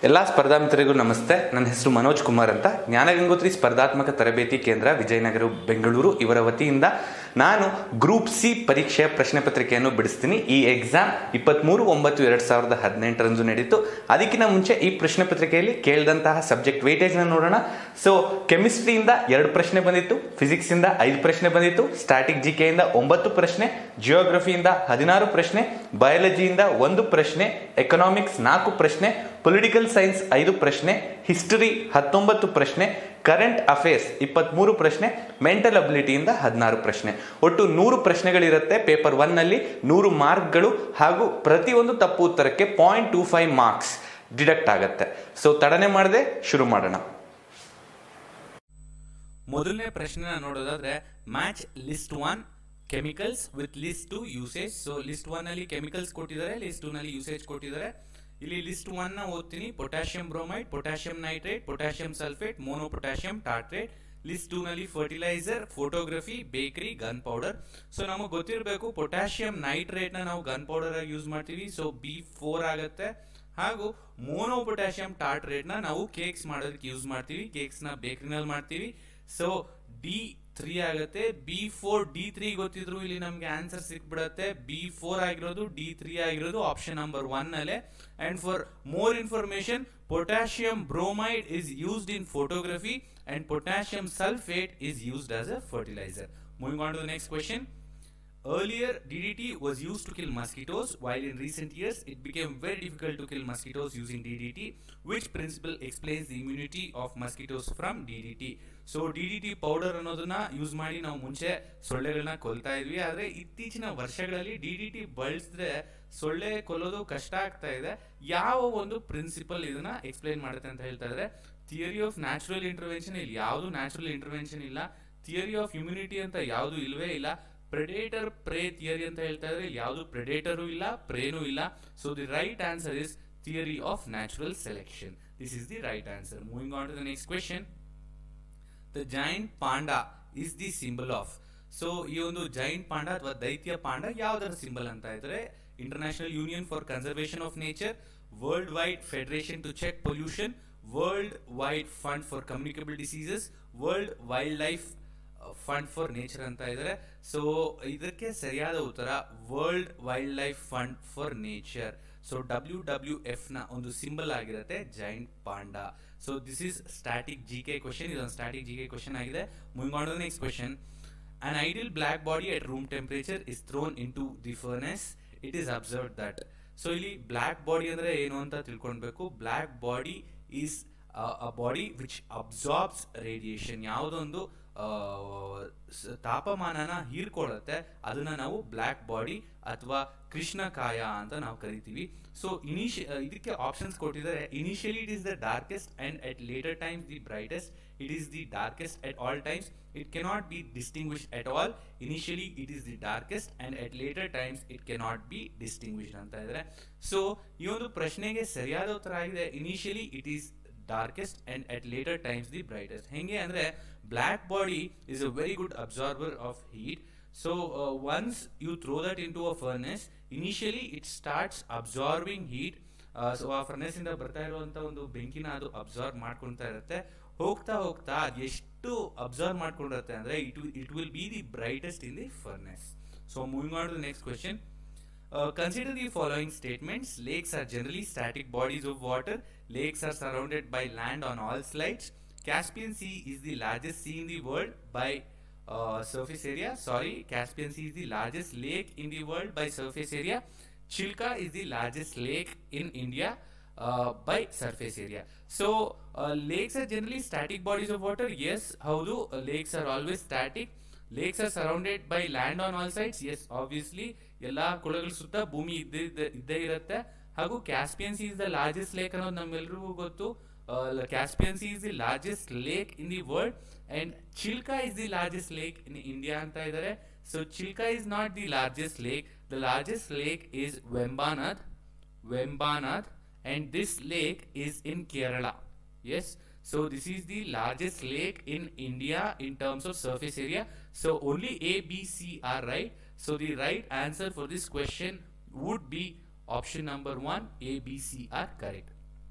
ಎಲ್ಲ ಸ್ಪರ್ಧಾ ಮಿತ್ರರಿಗೂ ನಮಸ್ತೆ ನನ್ನ ಹೆಸರು ಮನೋಜ್ ಕುಮಾರ್ ಅಂತ ಜ್ಞಾನಗಂಗೋತ್ರಿ ಸ್ಪರ್ಧಾತ್ಮಕ ತರಬೇತಿ ಕೇಂದ್ರ ವಿಜಯನಗರ ಬೆಂಗಳೂರು ಇವರ ವತಿಯಿಂದ ನಾನು ಗ್ರೂಪ್ ಸಿ ಪರೀಕ್ಷೆಯ ಪ್ರಶ್ನೆ ಪತ್ರಿಕೆಯನ್ನು ಬಿಡಿಸ್ತೀನಿ ಈ ಎಕ್ಸಾಮ್ ಇಪ್ಪತ್ತ್ಮೂರು ಒಂಬತ್ತು ಎರಡು ಸಾವಿರದ ಹದಿನೆಂಟರಂದು ನಡೀತು ಅದಕ್ಕಿಂತ ಮುಂಚೆ ಈ ಪ್ರಶ್ನೆ ಪತ್ರಿಕೆಯಲ್ಲಿ ಕೇಳಿದಂತಹ ಸಬ್ಜೆಕ್ಟ್ ವೇಟೇಜ್ನ ನೋಡೋಣ ಸೊ ಕೆಮಿಸ್ಟ್ರಿಯಿಂದ ಎರಡು ಪ್ರಶ್ನೆ ಬಂದಿತ್ತು ಫಿಸಿಕ್ಸಿಂದ ಐದು ಪ್ರಶ್ನೆ ಬಂದಿತ್ತು ಸ್ಟ್ಯಾಟಿಕ್ ಜಿ ಕೆಯಿಂದ ಒಂಬತ್ತು ಪ್ರಶ್ನೆ ಜಿಯೋಗ್ರಫಿಯಿಂದ ಹದಿನಾರು ಪ್ರಶ್ನೆ ಬಯಾಲಜಿಯಿಂದ ಒಂದು ಪ್ರಶ್ನೆ ಎಕನಾಮಿಕ್ಸ್ ನಾಲ್ಕು ಪ್ರಶ್ನೆ ಪೊಲಿಟಿಕಲ್ ಸೈನ್ಸ್ ಐದು ಪ್ರಶ್ನೆ ಹಿಸ್ಟರಿ ಹತ್ತೊಂಬತ್ತು ಪ್ರಶ್ನೆ ಕರೆಂಟ್ ಅಫೇರ್ಸ್ ಇಪ್ಪತ್ತ್ಮೂರು ಪ್ರಶ್ನೆ ಮೆಂಟಲ್ ಅಬಿಲಿಟಿಯಿಂದ ಹದಿನಾರು ಪ್ರಶ್ನೆ ಒಟ್ಟು ನೂರು ಪ್ರಶ್ನೆಗಳಿರುತ್ತೆ ಪೇಪರ್ ಒನ್ನಲ್ಲಿ ನೂರು ಮಾರ್ಕ್ಗಳು ಹಾಗೂ ಪ್ರತಿಯೊಂದು ತಪ್ಪು ಉತ್ತರಕ್ಕೆ point two five marks deduct ಆಗುತ್ತೆ ಸೊ ತಡನೆ ಮಾಡದೆ ಶುರು ಮಾಡೋಣ ಮೊದಲನೇ ಪ್ರಶ್ನೆ ನೋಡೋದಾದ್ರೆ match list one chemicals with list two usage so list one ಅಲ್ಲಿ ಕೆಮಿಕಲ್ಸ್ ಕೊಟ್ಟಿದ್ದಾರೆ ಲಿಸ್ಟ್ ಟೂ ನಲ್ಲಿ ಯೂಸೇಜ್ ಕೊಟ್ಟಿದ್ದಾರೆ ಇಲ್ಲಿ ಲಿಸ್ಟ್ ಒನ್ ನ ಓದ್ತೀನಿ potassium bromide potassium nitrate potassium sulphate mono potassium tartrate list two ನಲ್ಲಿ fertiliser photography bakery gun powder so ನಮಗೆ ಗೊತ್ತಿರಬೇಕು ಪೊಟ್ಯಾಷಿಯಂ ನೈಟ್ರೇಟ್ ನ ನಾವು ಗನ್ ಪೌಡರ್ ಆಗಿ ಯೂಸ್ ಮಾಡ್ತೀವಿ ಸೊ ಬಿ ಫೋರ್ ಆಗುತ್ತೆ ಹಾಗೂ ಮೋನೋ ಪೊಟ್ಯಾಷಿಯಂ ಟಾರ್ಟ್ರೇಟ್ ನ ನಾವು ಕೇಕ್ಸ್ ಮಾಡೋದಕ್ಕೆ ಯೂಸ್ ಮಾಡ್ತೀವಿ ಕೇಕ್ಸ್ ನ ಬೇಕರಿನಲ್ಲಿ ಮಾಡ್ತೀವಿ ಸೊ ಡಿ ತ್ರೀ ಆಗುತ್ತೆ ಬಿ ಫೋರ್ ಡಿ ತ್ರೀ ಗೊತ್ತಿದ್ರು ಇಲ್ಲಿ ನಮ್ಗೆ ಆನ್ಸರ್ ಸಿಕ್ಬಿಡತ್ತೆ ಬಿ ಫೋರ್ ಆಗಿರೋದು ಡಿ ತ್ರೀ ಆಗಿರೋದು ಆಪ್ಷನ್ ನಂಬರ್ ಒನ್ ಅಲ್ಲೇ and for more information potassium bromide is used in photography and potassium sulphate is used as a fertiliser moving on to the next question Earlier, DDT was used to kill mosquitoes, while in recent years it became very difficult to kill mosquitoes using DDT. Which principle explains the immunity of mosquitoes from DDT? So D D T powder ಅನ್ನೋದನ್ನ use ಮಾಡಿ ನಾವು ಮುಂಚೆ ಸೊಳ್ಳೆಗಳನ್ನ ಕೊಲ್ತಾ ಇದ್ವಿ ಆದ್ರೆ ಇತ್ತೀಚಿನ ವರ್ಷಗಳಲ್ಲಿ D D T ಬಳಸಿದ್ರೆ ಸೊಳ್ಳೆ ಕೊಲ್ಲೋದು ಕಷ್ಟ ಆಗ್ತಾ ಇದೆ ಯಾವ ಒಂದು ಪ್ರಿನ್ಸಿಪಲ್ ಇದನ್ನ ಎಕ್ಸ್ಪ್ಲೈನ್ ಮಾಡುತ್ತೆ ಅಂತ ಹೇಳ್ತಾ ಇದ್ರೆ ಥಿಯರಿ ಆಫ್ ನ್ಯಾಚುರಲ್ ಇಂಟರ್ವೆನ್ಷನ್ ಇಲ್ಲಿ ಯಾವುದು ನ್ಯಾಚುರಲ್ ಇಂಟರ್ವೆನ್ಷನ್ ಇಲ್ಲ ಥಿಯರಿ ಆಫ್ ಇಮ್ಯುನಿಟಿ ಅಂತ ಯಾವುದು ಇಲ್ವೇ ಇಲ್ಲ ಪ್ರೆಡೇಟರ್ ಪ್ರೇ ಥಿಯರಿ ಅಂತ ಹೇಳ್ತಾ ಇದ್ರೆ ಯಾವುದು ಪ್ರೆಡೇಟರು ಇಲ್ಲ ಪ್ರೇನು ಇಲ್ಲ so the right answer is theory of natural selection this is the right answer moving on to the next question the giant panda is the symbol of so ಈ ಒಂದು giant ಪಾಂಡ ಅಥವಾ ದೈತ್ಯ ಪಾಂಡ ಯಾವ್ದರ ಸಿಂಬಲ್ ಅಂತ ಇದ್ರೆ International Union for Conservation of Nature World Wide Federation to check pollution World Wide Fund for communicable diseases World Wildlife Fund for Nature ಅಂತ ಇದ್ದಾರೆ so ಇದಕ್ಕೆ ಸರಿಯಾದ ಉತ್ತರ World Wildlife Fund for Nature so W W F ನ ಒಂದು symbol ಆಗಿರುತ್ತೆ giant panda so this is static G K question ಇದೊಂದು static G K question ಆಗಿದೆ moving on next question an ideal block body at room temperature is thrown in to the furnace it is observe that so ಇಲ್ಲಿ black body ಅಂದ್ರೆ ಏನು ಅಂತ ತಿಳ್ಕೊಳ್ಬೇಕು black body is a body which absorbs radiation ಯಾವುದೊಂದು ತಾಪಮಾನನ ಹೀರ್ಕೊಳ್ಳುತ್ತೆ ಅದನ್ನ ನಾವು black body ಅಥವಾ ಕೃಷ್ಣಕಾಯ ಅಂತ ನಾವು ಕರಿತೀವಿ ಸೊ ಇನಿಷಿ ಇದಕ್ಕೆ ಆಪ್ಷನ್ಸ್ ಕೊಟ್ಟಿದ್ದಾರೆ initially it is the darkest and at later times the brightest it is the darkest at all times it cannot be distinguish at all initially it is the darkest and at later times it cannot be distinguish ಅಂತ ಇದ್ದಾರೆ so ಈ ಒಂದು ಪ್ರಶ್ನೆಗೆ ಸರಿಯಾದ ಉತ್ತರ ಆಗಿದೆ initially it is darkest and at later times the brightest ಹೆಂಗೆ ಅಂದ್ರೆ black body is a very good absorber of heat so uh, once you throw that into a furnace initially it starts absorbing heat so ಆ furnace ಇಂದ ಬರ್ತಾ ಇರುವಂತ ಒಂದು ಬೆಂಕಿನ ಅದು observe ಮಾಡ್ಕೊಳ್ತಾ ಇರುತ್ತೆ ಹೋಗ್ತಾ ಹೋಗ್ತಾ ಅದು ಎಷ್ಟು ಅಬ್ಸರ್ವ್ ಮಾಡ್ಕೊಂಡಿರುತ್ತೆ ಅಂದ್ರೆ it it will be the brightest in the furnace so moving on to next question Uh, consider the following statements. Lakes are generally static bodies of water. Lakes are surrounded by land on all sides. Caspian Sea is the largest sea in the world by uh, surface area. Sorry, Caspian Sea is the largest lake in the world by surface area. Chilka is the largest lake in India uh, by surface area. So, uh, lakes are generally static bodies of water. Yes, how do uh, lakes are always static? Lakes are surrounded by land on all sides yes obviously ಎಲ್ಲಾ ಕುಳಗಳ ಸುತ್ತ ಭೂಮಿ ಇದ್ದೇ ಇದ್ದೇ ಇರುತ್ತೆ ಹಾಗೂ Caspian Sea is the largest lake ಅನ್ನೋದು ನಮ್ಮೆಲ್ರಿಗೂ ಗೊತ್ತು Caspian Sea is the largest lake in the world and Chilka is the largest lake in India ಅಂತ ಇದ್ದಾರೆ so Chilka is not the largest lake the largest lake is Vembanad Vembanad and this lake is in Kerala S So this is the largest lake in India in terms of surface area. So only A, B, C are right. So the right answer for this question would be option number one, A, B, C are correct.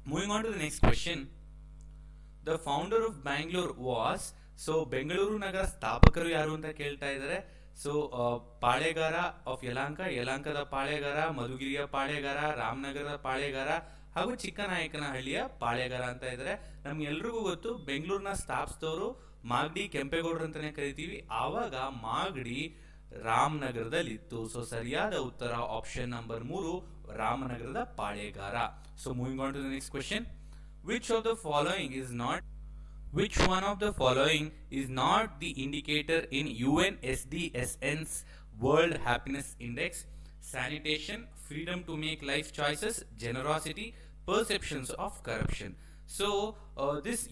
Moving on to the next question the founder of Bangalore was so Bengaluru ನಗರ ಸ್ಥಾಪಕರು ಯಾರು ಅಂತ ಕೇಳ್ತಾ ಇದ್ದಾರೆ so ಪಾಳೆಗಾರ of ಯಲಾಂಕ ಯಲಾಂಕದ ಪಾಳೆಗಾರ ಮಧುಗಿರಿಯ ಪಾಳೆಗಾರ ರಾಮನಗರದ ಪಾಳೆಗಾರ ಹಾಗೂ ಚಿಕ್ಕನಾಯಕನಹಳ್ಳಿಯ ಪಾಳೆಗಾರ ಅಂತ ಇದ್ದಾರೆ ನಮ್ಗೆಲ್ರಿಗೂ ಗೊತ್ತು ಬೆಂಗಳೂರಿನ ಸ್ಥಾಪಿಸಿದವರು ಮಾಗಡಿ ಕೆಂಪೇಗೌಡರು ಅಂತಾನೆ ಕರಿತೀವಿ ಆವಾಗ ಮಾಗಡಿ ರಾಮನಗರದಲ್ಲಿತ್ತು ಸೊ ಸರಿಯಾದ ಉತ್ತರ ಆಪ್ಷನ್ ನಂಬರ್ ಮೂರು ರಾಮನಗರದ ಪಾಳೆಗಾರ so moving on to the next question which of the following is not which one of the following is not the indicator in UNSDSN's World Happiness Index? Sanitation, freedom to make life choices, generosity, perceptions of corruption. So, uh, this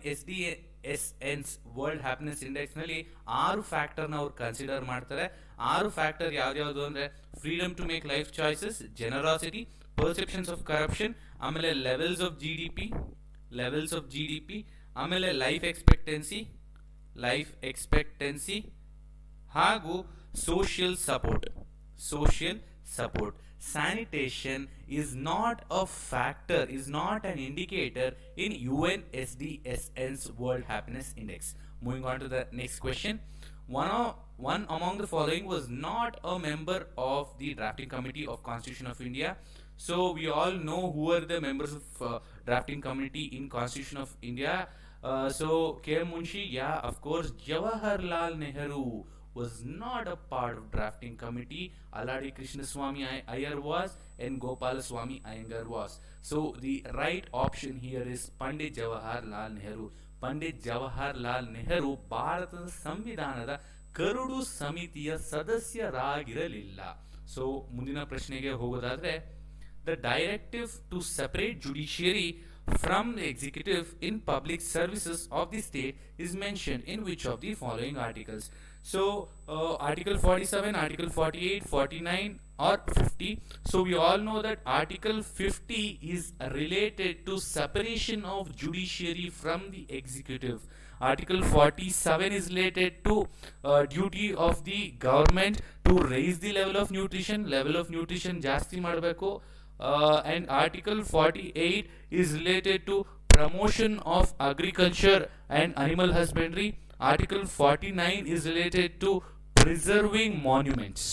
UNSDSN's World Happiness Index ನಲ್ಲಿ ಆರು ಫ್ಯಾಕ್ಟರ್ನ ಅವ್ರು consider ಮಾಡ್ತಾರೆ ಆರು factor ಯಾವ್ಯಾವುದು ಅಂದ್ರೆ freedom to make life choices generosity perceptions of corruption ಆಮೇಲೆ levels of G D P levels of G D P ಆಮೇಲೆ life expectancy life expectancy ಹಾಗೂ social support social support sanitation is not a factor is not an indicator in U N S D S N's World Happiness Index moving on to the next question one of, one among the following was not a member of the drafting committee of constitution of india so we all know who are the members of uh, drafting committee in constitution of india uh, so k munshi yeah of course jawaharlal nehru was not a part of drafting committee aladi krishnaswamy Ay- iyer was and gopalaswamy iyengar was so the right option here is pandit jawaharlal nehru Pandit Jawaharlal Nehru ಭಾರತದ ಸಂವಿಧಾನದ ಕರಡು ಸಮಿತಿಯ ಸದಸ್ಯರಾಗಿರಲಿಲ್ಲ so ಮುಂದಿನ ಪ್ರಶ್ನೆಗೆ ಹೋಗೋದಾದ್ರೆ the directive to separate judiciary from the executive in public services of the state is mention in which of the following articles so article forty seven article forty eight forty nine or 50 so we all know that article 50 is related to separation of judiciary from the executive article 47 is related to uh, duty of the government to raise the level of nutrition level of nutrition ಜಾಸ್ತಿ ಮಾಡಬೇಕು uh, and article 48 is related to promotion of agriculture and animal husbandry article 49 is related to preserving monuments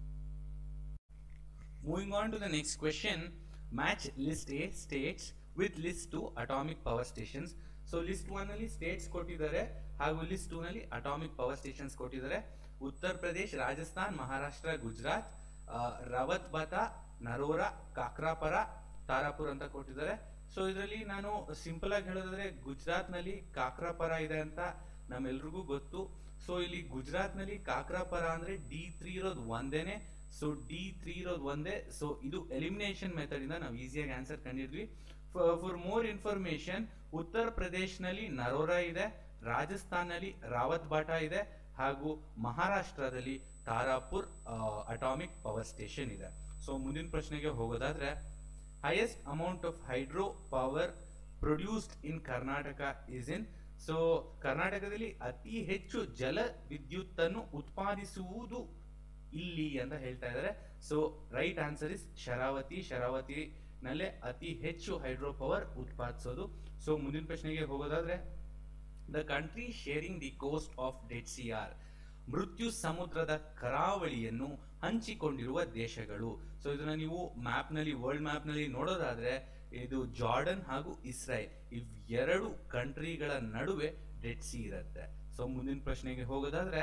Moving on to the next question, match list A states with list 2 atomic power stations. So list one ಅಲ್ಲಿ states ಕೊಟ್ಟಿದ್ದಾರೆ ಹಾಗೂ list two ನಲ್ಲಿ atomic power stations ಕೊಟ್ಟಿದ್ದಾರೆ ಉತ್ತರ ಪ್ರದೇಶ್ ರಾಜಸ್ಥಾನ್ ಮಹಾರಾಷ್ಟ್ರ ಗುಜರಾತ್ ಆ, ರವತ್ ಬತಾ ನರೋರಾ ಕಾಕ್ರಾಪರ ತಾರಾಪುರ್ ಅಂತ ಕೊಟ್ಟಿದ್ದಾರೆ so ಇದರಲ್ಲಿ ನಾನು ಸಿಂಪಲ್ ಆಗಿ ಹೇಳೋದಾದ್ರೆ ಗುಜರಾತ್ ನಲ್ಲಿ ಕಾಕ್ರಾಪರ ಇದೆ ಅಂತ ನಮ್ಮೆಲ್ರಿಗೂ ಗೊತ್ತು ಸೊ ಇಲ್ಲಿ ಗುಜರಾತ್ ನಲ್ಲಿ ಕಾಕ್ರಾಪರ ಅಂದ್ರೆ ಡಿ ತ್ರೀ ಇರೋದು ಒಂದೇನೆ ಸೊ ಡಿ ತ್ರೀ ಇರೋದು ಒಂದೇ ಸೊ ಇದು ಎಲಿಮಿನೇಷನ್ ಮೆಥಡ್ ಇಂದ ನಾವು ಈಸಿಯಾಗಿ ಆನ್ಸರ್ ಕಂಡಿದ್ವಿ for more information Uttar Pradesh ನಲ್ಲಿ ನರೋರಾ ಇದೆ ರಾಜಸ್ಥಾನ್ ನಲ್ಲಿ ರಾವತ್ ಬಾಟಾ ಇದೆ ಹಾಗೂ ಮಹಾರಾಷ್ಟ್ರದಲ್ಲಿ ತಾರಾಪುರ್ ಅಟಾಮಿಕ್ ಪವರ್ ಸ್ಟೇಷನ್ ಇದೆ ಸೊ ಮುಂದಿನ ಪ್ರಶ್ನೆಗೆ ಹೋಗೋದಾದ್ರೆ highest amount of hydro power produced in Karnataka is in so ಕರ್ನಾಟಕದಲ್ಲಿ ಅತಿ ಹೆಚ್ಚು ಜಲ ವಿದ್ಯುತ್ತನ್ನು ಉತ್ಪಾದಿಸುವುದು ಇಲ್ಲಿ ಅಂತ ಹೇಳ್ತಾ ಇದ್ದಾರೆ so right answer is Sharavathi Sharavathi ನಲ್ಲೇ ಅತಿ ಹೆಚ್ಚು ಹೈಡ್ರೋ ಪವರ್ ಉತ್ಪಾದಿಸೋದು ಸೊ ಮುಂದಿನ ಪ್ರಶ್ನೆಗೆ ಹೋಗೋದಾದ್ರೆ the country sharing the coast of Dead Sea or ಮೃತ್ಯು ಸಮುದ್ರದ ಕರಾವಳಿಯನ್ನು ಹಂಚಿಕೊಂಡಿರುವ ದೇಶಗಳು ಸೊ ಇದನ್ನ ನೀವು ಮ್ಯಾಪ್ ನಲ್ಲಿ ವರ್ಲ್ಡ್ ಮ್ಯಾಪ್ ನಲ್ಲಿ ನೋಡೋದಾದ್ರೆ ಇದು ಜಾರ್ಡನ್ ಹಾಗೂ ಇಸ್ರಾಯೇಲ್ ಇವ್ ಎರಡು ಕಂಟ್ರಿಗಳ ನಡುವೆ ಡೆಡ್ ಸಿ ಇರುತ್ತೆ ಸೊ ಮುಂದಿನ ಪ್ರಶ್ನೆಗೆ ಹೋಗೋದಾದ್ರೆ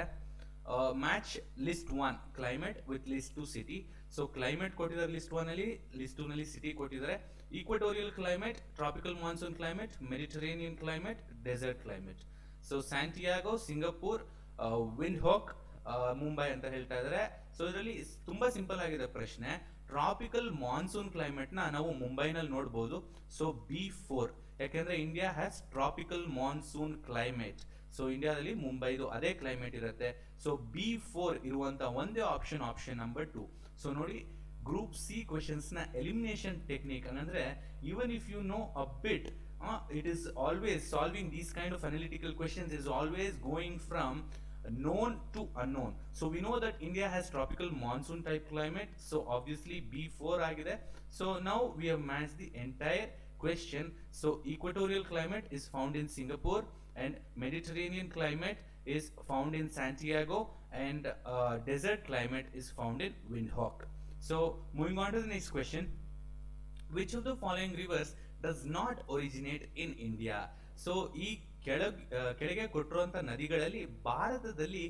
match list one climate with list two city so climate ಕೊಟ್ಟಿದ್ದಾರೆ ಲಿಸ್ಟ್ ಒನ್ ಅಲ್ಲಿ ಲಿಸ್ಟ್ ಟೂ ನಲ್ಲಿ ಸಿಟಿ ಕೊಟ್ಟಿದ್ದಾರೆ equatorial climate tropical monsoon climate Mediterranean climate desert climate so Santiago Singapore Windhoek Mumbai ಅಂತ ಹೇಳ್ತಾ ಇದ್ದಾರೆ ಸೊ ಇದರಲ್ಲಿ ತುಂಬಾ ಸಿಂಪಲ್ ಆಗಿದೆ ಪ್ರಶ್ನೆ ಟ್ರಾಪಿಕಲ್ ಮಾನ್ಸೂನ್ ಕ್ಲೈಮೇಟ್ ನ ನಾವು ಮುಂಬೈನಲ್ಲಿ ನೋಡಬಹುದು ಸೊ ಬಿ ಫೋರ್ ಯಾಕೆಂದ್ರೆ India has tropical monsoon climate so ಇಂಡಿಯಾದಲ್ಲಿ ಮುಂಬೈದು ಅದೇ ಕ್ಲೈಮೇಟ್ ಇರುತ್ತೆ ಸೊ ಬಿ ಫೋರ್ ಇರುವಂತ ಒಂದೇ option option number two so ನೋಡಿ ಗ್ರೂಪ್ ಸಿ ಕ್ವೆಶನ್ಸ್ ನ ಎಲಿಮಿನೇಷನ್ ಟೆಕ್ನಿಕ್ ಅಂದ್ರೆ even if you know a bit it is always solving these kind of analytical questions is always going from known to unknown so we know that india has tropical monsoon type climate so obviously b4 ಆಗಿದೆ so now we have matched the entire question. So equatorial climate is found in Singapore and Mediterranean climate is found in Santiago and uh, desert climate is found in Windhoek. So moving on to the next question. Which of the following rivers does not originate in India? So ಈ ಕೆಳಗ್ ಆ, ಕೆಳಗೆ ಕೊಟ್ಟಿರುವಂತ ನದಿಗಳಲ್ಲಿ ಭಾರತದಲ್ಲಿ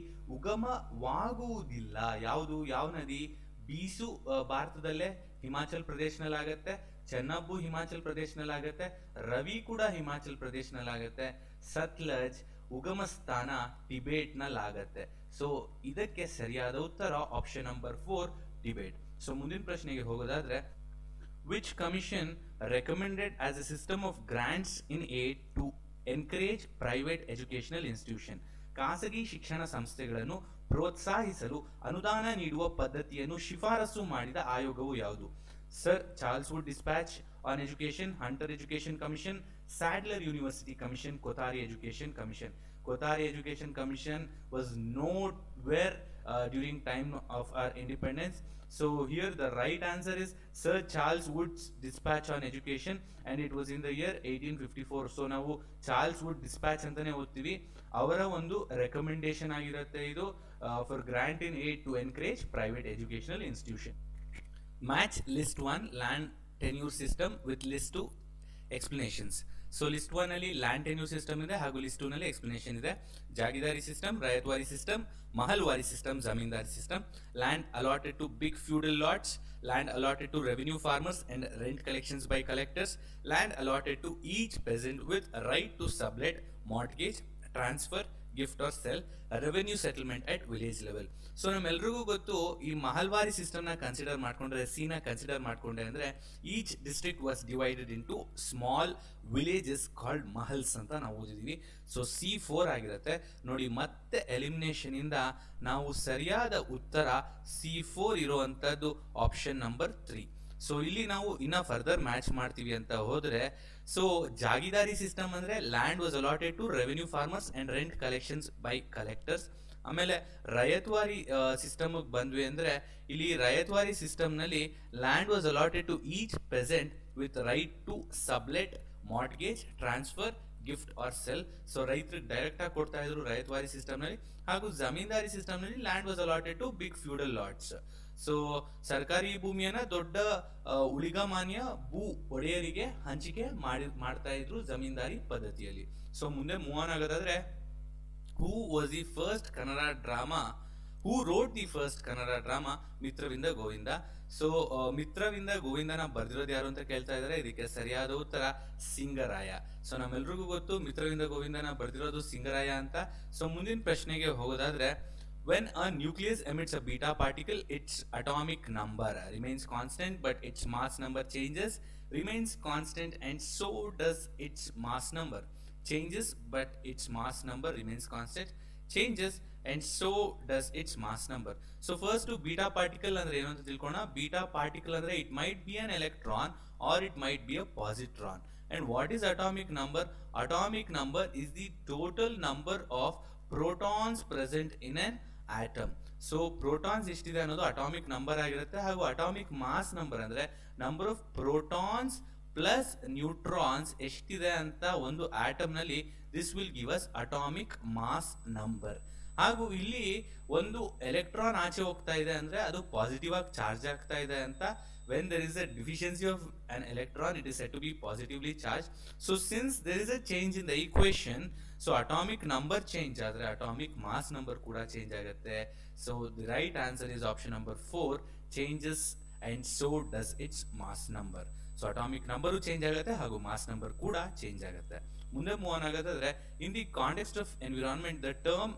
ಉಗಮವಾಗುವುದಿಲ್ಲ ಯಾವುದು ಯಾವ ನದಿ ಬೀಸು ಆ, ಭಾರತದಲ್ಲೇ ಹಿಮಾಚಲ್ ಪ್ರದೇಶನಲ್ಲಿ ಆಗತ್ತೆ ಚೆನ್ನಬ್ಬು ಹಿಮಾಚಲ್ ಪ್ರದೇಶನಲ್ಲಿ ಆಗತ್ತೆ ರವಿ ಕೂಡ ಹಿಮಾಚಲ್ ಪ್ರದೇಶನಲ್ಲಿ ಆಗತ್ತೆ ಸತ್ಲಜ್ ಉಗಮ ಸ್ಥಾನ ಟಿಬೇಟ್ ನಲ್ಲಿ ಆಗತ್ತೆ ಸೊ ಇದಕ್ಕೆ ಸರಿಯಾದ ಉತ್ತರ option number four Tibet so ಮುಂದಿನ ಪ್ರಶ್ನೆಗೆ ಹೋಗೋದಾದ್ರೆ which commission recommended as a system of grants in aid to encourage private educational institution ಖಾಸಗಿ ಶಿಕ್ಷಣ ಸಂಸ್ಥೆಗಳನ್ನು ಪ್ರೋತ್ಸಾಹಿಸಲು ಅನುದಾನ ನೀಡುವ ಪದ್ಧತಿಯನ್ನು ಶಿಫಾರಸು ಮಾಡಿದ ಆಯೋಗವು ಯಾವುದು sir Charles Wood dispatch on education Hunter education commission Sadler university commission Kothari education commission Kothari education commission was not where during time of our independence So here the right answer is Sir Charles Wood's dispatch on education and it was in the year 1854. So ನಾವು Charles Wood dispatch ಅಂತಾನೆ ಓದ್ತೀವಿ ಅವರ ಒಂದು recommendation ಆಗಿರುತ್ತೆ ಇದು for grant in aid to encourage private educational institution match list one land tenure system with list two explanations so list one ಅಲ್ಲಿ land tenure system ಇದೆ ಹಾಗೂ ಲಿಸ್ಟ್ ಟೂ ನಲ್ಲಿ ಎಕ್ಸ್ಪ್ಲನೇಷನ್ ಇದೆ jagirdari system ryotwari system mahalwari system zamindari system land allotted to big feudal lords land allotted to revenue farmers and rent collections by collectors, land allotted to each peasant with a right to sublet, mortgage, transfer, gift or sell, a revenue settlement at village level. So ನಮ್ಮೆಲ್ರಿಗೂ ಗೊತ್ತು ಈ mahalwari system ನ consider ಮಾಡ್ಕೊಂಡ್ರೆ C ನ consider ಮಾಡ್ಕೊಂಡ್ರೆ ಅಂದ್ರೆ each district was divided into small villages called mahals ಅಂತ ನಾವು ಓದಿದೀವಿ ಸೊ ಸಿ ಫೋರ್ ಆಗಿರುತ್ತೆ ನೋಡಿ ಮತ್ತೆ ಎಲಿಮಿನೇಷನ್ ಇಂದ ನಾವು ಸರಿಯಾದ ಉತ್ತರ ಸಿ ಫೋರ್ ಇರುವಂತದ್ದು ಆಪ್ಷನ್ ನಂಬರ್ ತ್ರೀ ಸೊ ಇಲ್ಲಿ ನಾವು ಇನ್ನ ಫರ್ದರ್ ಮ್ಯಾಚ್ ಮಾಡ್ತೀವಿ ಅಂತ ಹೋದ್ರೆ ಸೊ ಜಾಗಿದಾರಿ ಸಿಸ್ಟಮ್ ಅಂದ್ರೆ land was allotted to revenue farmers and rent collections by collectors ಆಮೇಲೆ ರಯತ್ವಾರಿ ಸಿಸ್ಟಮ್ ಬಂದ್ವಿ ಅಂದ್ರೆ ಇಲ್ಲಿ ರಯತ್ವಾರಿ ಸಿಸ್ಟಮ್ ನಲ್ಲಿ land was allotted to each peasant with right to sublet mortgage transfer gift or sell so ರೈತರಿಗೆ direct ಆಗಿ ಕೊಡ್ತಾ ಇದ್ರು ರಯತ್ವಾರಿ ಸಿಸ್ಟಮ್ ನಲ್ಲಿ ಹಾಗೂ ಜಮೀನ್ದಾರಿ ಸಿಸ್ಟಮ್ ನಲ್ಲಿ land was allotted to big feudal lords so ಸರ್ಕಾರಿ ಭೂಮಿಯನ್ನ ದೊಡ್ಡ ಆ, ಉಳಿಗಮಾನ್ಯ ಭೂ ಒಡೆಯರಿಗೆ ಹಂಚಿಕೆ ಮಾಡಿ ಮಾಡ್ತಾ ಇದ್ರು ಜಮೀನ್ದಾರಿ ಪದ್ಧತಿಯಲ್ಲಿ ಸೊ ಮುಂದೆ ಮೂವ್ ಆನ್ ಆಗೋದಾದ್ರೆ who was the first Kannada drama who wrote the first Kannada drama Mitravinda Govinda so Mitravinda ಗೋವಿಂದನ ಬರ್ದಿರೋದು ಯಾರು ಅಂತ ಕೇಳ್ತಾ ಇದಾರೆ ಇದಕ್ಕೆ ಸರಿಯಾದ ಉತ್ತರ ಸಿಂಗರಾಯ ಸೊ ನಮ್ಮೆಲ್ರಿಗೂ ಗೊತ್ತು ಮಿತ್ರವಿಂದ ಗೋವಿಂದನ ಬರ್ದಿರೋದು ಸಿಂಗರಾಯ ಅಂತ ಸೊ ಮುಂದಿನ ಪ್ರಶ್ನೆಗೆ ಹೋಗೋದಾದ್ರೆ when a nucleus emits a beta particle its atomic number remains constant but its mass number changes remains constant and so does its mass number changes but its mass number remains constant changes and so does its mass number so first to beta particle ಅಂದ್ರೆ ಏನು ಅಂತ ತಿಳ್ಕೋಣ beta particle ಅಂದ್ರೆ it might be an electron or it might be a positron and what is atomic number atomic number is the total number of protons present in an atom so protons ಎಷ್ಟಿದೆ ಅನ್ನೋದು atomic number ಆಗಿರುತ್ತೆ ಹಾಗೂ atomic mass number ಅಂದ್ರೆ number of protons plus neutrons ಎಷ್ಟಿದೆ ಅಂತ ಒಂದು atom ನಲ್ಲಿ this will give us atomic mass number ಹಾಗೂ ಇಲ್ಲಿ ಒಂದು ಎಲೆಕ್ಟ್ರಾನ್ ಆಚೆ ಹೋಗ್ತಾ ಇದೆ ಅಂದ್ರೆ ಅದು ಪಾಸಿಟಿವ್ ಆಗಿ ಚಾರ್ಜ್ ಆಗ್ತಾ ಇದೆ ಅಂತ when there is a deficiency of an electron it is said to be positively charged so since there is a change in the equation so atomic number change ಆದ್ರೆ atomic mass number ಕೂಡ change ಆಗುತ್ತೆ so the right answer is option number 4 changes and so does its mass number so atomic number change ಆಗುತ್ತೆ ಹಾಗೂ mass number ಕೂಡ change ಆಗುತ್ತೆ ಮುಂದೆ move on ಆಗೋದಾದ್ರೆ in the context of environment the term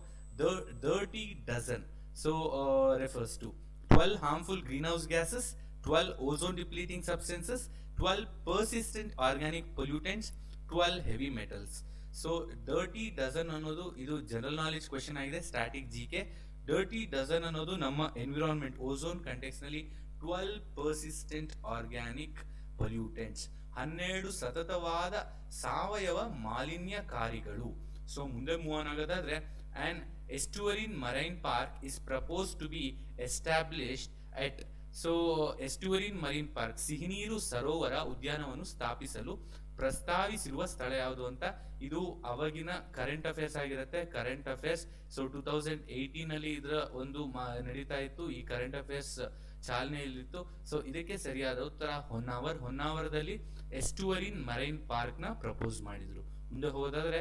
dirty dozen so refers to twelve harmful greenhouse gases 12 ozone depleting substances, 12 persistent organic pollutants, 12 heavy metals. So dirty dozen ಅನ್ನೋದು ಇದು general knowledge question ಆಗಿದೆ static G K dirty dozen ಅನ್ನೋದು ನಮ್ಮ environment ozone context ನಲ್ಲಿ twelve persistent organic pollutants ಹನ್ನೆರಡು ಸತತವಾದ ಸಾವಯವ ಮಾಲಿನ್ಯಕಾರಿಗಳು ಸೊ ಮುಂದೆ ಮೂವ್ ಆನ್ ಆಗೋದಾದ್ರೆ and estuarine marine park is propose to be established at so estuarine marine park ಸಿಹಿನೀರು ಸರೋವರ ಉದ್ಯಾನವನ್ನು ಸ್ಥಾಪಿಸಲು ಪ್ರಸ್ತಾವಿಸಿರುವ ಸ್ಥಳ ಯಾವುದು ಅಂತ ಇದು ಅವಾಗಿನ ಕರೆಂಟ್ ಅಫೇರ್ಸ್ ಆಗಿರುತ್ತೆ current affairs so two thousand eighteen ಅಲ್ಲಿ ಇದರ ಒಂದು ಮ- ನಡೀತಾ ಇತ್ತು ಈ ಕರೆಂಟ್ ಅಫೇರ್ಸ್ ಚಾಲನೆಯಲ್ಲಿತ್ತು ಸೊ ಇದಕ್ಕೆ ಸರಿಯಾದ ಉತ್ತರ ಹೊನ್ನಾವರ್ ಹೊನ್ನಾವರದಲ್ಲಿ ಎಸ್ಟುವರಿನ್ ಮರೈನ್ ಪಾರ್ಕ್ ನ ಪ್ರಪೋಸ್ ಮಾಡಿದ್ರು ಮುಂದೆ ಹೋದಾದ್ರೆ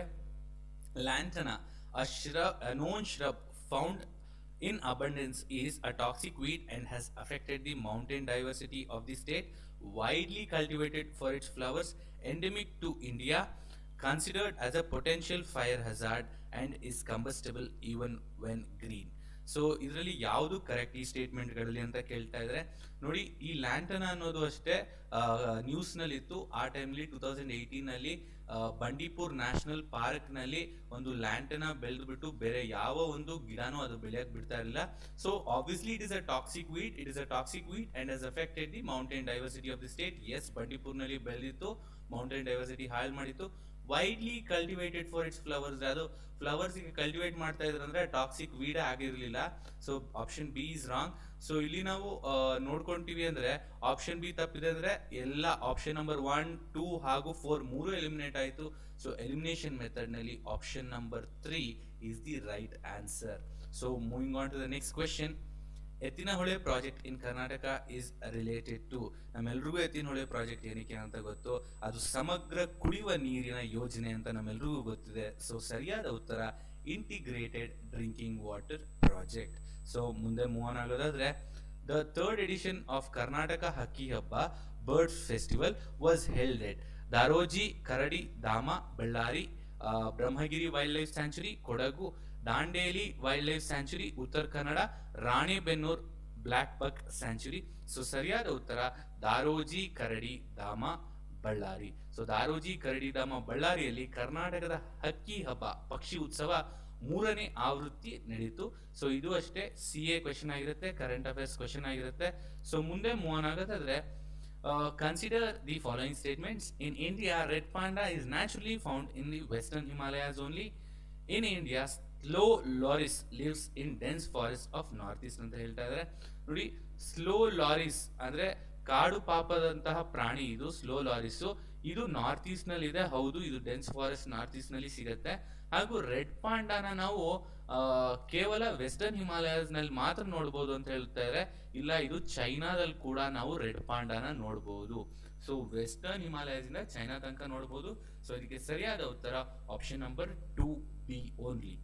lantana a shrub a known shrub found in abundance is a toxic weed and has affected the mountain diversity of the state widely cultivated for its flowers endemic to india considered as a potential fire hazard and is combustible even when green so ಇದರಲ್ಲಿ ಯಾವುದು correct ಈ ಸ್ಟೇಟ್ಮೆಂಟ್ಗಳಲ್ಲಿ ಅಂತ ಕೇಳ್ತಾ ಇದ್ರೆ ನೋಡಿ ಈ ಲ್ಯಾಂಟನ ಅನ್ನೋದು ಅಷ್ಟೇ ನ್ಯೂಸ್ ನಲ್ಲಿ ಇತ್ತು ಆ ಟೈಮ್ಲಿ ಟೂ ತೌಸಂಡ್ ಏಯ್ಟೀನ್ ಅಲ್ಲಿ ಆ, ಬಂಡೀಪುರ್ ನ್ಯಾಷನಲ್ ಪಾರ್ಕ್ ನಲ್ಲಿ ಒಂದು ಲ್ಯಾಂಟನ ಬೆಳೆದ್ಬಿಟ್ಟು ಬೇರೆ ಯಾವ ಒಂದು ಗಿಡನೂ ಅದು ಬೆಳೆಯಕ್ ಬಿಡ್ತಾ ಇರಲಿಲ್ಲ so obviously it is a toxic weed it is a toxic weed and has affected the mountain diversity of the state ಎಸ್ ಬಂಡೀಪುರ್ ನಲ್ಲಿ ಬೆಳೆದಿತ್ತು ಮೌಂಟೇನ್ ಡೈವರ್ಸಿಟಿ ಹಾಳು ಮಾಡಿತ್ತು widely cultivated for its flowers ಅದು ಫ್ಲವರ್ಸ್ ಕಲ್ಟಿವೇಟ್ ಮಾಡ್ತಾ ಇದ್ರಂದ್ರೆ ಟಾಕ್ಸಿಕ್ ವೀಡ ಆಗಿರ್ಲಿಲ್ಲ so option B is wrong so ಇಲ್ಲಿ ನಾವು ಆ, ನೋಡ್ಕೊಂತೀವಿ ಅಂದ್ರೆ ಆಪ್ಷನ್ ಬಿ ತಪ್ಪಿದೆ ಅಂದ್ರೆ ಎಲ್ಲ ಆಪ್ಷನ್ ನಂಬರ್ ಒನ್ ಟೂ ಹಾಗೂ ಫೋರ್ ಮೂರು ಎಲಿಮಿನೇಟ್ ಆಯ್ತು ಸೊ ಎಲಿಮಿನೇಷನ್ ಮೆಥಡ್ ನಲ್ಲಿ option number three is the right answer so moving on to the next question Ettinahole project in Karnataka is related to ನಮ್ಮೆಲ್ರಿಗೂ ಎತ್ತಿನಹೊಳೆ ಪ್ರಾಜೆಕ್ಟ್ ಏನಕ್ಕೆ ಅಂತ ಗೊತ್ತು ಅದು ಸಮಗ್ರ ಕುಡಿಯುವ ನೀರಿನ ಯೋಜನೆ ಅಂತ ನಮ್ಮೆಲ್ರಿಗೂ ಗೊತ್ತಿದೆ ಸೊ ಸರಿಯಾದ ಉತ್ತರ integrated drinking water project so ಮುಂದೆ ಮೂವ್ ಆನ್ ಆಗೋದಾದ್ರೆ the third edition of Karnataka Hakki Habba birds festival was held at Daroji Karadi Dhama Ballari uh, Brahmagiri wildlife sanctuary Kodagu Dandeli wildlife sanctuary Uttara Kannada Ranebennur blackbuck sanctuary so ಸರಿಯಾದ ಉತ್ತರ ದಾರೋಜಿ ಕರಡಿ ಧಾಮ ಬಳ್ಳಾರಿ ಸೊ ದಾರೋಜಿ ಕರಡಿ ಧಾಮ ಬಳ್ಳಾರಿಯಲ್ಲಿ ಕರ್ನಾಟಕದ ಹಕ್ಕಿ ಹಬ್ಬ ಪಕ್ಷಿ ಉತ್ಸವ ಮೂರನೇ ಆವೃತ್ತಿ ನಡೀತು ಸೊ ಇದು ಅಷ್ಟೇ ಸಿ ಎ ಕ್ವೆಶನ್ ಆಗಿರುತ್ತೆ ಕರೆಂಟ್ ಅಫೇರ್ಸ್ ಕ್ವೆಶನ್ ಆಗಿರುತ್ತೆ ಸೊ ಮುಂದೆ ಮೂವ್ ಆನ್ ಆಗೋದಾದ್ರೆ Uh, consider the following statements. In India, red panda is naturally found in the western Himalayas only. In India, slow loris lives in dense forests of northeast ಅಂತ ಹೇಳ್ತಾ ಇದ್ದಾರೆ ನೋಡಿ slow ಲಾರಿಸ್ ಅಂದ್ರೆ ಕಾಡು ಪಾಪದಂತಹ ಪ್ರಾಣಿ ಇದು ಸ್ಲೋ ಲಾರಿಸ್ ಇದು ನಾರ್ತ್ ಈಸ್ಟ್ ನಲ್ಲಿ ಇದೆ ಹೌದು ಇದು ಡೆನ್ಸ್ ಫಾರೆಸ್ಟ್ ನಾರ್ತ್ ಈಸ್ಟ್ ನಲ್ಲಿ ಸಿಗುತ್ತೆ ಹಾಗೂ ರೆಡ್ ಪಾಂಡಾನ ನಾವು ಆ, ಕೇವಲ ವೆಸ್ಟರ್ನ್ ಹಿಮಾಲಯಸ್ ನಲ್ಲಿ ಮಾತ್ರ ನೋಡಬಹುದು ಅಂತ ಹೇಳ್ತಾ ಇದ್ದಾರೆ ಇಲ್ಲ ಇದು ಚೈನಾದಲ್ಲಿ ಕೂಡ ನಾವು ರೆಡ್ ಪಾಂಡಾನ ನೋಡಬಹುದು ಸೊ ವೆಸ್ಟರ್ನ್ ಹಿಮಾಲಯಸ್ ಇಂದ ಚೈನಾ ತನಕ ನೋಡಬಹುದು ಸೊ ಇದಕ್ಕೆ ಸರಿಯಾದ ಉತ್ತರ option number two B only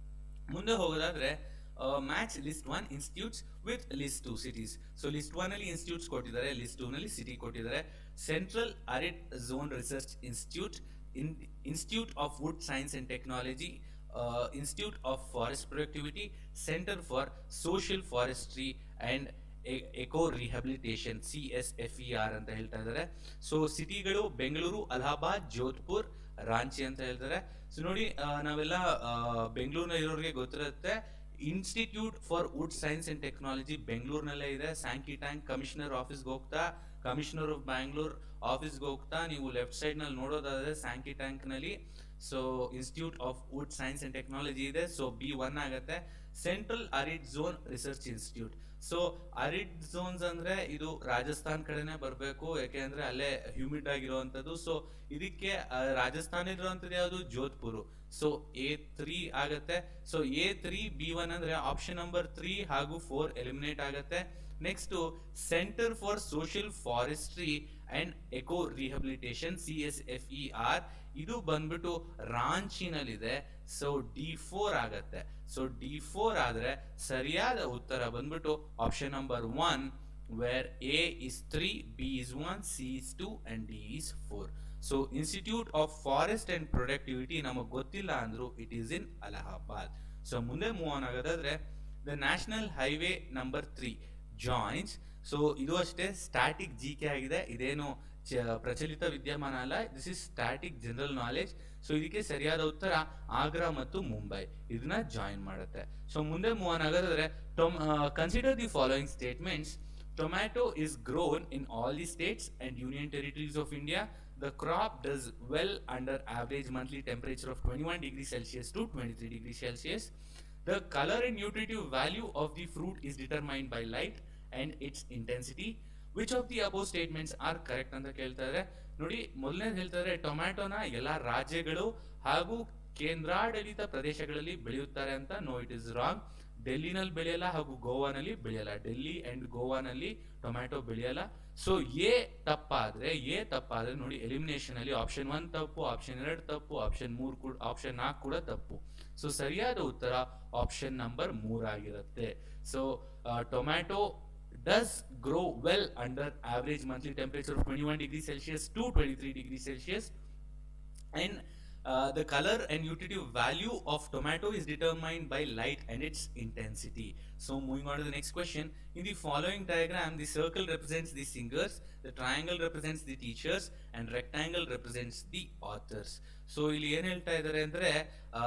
ಮುಂದೆ ಹೋಗೋದಾದ್ರೆ match list one institutes with list two cities so list one ಅಲ್ಲಿ ಇನ್ಸ್ಟಿಟ್ಯೂಟ್ಸ್ ಕೊಟ್ಟಿದ್ದಾರೆ ಲಿಸ್ಟ್ ಟೂ ನಲ್ಲಿ ಸಿಟಿ ಕೊಟ್ಟಿದ್ದಾರೆ central arid zone research institute institute of wood science and technology institute of forest productivity centre for social forestry and eco rehabilitation C S F E R ಅಂತ ಹೇಳ್ತಾ ಇದ್ದಾರೆ so ಸಿಟಿಗಳು ಬೆಂಗಳೂರು ಅಲಹಾಬಾದ್ ಜೋಧ್ಪುರ್ ರಾಂಚಿ ಅಂತ ಹೇಳ್ತಾರೆ so ನೋಡಿ ಆ, ನಾವೆಲ್ಲ ಬೆಂಗಳೂರಿನ ಇರೋರಿಗೆ ಗೊತ್ತಿರುತ್ತೆ institute for wood science and technology ಬೆಂಗಳೂರಿನಲ್ಲೇ ಇದೆ ಸ್ಯಾಂಕಿ ಟ್ಯಾಂಕ್ ಕಮಿಷನರ್ ಆಫೀಸ್ಗೆ ಹೋಗ್ತಾ ಕಮಿಷನರ್ ಆಫ್ ಬ್ಯಾಂಗ್ಳೂರ್ ಆಫೀಸ್ಗೆ ಹೋಗ್ತಾ ನೀವು ಲೆಫ್ಟ್ ಸೈಡ್ ನಲ್ಲಿ ನೋಡೋದಾದ್ರೆ ಸ್ಯಾಂಕಿ ಟ್ಯಾಂಕ್ ನಲ್ಲಿ so institute of wood science and technology ಇದೆ ಸೊ ಬಿ ಒನ್ ಆಗುತ್ತೆ central arid zone research institute so arid zones ಅಂದ್ರೆ ಇದು ರಾಜಸ್ಥಾನ್ ಕಡೆನೆ ಬರಬೇಕು ಯಾಕೆಂದ್ರೆ ಅಲ್ಲೇ ಹ್ಯೂಮಿಡ್ ಆಗಿರುವಂತದ್ದು ಸೊ ಇದಕ್ಕೆ ಆ, ರಾಜಸ್ಥಾನ ಇರುವಂತದ್ದು ಯಾವುದು ಜೋಧ್ಪುರ್ ಸೊ ಎ ತ್ರೀ ಆಗತ್ತೆ so A three B one ಅಂದ್ರೆ ಆಪ್ಷನ್ ನಂಬರ್ ತ್ರೀ ಹಾಗೂ ಫೋರ್ ಎಲಿಮಿನೇಟ್ ಆಗತ್ತೆ next centre for social forestry and eco rehabilitation C S F E R ಇದು ಬಂದ್ಬಿಟ್ಟು ರಾಂಚಿನಲ್ಲಿದೆ ಸೊ ಡಿ ಫೋರ್ ಆಗತ್ತೆ ಸೊ ಡಿ ಫೋರ್ ಆದ್ರೆ ಸರಿಯಾದ ಉತ್ತರ ಬಂದ್ಬಿಟ್ಟು option number one where A is three B is one C is two and D is four so institute of forest and productivity ನಮಗ್ ಗೊತ್ತಿಲ್ಲ ಅಂದ್ರು it is in Allahabad so ಮುಂದೆ move on ಆಗೋದಾದ್ರೆ the national highway number three joins so ಇದು ಅಷ್ಟೇ static G K ಆಗಿದೆ ಇದೇನು ಚ- ಪ್ರಚಲಿತ ವಿದ್ಯಮಾನ ಅಲ್ಲ this is static general knowledge so ಇದಕ್ಕೆ ಸರಿಯಾದ ಉತ್ತರ ಆಗ್ರಾ ಮತ್ತು ಮುಂಬೈ ಇದನ್ನ ಜಾಯಿನ್ ಮಾಡುತ್ತೆ ಸೊ ಮುಂದೆ ಮೂವ್ ಆನ್ ಆಗೋದಾದ್ರೆ consider the following statements tomato is grown in all the states and union territories of India the crop does well under average monthly temperature of twenty one degree Celsius to twenty three degree Celsius The color and nutritive value of the fruit is determined by light and its intensity. Which of the above statements are correct ಅಂತ ಕೇಳ್ತಾ ಇದ್ದಾರೆ ನೋಡಿ ಮೊದಲನೇದು ಹೇಳ್ತಾ ಇದ್ದಾರೆ ಟೊಮ್ಯಾಟೊನ ಎಲ್ಲಾ ರಾಜ್ಯಗಳು ಹಾಗೂ ಕೇಂದ್ರಾಡಳಿತ ಪ್ರದೇಶಗಳಲ್ಲಿ ಬೆಳೆಯುತ್ತಾರೆ ಅಂತ ನೋ ಇಟ್ ಇಸ್ ರಾಂಗ್ ಡೆಲ್ಲಿನಲ್ಲಿ ಬೆಳೆಯಲ್ಲ ಹಾಗೂ ಗೋವಾನಲ್ಲಿ ಬೆಳೆಯಲ್ಲ ಡೆಲ್ಲಿ ಅಂಡ್ ಗೋವಾನಲ್ಲಿ ಟೊಮ್ಯಾಟೊ ಬೆಳೆಯಲ್ಲ ಸೊ ಎ ತಪ್ಪಾದ್ರೆ ಎ ತಪ್ಪಾದ್ರೆ ನೋಡಿ ಎಲಿಮಿನೇಷನ್ ಅಲ್ಲಿ ಆಪ್ಷನ್ ಒನ್ ತಪ್ಪು ಆಪ್ಷನ್ ಎರಡು ತಪ್ಪು ಆಪ್ಷನ್ ಮೂರ್ ಕೂಡ ಆಪ್ಷನ್ ನಾಲ್ಕು ಕೂಡ ತಪ್ಪು ಸೊ ಸರಿಯಾದ ಉತ್ತರ ಆಪ್ಷನ್ ನಂಬರ್ ಮೂರಾಗಿರುತ್ತೆ so tomato does grow well under average monthly temperature of 21 degrees Celsius to 23 degrees Celsius and uh, the color and nutritive value of tomato is determined by light and its intensity. So moving on to the next question. In the following diagram, the circle represents the singers, the triangle represents the teachers, and rectangle represents the authors. So ಇಲ್ಲಿ ಏನ್ ಹೇಳ್ತಾ ಇದ್ದಾರೆ ಅಂದ್ರೆ ಆ,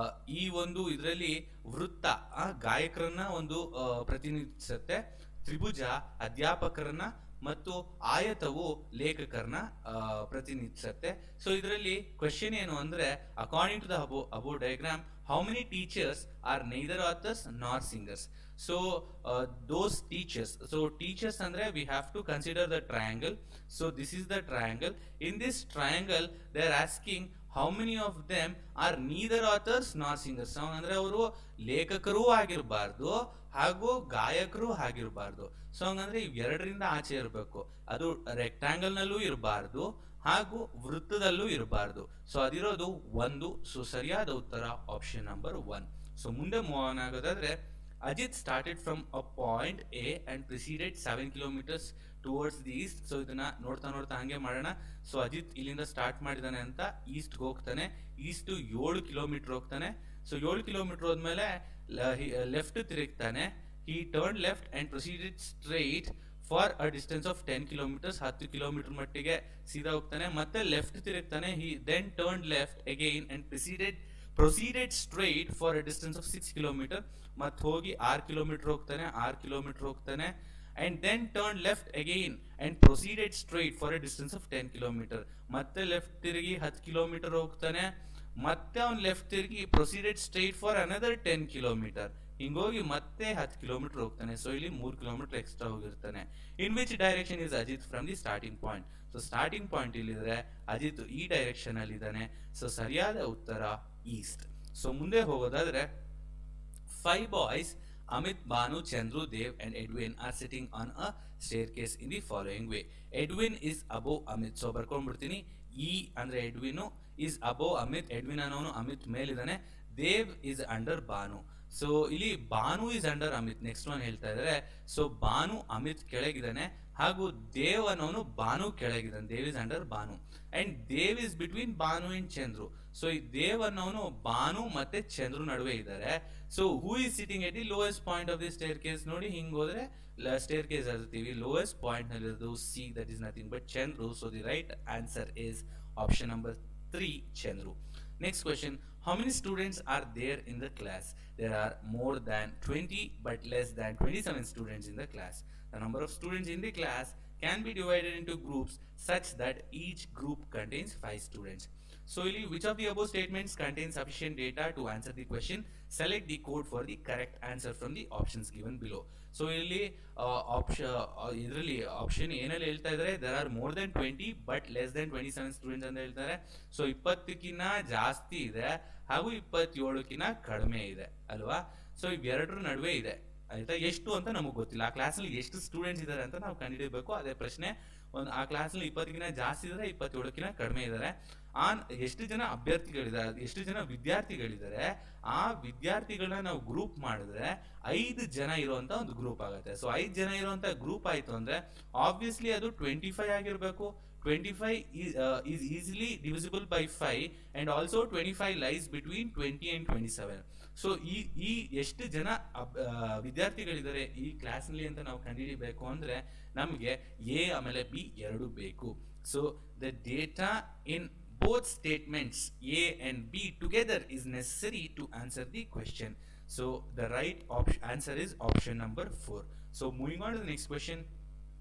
ಈ ಒಂದು ಇದರಲ್ಲಿ ವೃತ್ತ ಆ, ಗಾಯಕರನ್ನ ಒಂದು ಆ, ಪ್ರತಿನಿಧಿಸುತ್ತೆ ತ್ರಿಭುಜ ಅಧ್ಯಾಪಕರನ್ನ ಮತ್ತು ಆಯತವು ಲೇಖಕರನ್ನ ಆ, ಪ್ರತಿನಿಧಿಸುತ್ತೆ ಸೊ ಇದರಲ್ಲಿ ಕ್ವೆಶನ್ ಏನು ಅಂದ್ರೆ according to the above above diagram how many teachers are neither authors nor singers so those teachers so teachers ಅಂದ್ರೆ we have to consider the triangle so this is the triangle in this triangle they are asking how many of them are neither authors nor singers ಅಂದ್ರೆ ಅವರು ಲೇಖಕರೂ ಆಗಿರಬಾರ್ದು ಹಾಗೂ ಗಾಯಕರು ಆಗಿರಬಾರ್ದು so ಹಂಗಂದ್ರೆ ಇವೆರಡರಿಂದ ಆಚೆ ಇರಬೇಕು ಅದು rectangle ನಲ್ಲೂ ಇರಬಾರ್ದು ಹಾಗೂ ವೃತ್ತದಲ್ಲೂ ಇರಬಾರ್ದು ಸೊ ಅದಿರೋದು ಒಂದು ಸೊ ಸರಿಯಾದ ಉತ್ತರ ಆಪ್ಷನ್ ನಂಬರ್ ಒನ್ ಸೊ ಮುಂದೆ ಮೂವ್ ಆನ್ ಆಗೋದಾದ್ರೆ Ajit started from a point A and preceded seven kilometres towards the east so ಇದನ್ನ ನೋಡ್ತಾ ನೋಡ್ತಾ ಹಂಗೆ ಮಾಡೋಣ ಸೊ ಅಜಿತ್ ಇಲ್ಲಿಂದ ಸ್ಟಾರ್ಟ್ ಮಾಡಿದಾನೆ ಅಂತ ಈಸ್ಟ್ ಹೋಗ್ತಾನೆ ಈಸ್ಟ್ ಏಳು ಕಿಲೋಮೀಟರ್ ಹೋಗ್ತಾನೆ ಸೊ ಏಳು ಕಿಲೋಮೀಟರ್ ಹೋದ್ಮೇಲೆ ಲೆಫ್ಟ್ ತಿರುಗ್ತಾನೆ he turn left and proceeded straight for a distance of ten kilometres ಹತ್ತು ಕಿಲೋಮೀಟರ್ ಮಟ್ಟಿಗೆ ಸೀದಾ ಹೋಗ್ತಾನೆ ಮತ್ತೆ ಲೆಫ್ಟ್ ತಿರುಗ್ತಾನೆ he then turn left again and preceded proceeded straight for a distance of six kilometre ಮತ್ತೆ ಹೋಗಿ ಆರು ಕಿಲೋಮೀಟರ್ ಹೋಗ್ತಾನೆ ಆರು ಕಿಲೋಮೀಟರ್ ಹೋಗ್ತಾನೆ and then turn left again and proceeded straight for a distance of ten kilometre ಮತ್ತೆ left ತಿರುಗಿ ಹತ್ತು kilometre ಹೋಗ್ತಾನೆ ಮತ್ತೆ ಅವ್ನು ಲೆಫ್ಟ್ ತಿರುಗಿ proceeded straight for another ten kilometre ಹಿಂಗೋಗಿ ಮತ್ತೆ ಹತ್ತು ಕಿಲೋಮೀಟರ್ ಹೋಗ್ತಾನೆ ಸೊ ಇಲ್ಲಿ ಮೂರ್ ಕಿಲೋಮೀಟರ್ ಎಕ್ಸ್ಟ್ರಾ ಹೋಗಿರ್ತಾನೆ in which direction is Ajit from the starting point so starting point ಇಲ್ಲಿದ್ರೆ ಅಜಿತ್ ಈ ಡೈರೆಕ್ಷನ್ ಅಲ್ಲಿ ಇದ್ದಾನೆ ಸೊ ಸರಿಯಾದ ಉತ್ತರ ಈಸ್ಟ್ ಸೊ ಮುಂದೆ ಹೋಗೋದಾದ್ರೆ five boys Amit Banu Chandru Dev and Edwin are sitting on a staircase in the following way Edwin is above Amit so ಬರ್ಕೊಂಡ್ಬಿಡ್ತೀನಿ E ಅಂದ್ರೆ Edwin is above Amit Edwin ಅನ್ನೋನು ಅಮಿತ್ ಮೇಲಿದ್ದಾನೆ Dev is under Banu so ಇಲ್ಲಿ Banu is under Amit next one ಹೇಳ್ತಾ ಇದಾರೆ so Banu Amit ಕೆಳಗಿದ್ದಾನೆ ಹಾಗೂ ದೇವ್ ಅನ್ನೋನು ಬಾನು ಕೆಳಗಿದ್ದಾನೆ Dev is under Banu and Dev is between Banu and Chandru so ಈ ದೇವ್ ಅನ್ನೋನು ಬಾನು ಮತ್ತೆ ಚಂದ್ರು ನಡುವೆ ಇದ್ದಾರೆ so who is sitting at the lowest point of the staircase ನೋಡಿ ಹಿಂಗ್ ಹೋದ್ರೆ ಸ್ಟೇರ್ ಕೇಸ್ ಇರ್ತೀವಿ ಲೋಯೆಸ್ಟ್ ಪಾಯಿಂಟ್ ನಲ್ಲಿ ಇರೋದು see that is nothing but Chandru so the right answer is option number three Chandru Next question How many students are there in the class? There are more than 20 but less than 27 students in the class. The number of students in the class can be divided into groups such that each group contains 5 students. So, ಇಲ್ಲಿ which of the above statements contains sufficient data to answer the question? Select the code for the correct answer from the options given below. So ಇಲ್ಲಿ option ಇದರಲ್ಲಿ option ಏನಲ್ಲಿ ಹೇಳ್ತಾ ಇದ್ದಾರೆ there are more than twenty but less than twenty seven students ಅಂತ ಹೇಳ್ತಾರೆ so ಇಪ್ಪತ್ತಕ್ಕಿಂತ ಜಾಸ್ತಿ ಇದೆ ಹಾಗೂ ಇಪ್ಪತ್ತೇಳಕ್ಕಿಂತ ಕಡಿಮೆ ಇದೆ ಅಲ್ವಾ ಸೊ ಇವೆರಡರ ನಡುವೆ ಇದೆ ಆಯ್ತಾ ಎಷ್ಟು ಅಂತ ನಮಗೆ ಗೊತ್ತಿಲ್ಲ ಆ ಕ್ಲಾಸಲ್ಲಿ ಎಷ್ಟು ಸ್ಟೂಡೆಂಟ್ಸ್ ಇದ್ದಾರೆ ಅಂತ ನಾವು ಕಂಡುಹಿಡಬೇಕು ಅದೇ ಪ್ರಶ್ನೆ ಒಂದು ಆ ಕ್ಲಾಸಲ್ಲಿ ಇಪ್ಪತ್ತಕ್ಕಿಂತ ಜಾಸ್ತಿ ಇದ್ದಾರೆ ಇಪ್ಪತ್ತೇಳಕ್ಕಿಂತ ಕಡಿಮೆ ಇದ್ದಾರೆ ಆ ಎಷ್ಟು ಜನ ಅಭ್ಯರ್ಥಿಗಳಿದ್ದಾರೆ ಎಷ್ಟು ಜನ ವಿದ್ಯಾರ್ಥಿಗಳಿದ್ದಾರೆ ಆ ವಿದ್ಯಾರ್ಥಿಗಳನ್ನ ನಾವು ಗ್ರೂಪ್ ಮಾಡಿದ್ರೆ ಐದು ಜನ ಇರುವಂತ ಒಂದು ಗ್ರೂಪ್ ಆಗುತ್ತೆ ಸೊ ಐದು ಜನ ಇರುವಂತ ಗ್ರೂಪ್ ಆಯ್ತು ಅಂದ್ರೆ ಆಬ್ವಿಯಸ್ಲಿ ಅದು ಟ್ವೆಂಟಿ ಫೈವ್ ಆಗಿರ್ಬೇಕು twenty five is easily divisible by five and also twenty five lies between twenty and twenty seven so ಈ ಈ ಎಷ್ಟು ಜನ ಅಬ್- ಆ, ವಿದ್ಯಾರ್ಥಿಗಳಿದ್ದಾರೆ ಈ ಕ್ಲಾಸ್ನಲ್ಲಿ ಅಂತ ನಾವು ಕಂಡುಹಿಡಿಬೇಕು ಅಂದ್ರೆ ನಮಗೆ ಎ ಆಮೇಲೆ ಬಿ ಎರಡು ಬೇಕು so the data in both statements A and B together is necessary to answer the question. So the right option answer is option number 4. So moving on to the next question.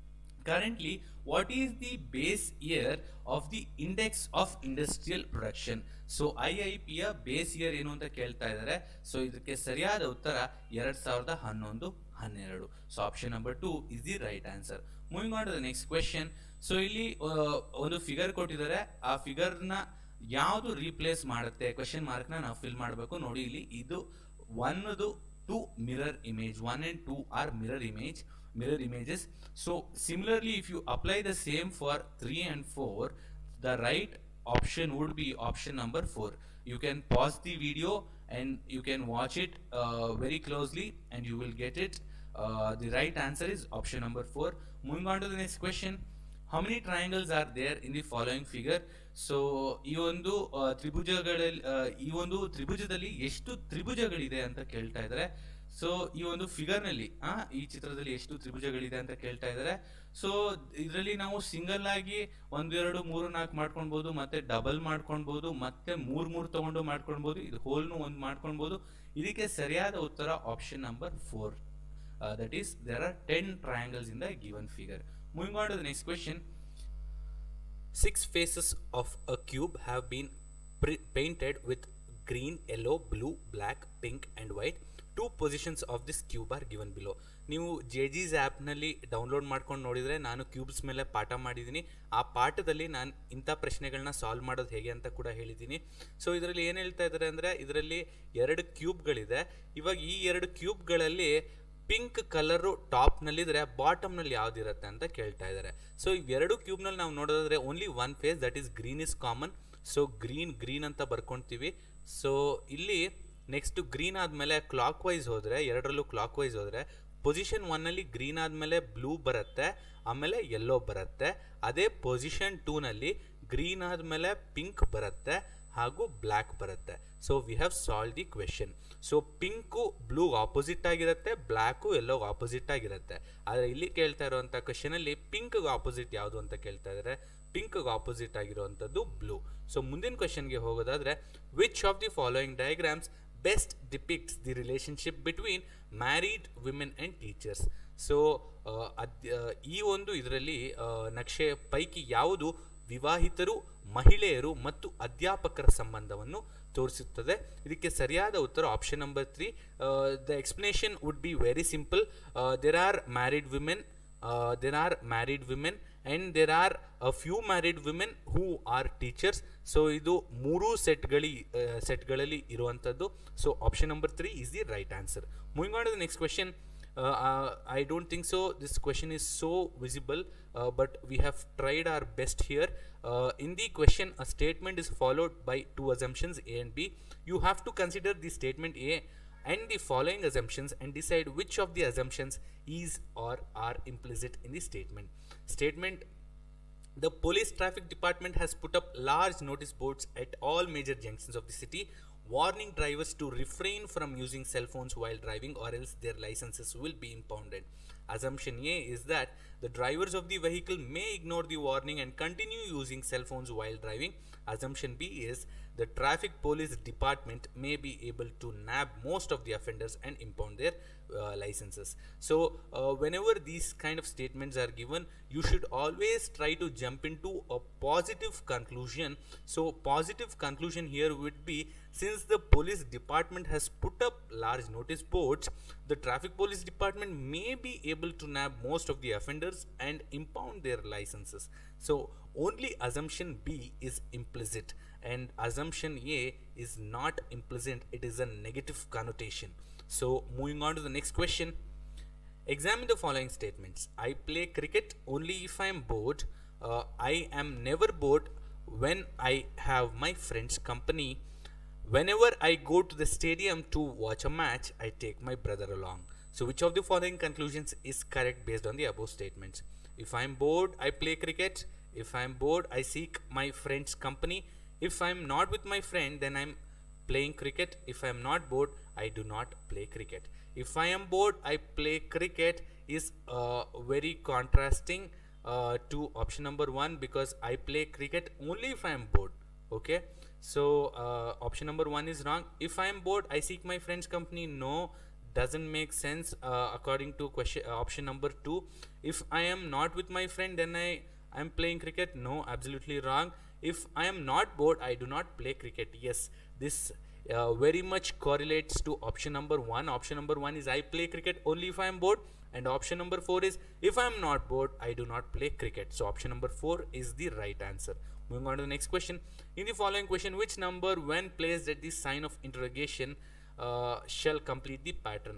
currently what is the base year of the index of industrial production so I I ಪಿಯ base year ಏನು ಅಂತ ಕೇಳ್ತಾ ಇದ್ದಾರೆ so ಇದಕ್ಕೆ ಸರಿಯಾದ ಉತ್ತರ ಎರಡ್ ಸಾವಿರದ ಹನ್ನೊಂದು ಹನ್ನೆರಡು so option number two is the right answer moving on to the next question so ಇಲ್ಲಿ ಆ, ಒಂದು ಫಿಗರ್ ಕೊಟ್ಟಿದ್ದಾರೆ ಆ ಫಿಗರ್ನ ಯಾವುದು ರೀಪ್ಲೇಸ್ ಮಾಡುತ್ತೆ ಕ್ವೆಶನ್ ಮಾರ್ಕ್ನ ನಾವು ಫಿಲ್ ಮಾಡಬೇಕು ನೋಡಿ ಇಲ್ಲಿ ಇದು ಒನ್ದು two mirror image one and two are mirror image mirror images so similarly if you apply the same for 3 and 4 the right option would be option number 4 you can pause the video and you can watch it uh, very closely and you will get it uh, the right answer is option number 4 moving on to the next question how many triangles are there in the following figure so ಈ ಒಂದು ಆ, ತ್ರಿಭುಜಗಳಲ್ಲಿ ಆ, ಈ ಒಂದು ತ್ರಿಭುಜದಲ್ಲಿ ಎಷ್ಟು ತ್ರಿಭುಜಗಳಿದೆ ಅಂತ ಕೇಳ್ತಾ ಇದ್ದಾರೆ ಸೊ ಈ ಒಂದು ಫಿಗರ್ ನಲ್ಲಿ ಆ ಈ ಚಿತ್ರದಲ್ಲಿ ಎಷ್ಟು ತ್ರಿಭುಜಗಳಿದೆ ಅಂತ ಕೇಳ್ತಾ ಇದ್ದಾರೆ ಸೊ ಇದರಲ್ಲಿ ನಾವು ಸಿಂಗಲ್ ಆಗಿ ಒಂದೆರಡು ಮೂರು ನಾಲ್ಕು ಮಾಡ್ಕೊಳ್ಬಹುದು ಮತ್ತೆ ಡಬಲ್ ಮಾಡ್ಕೊಳ್ಬಹುದು ಮತ್ತೆ ಮೂರ್ ಮೂರ್ ತಗೊಂಡು ಮಾಡ್ಕೊಳ್ಬಹುದು ಇದು ಹೋಲ್ನು ಒಂದು ಮಾಡ್ಕೊಳ್ಬಹುದು ಇದಕ್ಕೆ ಸರಿಯಾದ ಉತ್ತರ option number four that is there are ten triangles in the given figure moving on to the next question Six faces of a cube have been pre- painted with green, yellow, blue, black, pink, and white. Two positions of this cube are given below. ನೀವು ಜೆ ಜಿಸ್ ಆ್ಯಪ್ನಲ್ಲಿ download ಮಾಡ್ಕೊಂಡು ನೋಡಿದರೆ ನಾನು cubes ಮೇಲೆ ಪಾಠ ಮಾಡಿದ್ದೀನಿ ಆ ಪಾಠದಲ್ಲಿ ನಾನು ಇಂಥ ಪ್ರಶ್ನೆಗಳನ್ನ ಸಾಲ್ವ್ ಮಾಡೋದು ಹೇಗೆ ಅಂತ ಕೂಡ ಹೇಳಿದ್ದೀನಿ ಸೊ ಇದರಲ್ಲಿ ಏನು ಹೇಳ್ತಾ ಇದ್ದಾರೆ ಅಂದರೆ ಇದರಲ್ಲಿ ಎರಡು ಕ್ಯೂಬ್ಗಳಿದೆ ಇವಾಗ ಈ ಎರಡು ಕ್ಯೂಬ್ಗಳಲ್ಲಿ ಪಿಂಕ್ ಕಲರು ಟಾಪ್ನಲ್ಲಿದ್ರೆ ಬಾಟಮ್ನಲ್ಲಿ ಯಾವ್ದಿರುತ್ತೆ ಅಂತ ಕೇಳ್ತಾ ಇದ್ದಾರೆ ಸೊ ಇವೆರಡು ಕ್ಯೂಬ್ನಲ್ಲಿ ನಾವು ನೋಡೋದಾದ್ರೆ only one face that is green is common so green green ಅಂತ ಬರ್ಕೊಳ್ತೀವಿ ಸೊ ಇಲ್ಲಿ ನೆಕ್ಸ್ಟ್ ಗ್ರೀನ್ ಆದಮೇಲೆ ಕ್ಲಾಕ್ ವೈಸ್ ಹೋದರೆ ಎರಡರಲ್ಲೂ ಕ್ಲಾಕ್ ವೈಸ್ ಹೋದರೆ ಪೊಸಿಷನ್ ಒನ್ನಲ್ಲಿ ಗ್ರೀನ್ ಆದಮೇಲೆ ಬ್ಲೂ ಬರುತ್ತೆ ಆಮೇಲೆ ಯೆಲ್ಲೋ ಬರುತ್ತೆ ಅದೇ ಪೊಸಿಷನ್ ಟೂನಲ್ಲಿ ಗ್ರೀನ್ ಆದಮೇಲೆ ಪಿಂಕ್ ಬರುತ್ತೆ ಹಾಗೂ ಬ್ಲ್ಯಾಕ್ ಬರುತ್ತೆ so we have solve the question so pink blue opposite ಆಗಿರುತ್ತೆ ಬ್ಲ್ಯಾಕು ಎಲ್ಲೋ ಆಪೋಸಿಟ್ ಆಗಿರುತ್ತೆ ಆದರೆ ಇಲ್ಲಿ ಕೇಳ್ತಾ ಇರುವಂಥ ಕ್ವೆಶನಲ್ಲಿ ಪಿಂಕ್ಗೆ ಆಪೋಸಿಟ್ ಯಾವುದು ಅಂತ ಕೇಳ್ತಾ ಇದ್ದಾರೆ ಪಿಂಕ್ಗೆ ಆಪೋಸಿಟ್ ಆಗಿರುವಂಥದ್ದು ಬ್ಲೂ ಸೊ ಮುಂದಿನ ಕ್ವೆಶನ್ಗೆ ಹೋಗೋದಾದ್ರೆ which of the following diagrams best depicts the relationship between married women and teachers so ಈ ಒಂದು ಇದರಲ್ಲಿ ನಕ್ಷೆ ಪೈಕಿ ಯಾವುದು ವಿವಾಹಿತರು ಮಹಿಳೆಯರು ಮತ್ತು ಅಧ್ಯಾಪಕರ ಸಂಬಂಧವನ್ನು ತೋರಿಸುತ್ತದೆ ಇದಕ್ಕೆ ಸರಿಯಾದ ಉತ್ತರ option number three the explanation would be very simple there are married women there are married women and there are a few married women who are teachers so ಇದು ಮೂರೂ ಸೆಟ್ಗಳಿ ಸೆಟ್ಗಳಲ್ಲಿ ಇರುವಂಥದ್ದು so option number three is the right answer moving on to the next question uh, uh, I don't think so. This question is so visible, uh, but we have tried our best here. Uh, in the question, a statement is followed by two assumptions A and B. You have to consider the statement A and the following assumptions and decide which of the assumptions is or are implicit in the statement. Statement the police traffic department has put up large notice boards at all major junctions of the city warning drivers to refrain from using cell phones while driving or else their licenses will be impounded. Assumption A is that the drivers of the vehicle may ignore the warning and continue using cell phones while driving. Assumption B is the traffic police department may be able to nab most of the offenders and impound their uh, licenses. So, uh, whenever these kind of statements are given, you should always try to jump into a positive conclusion. So, positive conclusion here would be since the police department has put up large notice boards, the traffic police department may be able to nab most of the offenders and impound their licenses. So, only assumption B is implicit and assumption A is not implicit, it is a negative connotation. So, moving on to the next question. Examine the following statements. I play cricket only if I am bored. Uh, I am never bored when I have my friend's company. Whenever I go to the stadium to watch a match, I take my brother along. So, which of the following conclusions is correct based on the above statements? If I am bored, I play cricket. If I am bored, I seek my friend's company. If I am not with my friend, then I am playing cricket. If I am not bored, I do not play cricket. If I am bored, I play cricket is uh, very contrasting uh, to option number one because I play cricket only if I am bored. Okay, so uh, option number one is wrong. If I am bored, I seek my friend's company. No, doesn't make sense uh, according to question uh, option number 2 if i am not with my friend then i i am playing cricket no absolutely wrong if i am not bored i do not play cricket yes this uh, very much correlates to option number 1 option number 1 is i play cricket only if i am bored and option number 4 is if i am not bored i do not play cricket so option number 4 is the right answer moving on to the next question in the following question which number when placed at the sign of interrogation uh, shall complete the pattern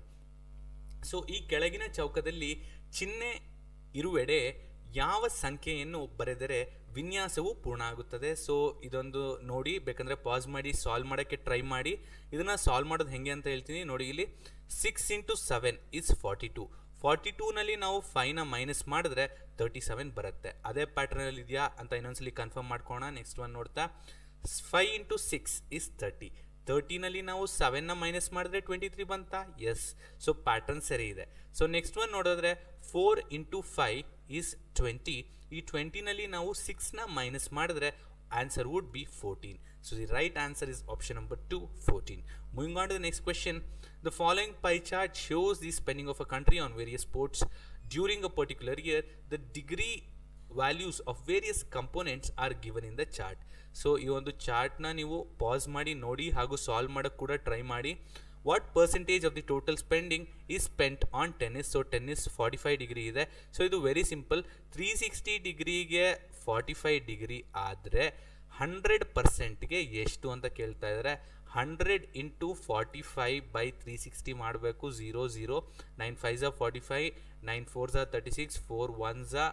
so ಈ ಕೆಳಗಿನ ಚೌಕದಲ್ಲಿ ಚಿಹ್ನೆ ಇರುವೆಡೆ ಯಾವ ಸಂಖ್ಯೆಯನ್ನು ಬರೆದರೆ ವಿನ್ಯಾಸವು ಪೂರ್ಣ ಆಗುತ್ತದೆ so ಇದೊಂದು ನೋಡಿ ಬೇಕಂದರೆ ಪಾಸ್ ಮಾಡಿ ಸಾಲ್ವ್ ಮಾಡೋಕ್ಕೆ ಟ್ರೈ ಮಾಡಿ ಇದನ್ನು ಸಾಲ್ವ್ ಮಾಡೋದು ಹೆಂಗೆ ಅಂತ ಹೇಳ್ತೀನಿ ನೋಡಿ ಇಲ್ಲಿ six into seven is forty two forty ಟೂನಲ್ಲಿ ನಾವು ಫೈವ್ನ ಮೈನಸ್ ಮಾಡಿದ್ರೆ ತರ್ಟಿ ಸೆವೆನ್ ಬರುತ್ತೆ ಅದೇ ಪ್ಯಾಟರ್ನಲ್ಲಿ ಇದೆಯಾ ಅಂತ ಇನ್ನೊಂದ್ಸಲಿ ಕನ್ಫರ್ಮ್ ಮಾಡ್ಕೋಣ ನೆಕ್ಸ್ಟ್ ಒನ್ ನೋಡ್ತಾ five into six is thirty ತರ್ಟಿನಲ್ಲಿ ನಾವು ಸೆವೆನ್ನ ಮೈನಸ್ ಮಾಡಿದ್ರೆ ಟ್ವೆಂಟಿ ತ್ರೀ ಬಂತಾ ಎಸ್ ಸೊ ಪ್ಯಾಟರ್ನ್ ಸರಿ ಇದೆ ಸೊ ನೆಕ್ಸ್ಟ್ ಒನ್ ನೋಡಿದ್ರೆ four into five is twenty ಈ ಟ್ವೆಂಟಿನಲ್ಲಿ ನಾವು ಸಿಕ್ಸ್ನ ಮೈನಸ್ ಮಾಡಿದ್ರೆ answer would be fourteen so the right answer is option number two fourteen moving on to the next question the following pie chart shows the spending of a country on various sports during a particular year the degree values of various components are given in the chart so ಈ ಒಂದು ಚಾರ್ಟ್ನ ನೀವು pass ಮಾಡಿ ನೋಡಿ ಹಾಗೂ solve ಮಾಡೋಕ್ಕೆ ಕೂಡ try ಮಾಡಿ what percentage of the total spending is spent on tennis so tennis forty five degree ಇದೆ ಸೊ ಇದು ವೆರಿ ಸಿಂಪಲ್ ತ್ರೀ ಸಿಕ್ಸ್ಟಿ ಡಿಗ್ರಿಗೆ ಫಾರ್ಟಿ ಫೈವ್ ಡಿಗ್ರಿ ಆದರೆ ಹಂಡ್ರೆಡ್ ಪರ್ಸೆಂಟ್ಗೆ ಎಷ್ಟು ಅಂತ ಕೇಳ್ತಾ ಇದ್ದಾರೆ hundred into forty five by three sixty ಮಾಡಬೇಕು ಝೀರೋ ಝೀರೋ ನೈನ್ ಫೈವ್ ಝಾ ಫಾರ್ಟಿ ಫೈವ್ ನೈನ್ ಫೋರ್ ಝಾ ತರ್ಟಿ ಸಿಕ್ಸ್ ಫೋರ್ ಒನ್ ಝಾ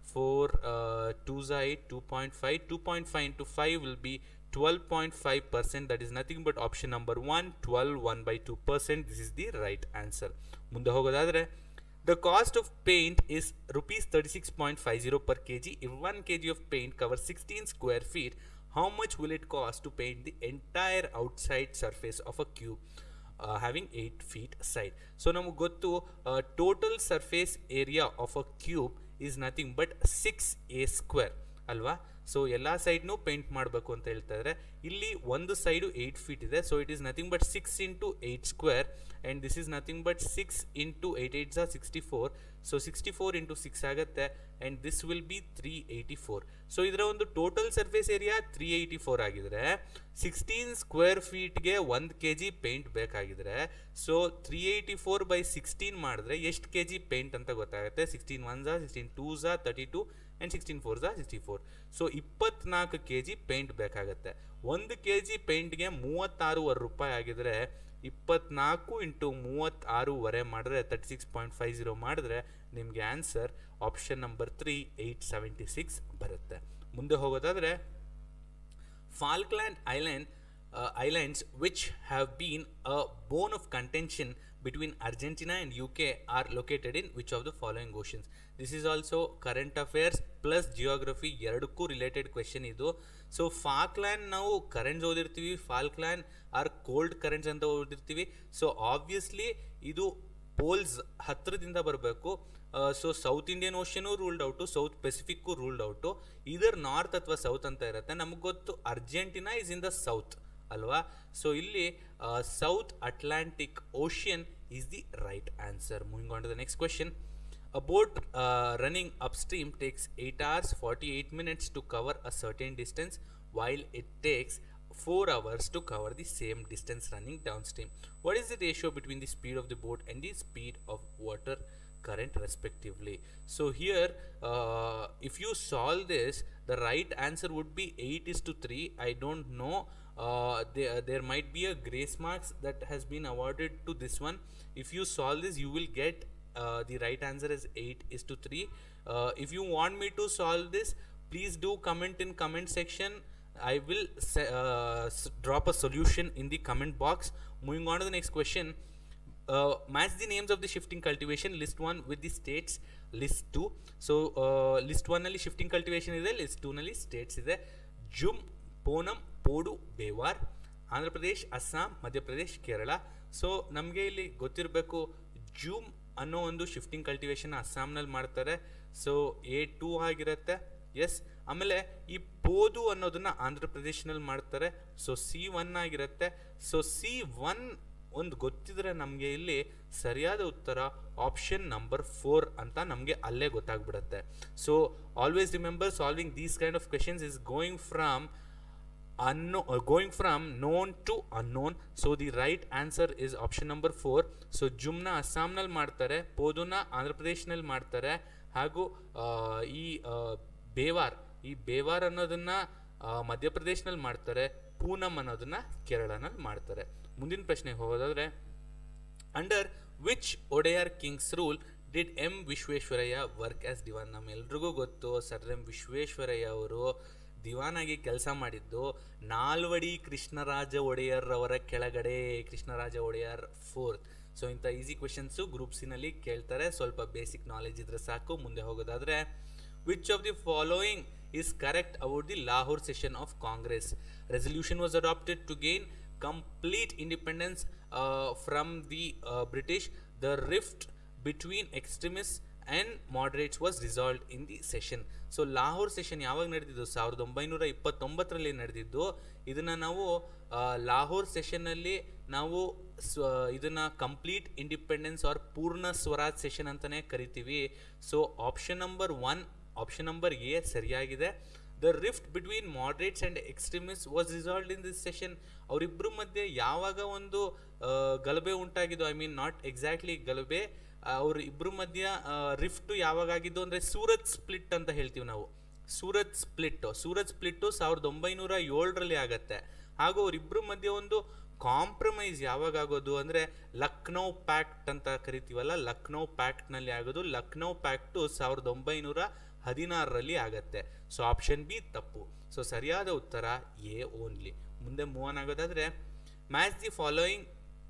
4 uh, 2 is 8 2.5 2.5 into 5 will be 12.5 percent that is nothing but option number 1 12 1 by 2 percent this is the right answer ಮುಂದೆ ಹೋಗೋದಾದ್ರೆ the cost of paint is rupees 36.50 per kg if 1 kg of paint covers 16 square feet how much will it cost to paint the entire outside surface of a cube uh, having 8 feet side so ನಮಗೆ ಗೊತ್ತು total surface area of a cube is nothing but six a square ಅಲ್ವಾ so ಎಲ್ಲ ಸೈಡ್ನು paint ಮಾಡಬೇಕು ಅಂತ ಹೇಳ್ತಾ ಇದ್ದಾರೆ ಇಲ್ಲಿ ಒಂದು ಸೈಡು ಏಯ್ಟ್ ಫೀಟ್ ಇದೆ so it is nothing but six into eight square and this is nothing but six into eight eight ಝಾ sixty four so sixty four into six ಆಗುತ್ತೆ and this will be three eighty four so ಇದರ ಒಂದು total surface area three eighty four ಆಗಿದ್ರೆ sixteen square ಫೀಟ್ಗೆ ಒಂದು K G paint ಬೇಕಾಗಿದ್ರೆ so three eighty four by sixteen ಮಾಡಿದ್ರೆ ಎಷ್ಟು K G paint ಅಂತ ಗೊತ್ತಾಗುತ್ತೆ ಸಿಕ್ಸ್ಟೀನ್ ಒನ್ ಝಾ ಸಿಕ್ಸ್ಟೀನ್ ಟೂ ಝಾ thirty two and sixteen four ಝಾ ಸಿಕ್ಸ್ಟಿ ಫೋರ್ ಸೊ ಇಪ್ಪತ್ನಾಲ್ಕು ಕೆ ಜಿ ಪೇಂಟ್ ಬೇಕಾಗುತ್ತೆ ಒಂದು ಕೆ ಜಿ ಪೇಂಟ್ಗೆ ಮೂವತ್ತಾರೂವರೆ ರೂಪಾಯಿ ಆಗಿದ್ರೆ ಇಪ್ಪತ್ನಾಲ್ಕು ಇಂಟು ಮೂವತ್ತಾರೂವರೆ ಮಾಡಿದ್ರೆ thirty six point five zero ಮಾಡಿದ್ರೆ ನಿಮಗೆ answer option number three eight seventy six ಬರುತ್ತೆ ಮುಂದೆ ಹೋಗೋದಾದರೆ Falkland Island uh, islands which have been a bone of contention between Argentina and UK are located in which of the following oceans? This is also current affairs plus geography ಎರಡಕ್ಕೂ related question ಇದು so Falkland ನಾವು currents ಓದಿರ್ತೀವಿ Falkland are cold currents ಅಂತ ಓದಿರ್ತೀವಿ so obviously ಇದು poles ಹತ್ತಿರದಿಂದ ಬರಬೇಕು so south Indian Ocean ruled out south Pacific ruled out ಇದರ್ ನಾರ್ತ್ ಅಥವಾ ಸೌತ್ ಅಂತ ಇರುತ್ತೆ ನಮಗೆ ಗೊತ್ತು Argentina is in the south ಅಲ್ವಾ ಸೊ ಇಲ್ಲಿ South Atlantic Ocean is the right answer moving on to the next question A boat uh, running upstream takes 8 hours 48 minutes to cover a certain distance while it takes 4 hours to cover the same distance running downstream. What is the ratio between the speed of the boat and the speed of water current respectively? So here uh, if you solve this the right answer would be 8 is to 3. I don't know uh, there, there might be a grace marks that has been awarded to this one. If you solve this you will get uh, the right answer is 8 is to 3 uh, if you want me to solve this please do comment in comment section i will se- uh, s- drop a solution in the comment box moving on to the next question uh, match the names of the shifting cultivation list 1 with the states list 2 so uh, list 1 ನಲ್ಲಿ shifting cultivation ಇದೆ list 2 ನಲ್ಲಿ states ಇದೆ jhum ponam podu bewar Andhra Pradesh Assam Madhya Pradesh Kerala so ನಮಗೆ ಇಲ್ಲಿ ಗೊತ್ತಿರಬೇಕು zoom ಅನ್ನೋ ಒಂದು shifting cultivation ಅಸ್ಸಾಂನಲ್ಲಿ ಮಾಡ್ತಾರೆ ಸೊ ಎ ಟೂ ಆಗಿರುತ್ತೆ ಎಸ್ ಆಮೇಲೆ ಈ ಪೋದು ಅನ್ನೋದನ್ನ ಆಂಧ್ರ ಪ್ರದೇಶನಲ್ಲಿ ಮಾಡ್ತಾರೆ ಸೊ ಸಿ ಒನ್ ಆಗಿರುತ್ತೆ ಸೊ ಸಿ ಒನ್ ಒಂದು ಗೊತ್ತಿದ್ರೆ ನಮಗೆ ಇಲ್ಲಿ ಸರಿಯಾದ ಉತ್ತರ ಆಪ್ಷನ್ ನಂಬರ್ ಫೋರ್ ಅಂತ ನಮಗೆ ಅಲ್ಲೇ ಗೊತ್ತಾಗ್ಬಿಡುತ್ತೆ so always remember solving these kind of questions is going from ಅನ್ನೋ going from known to unknown so the right answer is option number four so ಜುಮ್ನ ಅಸ್ಸಾಂನಲ್ಲಿ ಮಾಡ್ತಾರೆ ಪೋದುನ ಆಂಧ್ರ ಪ್ರದೇಶನಲ್ಲಿ ಮಾಡ್ತಾರೆ ಹಾಗೂ ಆ, ಈ ಆ, ಬೇವಾರ್ ಈ ಬೇವಾರ್ ಅನ್ನೋದನ್ನ ಆ, ಮಧ್ಯಪ್ರದೇಶನಲ್ಲಿ ಮಾಡ್ತಾರೆ ಪೂನಮ್ ಅನ್ನೋದನ್ನ ಕೇರಳನಲ್ಲಿ ಮಾಡ್ತಾರೆ ಮುಂದಿನ ಪ್ರಶ್ನೆಗೆ ಹೋಗೋದಾದ್ರೆ under which Wodeyar kings rule did M Visvesvaraya work as Dewan ನಮ್ಮೆಲ್ರಿಗೂ ಗೊತ್ತು ಸರ್ ಎಂ ವಿಶ್ವೇಶ್ವರಯ್ಯ ಅವರು ದಿವಾನಾಗಿ ಕೆಲಸ ಮಾಡಿದ್ದು ನಾಲ್ವಡಿ ಕೃಷ್ಣರಾಜ ಒಡೆಯರ್ ಅವರ ಕೆಳಗಡೆ ಕೃಷ್ಣರಾಜ ಒಡೆಯರ್ ಫೋರ್ತ್ ಸೊ ಇಂಥ ಈಸಿ ಕ್ವೆಶನ್ಸು ಗ್ರೂಪ್ ಸಿನಲ್ಲಿ ಕೇಳ್ತಾರೆ ಸ್ವಲ್ಪ ಬೇಸಿಕ್ ನಾಲೆಜ್ ಇದ್ರೆ ಸಾಕು ಮುಂದೆ ಹೋಗೋದಾದ್ರೆ which of the following is correct about the Lahore session of Congress. Resolution was adopted to gain complete independence uh, from the uh, British. The rift between extremists and moderates was resolved in the session. So Lahore session ಯಾವಾಗ ನಡೆದಿದ್ದು ಸಾವಿರದ ಒಂಬೈನೂರ ಇಪ್ಪತ್ತೊಂಬತ್ತರಲ್ಲಿ ನಡೆದಿದ್ದು ಇದನ್ನ ನಾವು ಆ, ಲಾಹೋರ್ ಸೆಷನ್ನಲ್ಲಿ ನಾವು ಸ್ವ ಇದನ್ನ ಕಂಪ್ಲೀಟ್ ಇಂಡಿಪೆಂಡೆನ್ಸ್ ಆರ್ ಪೂರ್ಣ ಸ್ವರಾಜ್ ಸೆಷನ್ ಅಂತಾನೆ ಕರಿತೀವಿ so option number one option number A ಸರಿಯಾಗಿದೆ the rift between moderates and extremist was resolved in this session ಅವರಿಬ್ಬರ ಮಧ್ಯೆ ಯಾವಾಗ ಒಂದು ಆ, ಗಲಭೆ ಉಂಟಾಗಿದ್ದು ಐ ಮೀನ್ ನಾಟ್ ಎಕ್ಸಾಕ್ಟ್ಲಿ ಗಲಭೆ ಅವ್ರ ಇಬ್ಬರ ಮಧ್ಯ ರಿಫ್ಟ್ ಯಾವಾಗ ಆಗಿದ್ದು ಅಂದರೆ ಸೂರತ್ ಸ್ಪ್ಲಿಟ್ ಅಂತ ಹೇಳ್ತೀವಿ ನಾವು ಸೂರತ್ ಸ್ಪ್ಲಿಟ್ ಸೂರತ್ ಸ್ಪ್ಲಿಟ್ಟು ಸಾವಿರದ ಒಂಬೈನೂರ ಏಳರಲ್ಲಿ ಆಗತ್ತೆ ಹಾಗೂ ಅವರಿಬ್ಬರ ಮಧ್ಯೆ ಒಂದು ಕಾಂಪ್ರಮೈಸ್ ಯಾವಾಗ ಆಗೋದು ಅಂದರೆ ಲಕ್ನೋ ಪ್ಯಾಕ್ಟ್ ಅಂತ ಕರಿತೀವಲ್ಲ ಲಕ್ನೋ ಪ್ಯಾಕ್ಟ್ನಲ್ಲಿ ಆಗೋದು ಲಕ್ನೋ ಪ್ಯಾಕ್ಟು ಸಾವಿರದ ಒಂಬೈನೂರ ಹದಿನಾರರಲ್ಲಿ ಆಗತ್ತೆ ಸೊ ಆಪ್ಷನ್ ಬಿ ತಪ್ಪು ಸೊ ಸರಿಯಾದ ಉತ್ತರ ಎ ಓನ್ಲಿ ಮುಂದೆ ಮೂವ್ ಆನ್ ಆಗೋದಾದರೆ ಮ್ಯಾಚ್ ದಿ ಫಾಲೋಯಿಂಗ್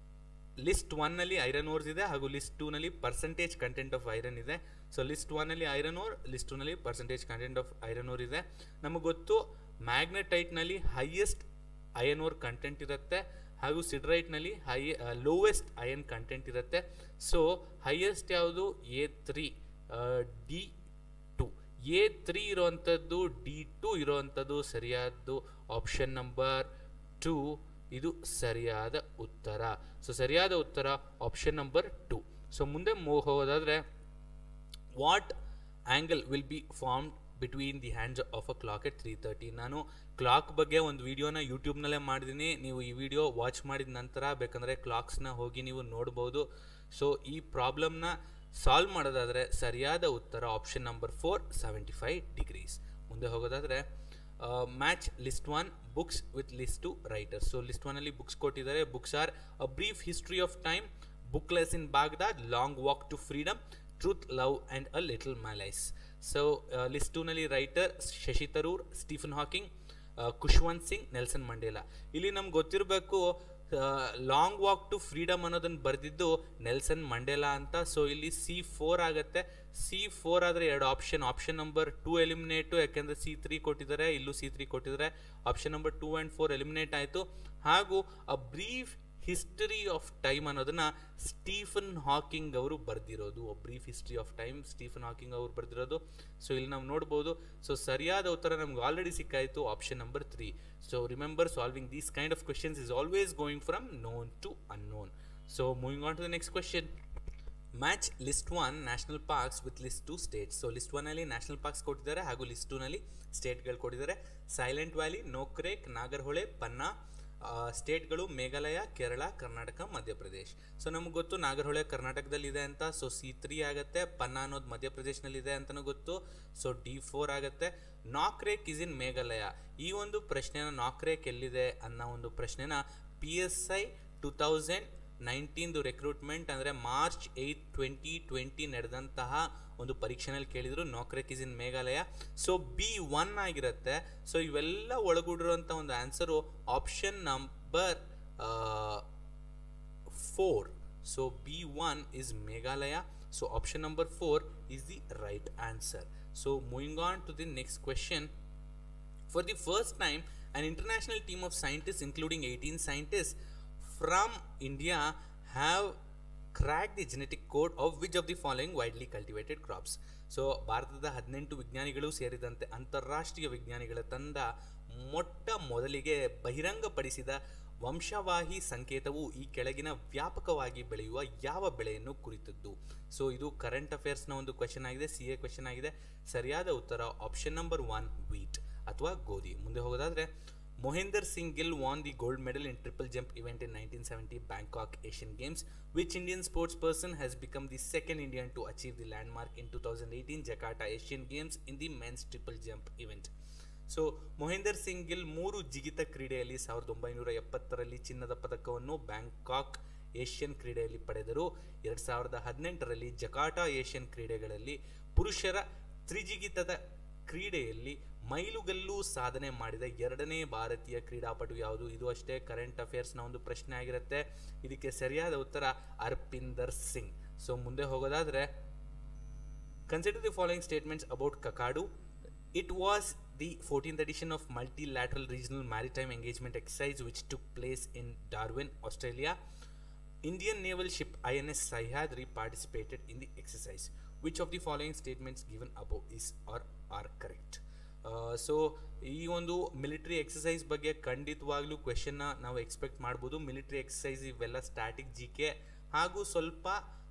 ಲಿಸ್ಟ್ ಒನ್ನಲ್ಲಿ ಐರನ್ ಓರ್ಸ್ ಇದೆ ಹಾಗೂ ಲಿಸ್ಟ್ ಟೂನಲ್ಲಿ ಪರ್ಸೆಂಟೇಜ್ ಕಂಟೆಂಟ್ ಆಫ್ ಐರನ್ ಇದೆ ಸೊ ಲಿಸ್ಟ್ ಒನ್ನಲ್ಲಿ ಐರನ್ ಓರ್ ಲಿಸ್ಟ್ ಟೂನಲ್ಲಿ percentage content of iron ore ಇದೆ ನಮಗೆ ಗೊತ್ತು ಮ್ಯಾಗ್ನೆಟೈಟ್ನಲ್ಲಿ ಹೈಯೆಸ್ಟ್ ಅಯನ್ ಓರ್ ಕಂಟೆಂಟ್ ಇರುತ್ತೆ ಹಾಗೂ ಸಿಡ್ರೈಟ್ನಲ್ಲಿ ಹೈ ಲೋವೆಸ್ಟ್ ಅಯನ್ ಕಂಟೆಂಟ್ ಇರುತ್ತೆ ಸೊ ಹೈಯೆಸ್ಟ್ ಯಾವುದು A three D two A three ಇರೋವಂಥದ್ದು D two ಇರೋವಂಥದ್ದು ಸರಿಯಾದ್ದು ಆಪ್ಷನ್ ನಂಬರ್ ಟು ಇದು ಸರಿಯಾದ ಉತ್ತರ ಸೊ ಸರಿಯಾದ ಉತ್ತರ ಆಪ್ಷನ್ ನಂಬರ್ ಟು ಸೊ ಮುಂದೆ ಮೂ ಹೋಗೋದಾದರೆ what angle will be formed between the hands of a clock at three thirty ನಾನು ಕ್ಲಾಕ್ ಬಗ್ಗೆ ಒಂದು ವೀಡಿಯೋನ ಯೂಟ್ಯೂಬ್ನಲ್ಲೇ ಮಾಡಿದ್ದೀನಿ ನೀವು ಈ ವಿಡಿಯೋ ವಾಚ್ ಮಾಡಿದ ನಂತರ ಬೇಕಂದರೆ ಕ್ಲಾಕ್ಸ್ನ ಹೋಗಿ ನೀವು ನೋಡ್ಬೋದು ಸೊ ಈ ಪ್ರಾಬ್ಲಮ್ನ ಸಾಲ್ವ್ ಮಾಡೋದಾದರೆ ಸರಿಯಾದ ಉತ್ತರ option number four seventy five degrees ಮುಂದೆ ಹೋಗೋದಾದರೆ match list one books with list two writers so list ಒನಲ್ಲಿ ಬುಕ್ಸ್ ಕೊಟ್ಟಿದ್ದಾರೆ books are a brief history of time bookless in Baghdad long walk to freedom truth love and a little malice so list ಟೂನಲ್ಲಿ writer Shashi Tharoor Stephen Hawking Khushwant Singh Nelson Mandela ಇಲ್ಲಿ ನಮ್ಗೆ ಗೊತ್ತಿರಬೇಕು long walk to freedom ಅನ್ನೋದನ್ನು ಬರೆದಿದ್ದು Nelson Mandela ಅಂತ so ಇಲ್ಲಿ C four ಆಗುತ್ತೆ C four ಆದರೆ ಎರಡು option option number two eliminate ಯಾಕೆಂದರೆ ಸಿ ತ್ರೀ ಕೊಟ್ಟಿದ್ದಾರೆ ಇಲ್ಲೂ ಸಿ ತ್ರೀ ಕೊಟ್ಟಿದ್ದಾರೆ option number two and four eliminate ಆಯಿತು ಹಾಗೂ a brief history of time ಅನ್ನೋದನ್ನ ಸ್ಟೀಫನ್ ಹಾಕಿಂಗ್ ಅವರು ಬರೆದಿರೋದು brief history of time Stephen Hawking ಅವರು ಬರೆದಿರೋದು ಸೊ ಇಲ್ಲಿ ನಾವು ನೋಡ್ಬೋದು ಸೊ ಸರಿಯಾದ ಉತ್ತರ ನಮ್ಗೆ ಆಲ್ರೆಡಿ ಸಿಕ್ಕಾಯಿತು option number three so remember solving these kind of questions is always going from known to unknown so moving on to the next question match list one national parks with list two states so list ಒನ್ನಲ್ಲಿ national parks ಕೊಟ್ಟಿದ್ದಾರೆ ಹಾಗೂ list ಟೂನಲ್ಲಿ ಸ್ಟೇಟ್ಗಳು ಕೊಟ್ಟಿದ್ದಾರೆ Silent Valley Nokrek Nagarhole Panna ಸ್ಟೇಟ್ಗಳು Meghalaya Kerala Karnataka Madhya Pradesh so ನಮಗೆ ಗೊತ್ತು ನಾಗರಹೊಳೆ ಕರ್ನಾಟಕದಲ್ಲಿ ಇದೆ ಅಂತ ಸೊ ಸಿ ತ್ರೀ ಆಗುತ್ತೆ ಪನ್ನಾ ಅನ್ನೋದು ಮಧ್ಯಪ್ರದೇಶನಲ್ಲಿ ಇದೆ ಅಂತಲೂ ಗೊತ್ತು ಸೊ ಡಿ ಫೋರ್ ಆಗುತ್ತೆ ನಾಕ್ರೇಕ್ ಇಸ್ ಇನ್ ಮೇಘಾಲಯ ಈ ಒಂದು ಪ್ರಶ್ನೆನ ನಾಕ್ರೇಕ್ ಎಲ್ಲಿದೆ ಅನ್ನೋ ಒಂದು ಪ್ರಶ್ನೆನ P S I two thousand ನೈನ್ಟೀನ್ದು ರೆಕ್ರೂಟ್ಮೆಂಟ್ ಅಂದರೆ ಮಾರ್ಚ್ ಏಯ್ಟ್ ಟ್ವೆಂಟಿ ಟ್ವೆಂಟಿ ನಡೆದಂತಹ ಒಂದು ಪರೀಕ್ಷೆನಲ್ಲಿ ಕೇಳಿದರು Nokrek is in Meghalaya so B one ಆಗಿರುತ್ತೆ ಸೊ ಇವೆಲ್ಲ ಒಳಗೂಡಿರುವಂಥ ಒಂದು answer option number four so B one is Meghalaya so option number four is the right answer so moving on to the next question For the first time, an international team of scientists, including 18 scientists from India, have crack the genetic code of which of the following widely cultivated crops so ಭಾರತದ ಹದಿನೆಂಟು ವಿಜ್ಞಾನಿಗಳು ಸೇರಿದಂತೆ ಅಂತಾರಾಷ್ಟ್ರೀಯ ವಿಜ್ಞಾನಿಗಳ ತಂಡ ಮೊಟ್ಟ ಮೊದಲಿಗೆ ಬಹಿರಂಗಪಡಿಸಿದ ವಂಶವಾಹಿ ಸಂಕೇತವು ಈ ಕೆಳಗಿನ ವ್ಯಾಪಕವಾಗಿ ಬೆಳೆಯುವ ಯಾವ ಬೆಳೆಯನ್ನು ಕುರಿತದ್ದು ಸೊ ಇದು ಕರೆಂಟ್ ಅಫೇರ್ಸ್ನ ಒಂದು ಕ್ವೆಶನ್ ಆಗಿದೆ ಸಿ ಎ ಕ್ವೆಶನ್ ಆಗಿದೆ ಸರಿಯಾದ ಉತ್ತರ ಆಪ್ಷನ್ ನಂಬರ್ ಒನ್ ವೀಟ್ ಅಥವಾ ಗೋಧಿ ಮುಂದೆ ಹೋಗೋದಾದ್ರೆ Mohinder Singh Gill won the gold medal in triple jump event in nineteen seventy Bangkok Asian Games which Indian sports person has become the second Indian to achieve the landmark in two thousand eighteen Jakarta Asian Games in the men's triple jump event so Mohinder Singh Gill ಮೂರು ಜಿಗಿತ ಕ್ರೀಡೆಯಲ್ಲಿ ಸಾವಿರದ ಒಂಬೈನೂರ ಎಪ್ಪತ್ತರಲ್ಲಿ ಚಿನ್ನದ ಪದಕವನ್ನು Bangkok Asian ಕ್ರೀಡೆಯಲ್ಲಿ ಪಡೆದರು ಎರಡು ಸಾವಿರದ ಹದಿನೆಂಟರಲ್ಲಿ ಜಕಾಟಾ ಏಷ್ಯನ್ ಕ್ರೀಡೆಗಳಲ್ಲಿ ಪುರುಷರ ತ್ರಿಜಿಗಿತದ ಕ್ರೀಡೆಯಲ್ಲಿ ಮೈಲುಗಲ್ಲು ಸಾಧನೆ ಮಾಡಿದ ಎರಡನೇ ಭಾರತೀಯ ಕ್ರೀಡಾಪಟು ಯಾವುದು ಇದು ಅಷ್ಟೇ ಕರೆಂಟ್ ಅಫೇರ್ಸ್ನ ಒಂದು ಪ್ರಶ್ನೆ ಆಗಿರುತ್ತೆ ಇದಕ್ಕೆ ಸರಿಯಾದ ಉತ್ತರ ಅರ್ಪಿಂದರ್ ಸಿಂಗ್ ಸೊ ಮುಂದೆ ಹೋಗೋದಾದ್ರೆ Consider the following statements about Kakadu. It was the 14th edition of multilateral regional maritime engagement exercise which took place in Darwin, Australia. Indian naval ship INS Sahyadri participated in the exercise. Which of the following statements given above is or are correct? So ಈ ಒಂದು military exercise ಬಗ್ಗೆ ಖಂಡಿತವಾಗ್ಲೂ ಕ್ವೆಶನ್ನ ನಾವು expect ಮಾಡ್ಬೋದು military exercise ಇವೆಲ್ಲ static G K ಹಾಗೂ ಸ್ವಲ್ಪ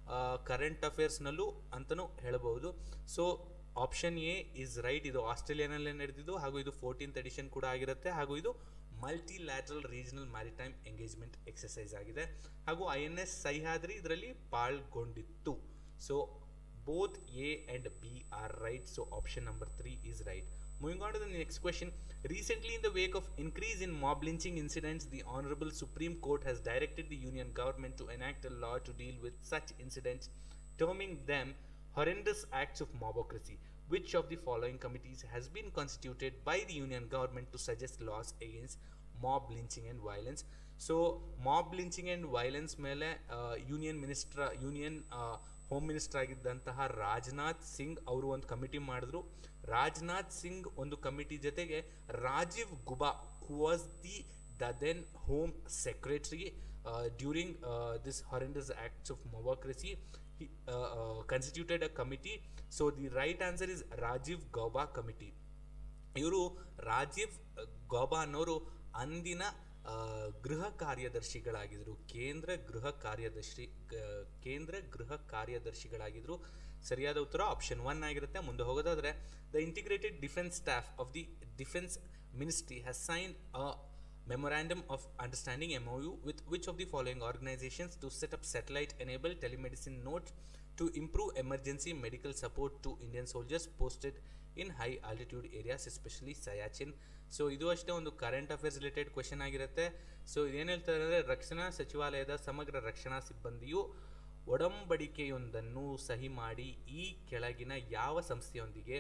current ಅಫೇರ್ಸ್ನಲ್ಲೂ ಅಂತಲೂ ಹೇಳಬಹುದು so option A is right ಇದು ಆಸ್ಟ್ರೇಲಿಯಾನಲ್ಲೇ ನಡೆದಿದ್ದು ಹಾಗೂ ಇದು ಫೋರ್ಟೀನ್ತ್ ಎಡಿಷನ್ ಕೂಡ ಆಗಿರುತ್ತೆ ಹಾಗೂ ಇದು multilateral regional maritime engagement exercise ಆಗಿದೆ ಹಾಗೂ ಐ ಎನ್ ಎಸ್ ಸಹ್ಯಾದ್ರಿ ಇದರಲ್ಲಿ ಪಾಲ್ಗೊಂಡಿತ್ತು so both A and B are right, so option number 3 is right. Moving on to the next question. Recently, in the wake of increase in mob lynching incidents, the Honorable Supreme Court has directed the Union government to enact a law to deal with such incidents, terming them horrendous acts of mobocracy. Which of the following committees has been constituted by the Union government to suggest laws against mob lynching and violence? So mob lynching and violence ಮೇಲೆ union ಮಿನಿಸ್ಟ್ರ union home minister ಆಗಿದ್ದಂತಹ ರಾಜನಾಥ್ ಸಿಂಗ್ ಅವರು ಒಂದು committee ಮಾಡಿದ್ರು ರಾಜನಾಥ್ ಸಿಂಗ್ ಒಂದು committee ಜೊತೆಗೆ Rajiv Gauba who was the the then home secretary during this horrendous acts of mobocracy constituted a committee so the right answer is Rajiv Gauba committee ಇವರು ರಾಜೀವ್ ಗೌಬಾ ಅನ್ನೋರು ಅಂದಿನ ಆ, ಗೃಹ ಕಾರ್ಯದರ್ಶಿಗಳಾಗಿದ್ದರು ಕೇಂದ್ರ ಗೃಹ ಕಾರ್ಯದರ್ಶಿ ಗ- ಕೇಂದ್ರ ಗೃಹ ಕಾರ್ಯದರ್ಶಿಗಳಾಗಿದ್ದರು ಸರಿಯಾದ ಉತ್ತರ ಆಪ್ಷನ್ ಒನ್ ಆಗಿರುತ್ತೆ ಮುಂದೆ ಹೋಗೋದಾದ್ರೆ the integrated defence staff of the defence ministry has sign a memorandum of understanding MOU with which of the following organizations to set up satellite enabled telemedicine nodes to improve emergency medical support to Indian soldiers posted in high altitude areas especially Siachen so ಇದು ಅಷ್ಟೇ ಒಂದು current affairs related question ಆಗಿರುತ್ತೆ so ಇದೇನು ಹೇಳ್ತಾರೆ ಅಂದರೆ ರಕ್ಷಣಾ ಸಚಿವಾಲಯದ ಸಮಗ್ರ ರಕ್ಷಣಾ ಸಿಬ್ಬಂದಿಯು ಒಡಂಬಡಿಕೆಯೊಂದನ್ನು ಸಹಿ ಮಾಡಿ ಈ ಕೆಳಗಿನ ಯಾವ ಸಂಸ್ಥೆಯೊಂದಿಗೆ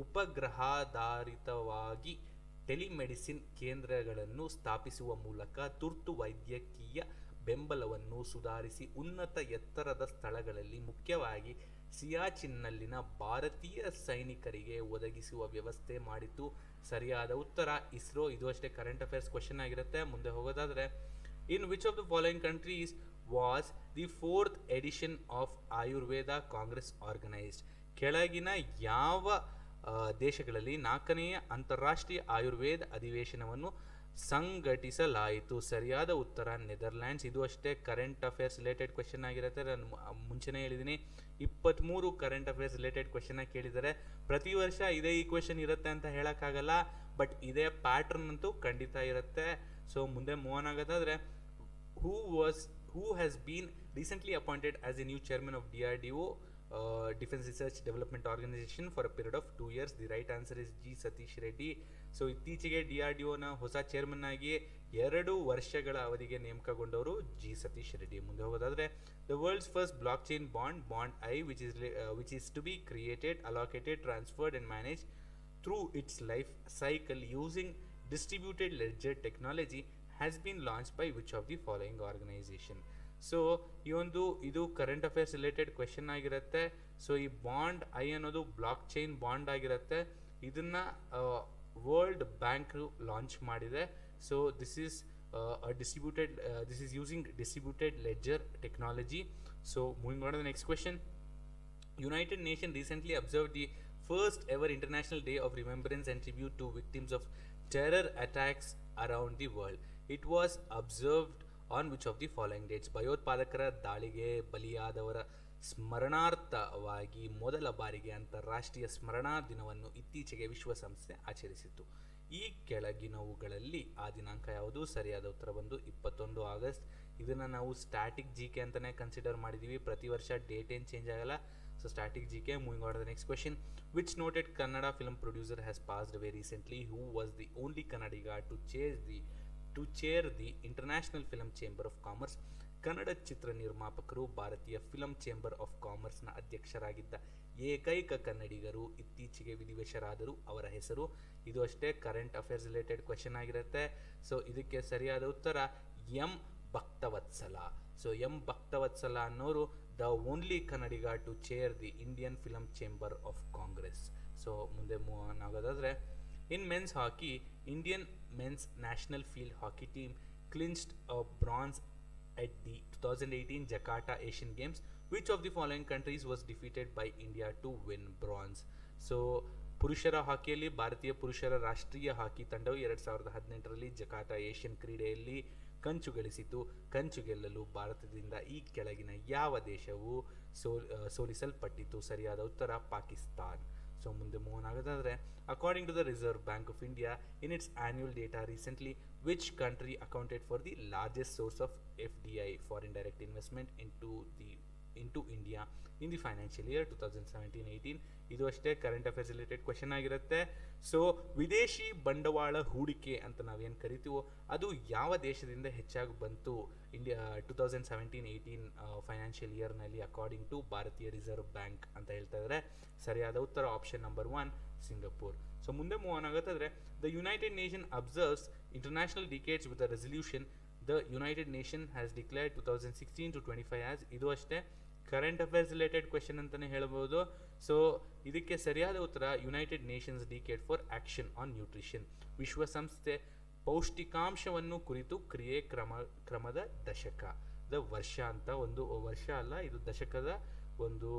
ಉಪಗ್ರಹಾಧಾರಿತವಾಗಿ ಟೆಲಿಮೆಡಿಸಿನ್ ಕೇಂದ್ರಗಳನ್ನು ಸ್ಥಾಪಿಸುವ ಮೂಲಕ ತುರ್ತು ವೈದ್ಯಕೀಯ ಬೆಂಬಲವನ್ನು ಸುಧಾರಿಸಿ ಉನ್ನತ ಎತ್ತರದ ಸ್ಥಳಗಳಲ್ಲಿ ಮುಖ್ಯವಾಗಿ ಸಿಯಾಚಿನ್ನಲ್ಲಿನ ಭಾರತೀಯ ಸೈನಿಕರಿಗೆ ಒದಗಿಸುವ ವ್ಯವಸ್ಥೆ ಮಾಡಿತು ಸರಿಯಾದ ಉತ್ತರ ಇಸ್ರೋ ಇದು ಅಷ್ಟೇ ಕರೆಂಟ್ ಅಫೇರ್ಸ್ ಕ್ವಶನ್ ಆಗಿರುತ್ತೆ ಮುಂದೆ ಹೋಗೋದಾದ್ರೆ in which of the following countries was the fourth edition of Ayurveda congress organised ಕೆಳಗಿನ ಯಾವ ಆ, ದೇಶಗಳಲ್ಲಿ ನಾಲ್ಕನೆಯ ಅಂತಾರಾಷ್ಟ್ರೀಯ ಆಯುರ್ವೇದ ಅಧಿವೇಶನವನ್ನು ಸಂಘಟಿಸಲಾಯಿತು ಸರಿಯಾದ ಉತ್ತರ ನೆದರ್ಲ್ಯಾಂಡ್ಸ್ ಇದು ಅಷ್ಟೇ ಕರೆಂಟ್ ಅಫೇರ್ಸ್ ರಿಲೇಟೆಡ್ ಕ್ವೆಶನ್ ಆಗಿರುತ್ತೆ ನಾನು ಮು- ಮುಂಚೆನೇ ಹೇಳಿದ್ದೀನಿ ಇಪ್ಪತ್ತ್ಮೂರು ಕರೆಂಟ್ ಅಫೇರ್ಸ್ ರಿಲೇಟೆಡ್ ಕ್ವೆಶನ್ನ ಕೇಳಿದರೆ ಪ್ರತಿ ವರ್ಷ ಇದೇ ಈ ಕ್ವೆಶನ್ ಇರುತ್ತೆ ಅಂತ ಹೇಳೋಕ್ಕಾಗಲ್ಲ ಬಟ್ ಇದೇ ಪ್ಯಾಟ್ರನ್ ಅಂತೂ ಖಂಡಿತ ಇರುತ್ತೆ ಸೊ ಮುಂದೆ ಮೂವ್ ಆನ್ ಆಗೋದಾದ್ರೆ who was who has been recently appointed as a new chairman of DRDO uh, Defense Research Development Organization for a period of two years. The right answer is G. Satish Reddy. So ಇತ್ತೀಚೆಗೆ D R D ಒನ ಹೊಸ chairman ಆಗಿ ಎರಡು ವರ್ಷಗಳ ಅವಧಿಗೆ ನೇಮಕಗೊಂಡವರು G Satish Reddy ಮುಂದೆ ಹೋಗೋದಾದ್ರೆ the world's first blockchain bond bond I which is which is to be created allocated transferred and manage through its life cycle using distributed ledger technology has been launched by which of the following organization so ಈ ಒಂದು ಇದು current affairs related question ಆಗಿರುತ್ತೆ so ಈ bond I ಅನ್ನೋದು blockchain bond ಆಗಿರುತ್ತೆ ಇದನ್ನ World Bank launch ಮಾಡಿದೆ so this is a distributed uh, this is using distributed ledger technology so moving on to the next question United Nations recently observed the first ever International Day of Remembrance and Tribute to victims of terror attacks around the world. It was observed on which of the following dates ಭಯೋತ್ಪಾದಕರ ದಾಳಿಗೆ ಬಲಿಯಾದವರ ಸ್ಮರಣಾರ್ಥವಾಗಿ ಮೊದಲ ಬಾರಿಗೆ ಅಂತಾರಾಷ್ಟ್ರೀಯ ಸ್ಮರಣಾ ದಿನವನ್ನು ಇತ್ತೀಚೆಗೆ ವಿಶ್ವಸಂಸ್ಥೆ ಆಚರಿಸಿತು ಈ ಕೆಳಗಿನವುಗಳಲ್ಲಿ ಆ ದಿನಾಂಕ ಯಾವುದು ಸರಿಯಾದ ಉತ್ತರ ಬಂದು ಇಪ್ಪತ್ತೊಂದು ಆಗಸ್ಟ್ ಇದನ್ನು ನಾವು ಸ್ಟ್ಯಾಟಿಕ್ ಜಿ ಕೆ ಅಂತಲೇ ಕನ್ಸಿಡರ್ ಮಾಡಿದ್ದೀವಿ ಪ್ರತಿ ವರ್ಷ ಡೇಟ್ ಏನು ಚೇಂಜ್ ಆಗಲ್ಲ so static G K moving on the next question which noted Kannada film producer has passed away recently who was the only Kannadiga to chase the to chair the international film chamber of commerce Kannada ಚಿತ್ರ ನಿರ್ಮಾಪಕರು ಭಾರತೀಯ film chamber of ಕಾಮರ್ಸ್ನ ಅಧ್ಯಕ್ಷರಾಗಿದ್ದ ಏಕೈಕ ಕನ್ನಡಿಗರು ಇತ್ತೀಚೆಗೆ ವಿಧಿವಶರಾದರು ಅವರ ಹೆಸರು ಇದು ಅಷ್ಟೇ ಕರೆಂಟ್ ಅಫೇರ್ಸ್ ರಿಲೇಟೆಡ್ ಕ್ವೆಶನ್ ಆಗಿರುತ್ತೆ ಸೊ ಇದಕ್ಕೆ ಸರಿಯಾದ ಉತ್ತರ M Bhaktavatsala so M Bhaktavatsala ಅನ್ನೋರು the only Kannadiga to chair the Indian film chamber of congress so ಮುಂದೆ ಮೂವ್ ಆನ್ ಆಗೋದಾದರೆ in men's hockey Indian men's national field hockey team clinched a bronze at the 2018 Jakarta Asian Games. Which of the following countries was defeated by India to win bronze? So ಪುರುಷರ ಹಾಕಿಯಲ್ಲಿ ಭಾರತೀಯ ಪುರುಷರ ರಾಷ್ಟ್ರೀಯ ಹಾಕಿ ತಂಡವು ಎರಡು ಸಾವಿರದ ಹದಿನೆಂಟರಲ್ಲಿ ಜಕಾರ್ಟಾ Asian ಕ್ರೀಡೆಯಲ್ಲಿ ಕಂಚು ಗಳಿಸಿತು ಕಂಚು ಗೆಲ್ಲಲು ಭಾರತದಿಂದ ಈ ಕೆಳಗಿನ ಯಾವ ದೇಶವು ಸೋ ಸೋಲಿಸಲ್ಪಟ್ಟಿತು ಸರಿಯಾದ ಉತ್ತರ ಪಾಕಿಸ್ತಾನ್ ಸೊ ಮುಂದೆ ಮೂವನ್ ಆಗೋದಾದರೆ according to the Reserve Bank of India in its annual data recently which country accounted for the largest source of F D I foreign direct investment in to the into India in the financial year two thousand seventeen eighteen ಇದು ಅಷ್ಟೇ current affairs related question ಆಗಿರುತ್ತೆ so ವಿದೇಶಿ ಬಂಡವಾಳ ಹೂಡಿಕೆ ಅಂತ ನಾವೇನು ಕರಿತೀವೋ ಅದು ಯಾವ ದೇಶದಿಂದ ಹೆಚ್ಚಾಗಿ ಬಂತು India two thousand seventeen eighteen financial ಇಯರ್ನಲ್ಲಿ ಅಕಾರ್ಡಿಂಗ್ ಟು ಭಾರತೀಯ ರಿಸರ್ವ್ ಬ್ಯಾಂಕ್ ಅಂತ ಹೇಳ್ತಾ ಇದ್ದಾರೆ ಸರಿಯಾದ ಉತ್ತರ option number one Singapore so ಮುಂದೆ ಮೂವ್ ಆನ್ ಆಗುತ್ತಾದ್ರೆ the United Nation observes international decades with a resolution the United Nation has declared two thousand sixteen to twenty ಫೈವ್ ಆಸ್ ಇದು ಅಷ್ಟೇ ಕರೆಂಟ್ ಅಫೇರ್ಸ್ ರಿಲೇಟೆಡ್ ಕ್ವೆಶನ್ ಅಂತಲೇ ಹೇಳ್ಬೋದು so ಇದಕ್ಕೆ ಸರಿಯಾದ ಉತ್ತರ United Nations decade for action on nutrition ವಿಶ್ವಸಂಸ್ಥೆ ಪೌಷ್ಟಿಕಾಂಶವನ್ನು ಕುರಿತು ಕ್ರಿಯೆ ಕ್ರಮ ಕ್ರಮದ ದಶಕ ದ ವರ್ಷ ಅಂತ ಒಂದು ವರ್ಷ ಅಲ್ಲ ಇದು ದಶಕದ ಒಂದು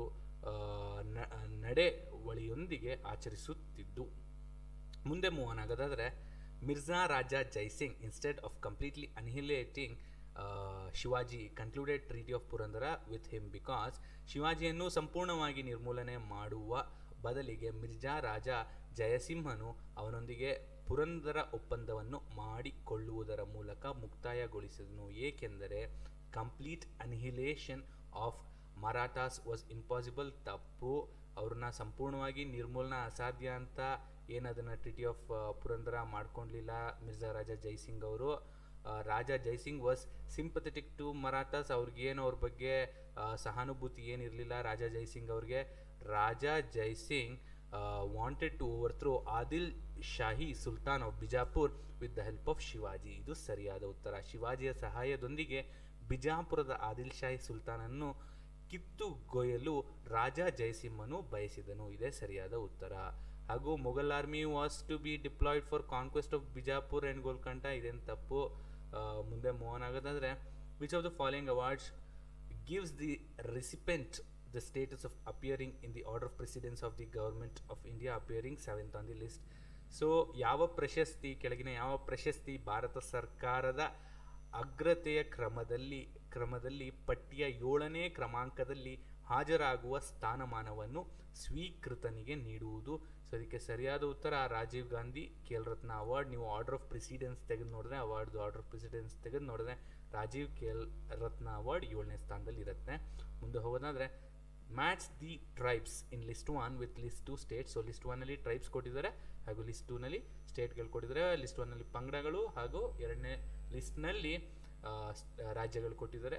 ನಡೆವಳಿಯೊಂದಿಗೆ ಆಚರಿಸುತ್ತಿದ್ದು ಮುಂದೆ ಮೂವ್ ಆನ್ ಆಗೋದಾದರೆ Mirza Raja Jaisingh instead of completely annihilating Shivaji concluded treaty of Purandar with him because ಶಿವಾಜಿಯನ್ನು ಸಂಪೂರ್ಣವಾಗಿ ನಿರ್ಮೂಲನೆ ಮಾಡುವ ಬದಲಿಗೆ ಮಿರ್ಜಾ ರಾಜ ಜಯಸಿಂಹನು ಅವನೊಂದಿಗೆ ಪುರಂದರ ಒಪ್ಪಂದವನ್ನು ಮಾಡಿಕೊಳ್ಳುವುದರ ಮೂಲಕ ಮುಕ್ತಾಯಗೊಳಿಸಿದನು ಏಕೆಂದರೆ complete annihilation of Marathas was impossible ತಪ್ಪು ಅವ್ರನ್ನ ಸಂಪೂರ್ಣವಾಗಿ ನಿರ್ಮೂಲನ ಅಸಾಧ್ಯ ಅಂತ ಏನದನ್ನು ಟ್ರಿಟಿ ಆಫ್ ಪುರಂದರ ಮಾಡ್ಕೊಳ್ಲಿಲ್ಲ ಮಿರ್ಜಾ ರಾಜಾ ಜೈಸಿಂಗ್ ಅವರು Raja Jaisingh was sympathetic to Marathas ಅವ್ರಿಗೇನು ಅವ್ರ ಬಗ್ಗೆ ಸಹಾನುಭೂತಿ ಏನಿರಲಿಲ್ಲ ರಾಜಾ ಜೈಸಿಂಗ್ ಅವ್ರಿಗೆ Raja Jaisingh wanted to overthrow Adil Shahi sultan of Bijapur with the help of Shivaji ಇದು ಸರಿಯಾದ ಉತ್ತರ ಶಿವಾಜಿಯ ಸಹಾಯದೊಂದಿಗೆ ಬಿಜಾಪುರದ ಆದಿಲ್ ಶಾಹಿ ಸುಲ್ತಾನನ್ನು ಕಿತ್ತುಗೊಯ್ಯಲು ರಾಜಾ ಜಯಸಿಂಹನು ಬಯಸಿದನು ಇದೇ ಸರಿಯಾದ ಉತ್ತರ ಹಾಗೂ Mughal army was to be deployed for conquest of Bijapur and Golconda ಇದೇನು ತಪ್ಪು ಮುಂದೆ ಮೋಹನ್ ಆಗೋದಾದರೆ which of the following awards gives the recipient the status of appearing in the order of precedence of the government of India appearing seventh on the list so ಯಾವ ಪ್ರಶಸ್ತಿ ಕೆಳಗಿನ ಯಾವ ಪ್ರಶಸ್ತಿ ಭಾರತ ಸರ್ಕಾರದ ಅಗ್ರತೆಯ ಕ್ರಮದಲ್ಲಿ ಕ್ರಮದಲ್ಲಿ ಪಟ್ಟಿಯ ಏಳನೇ ಕ್ರಮಾಂಕದಲ್ಲಿ ಹಾಜರಾಗುವ ಸ್ಥಾನಮಾನವನ್ನು ಸ್ವೀಕೃತನಿಗೆ ನೀಡುವುದು ಸೊ ಅದಕ್ಕೆ ಸರಿಯಾದ ಉತ್ತರ ರಾಜೀವ್ ಗಾಂಧಿ ಖೇಲ್ ರತ್ನ ಅವಾರ್ಡ್ ನೀವು ಆರ್ಡರ್ ಆಫ್ ಪ್ರೆಸಿಡೆನ್ಸ್ ತೆಗೆದು ನೋಡಿದ್ರೆ ಅವಾರ್ಡ್ದು ಆರ್ಡರ್ ಆಫ್ ಪ್ರೆಸಿಡೆನ್ಸ್ ತೆಗೆದು ನೋಡಿದ್ರೆ ರಾಜೀವ್ ಖೇಲ್ ರತ್ನ ಅವಾರ್ಡ್ ಏಳನೇ ಸ್ಥಾನದಲ್ಲಿ ಇರುತ್ತೆ ಮುಂದೆ ಹೋಗೋದಾದರೆ match the tribes in list one with list two states so list ಒನ್ನಲ್ಲಿ ಟ್ರೈಬ್ಸ್ ಕೊಟ್ಟಿದ್ದಾರೆ ಹಾಗೂ ಲಿಸ್ಟ್ ಟೂನಲ್ಲಿ ಸ್ಟೇಟ್ಗಳು ಕೊಟ್ಟಿದ್ದಾರೆ ಲಿಸ್ಟ್ ಒನ್ನಲ್ಲಿ ಪಂಗಡಗಳು ಹಾಗೂ ಎರಡನೇ ಲಿಸ್ಟ್ನಲ್ಲಿ ರಾಜ್ಯಗಳು ಕೊಟ್ಟಿದ್ದಾರೆ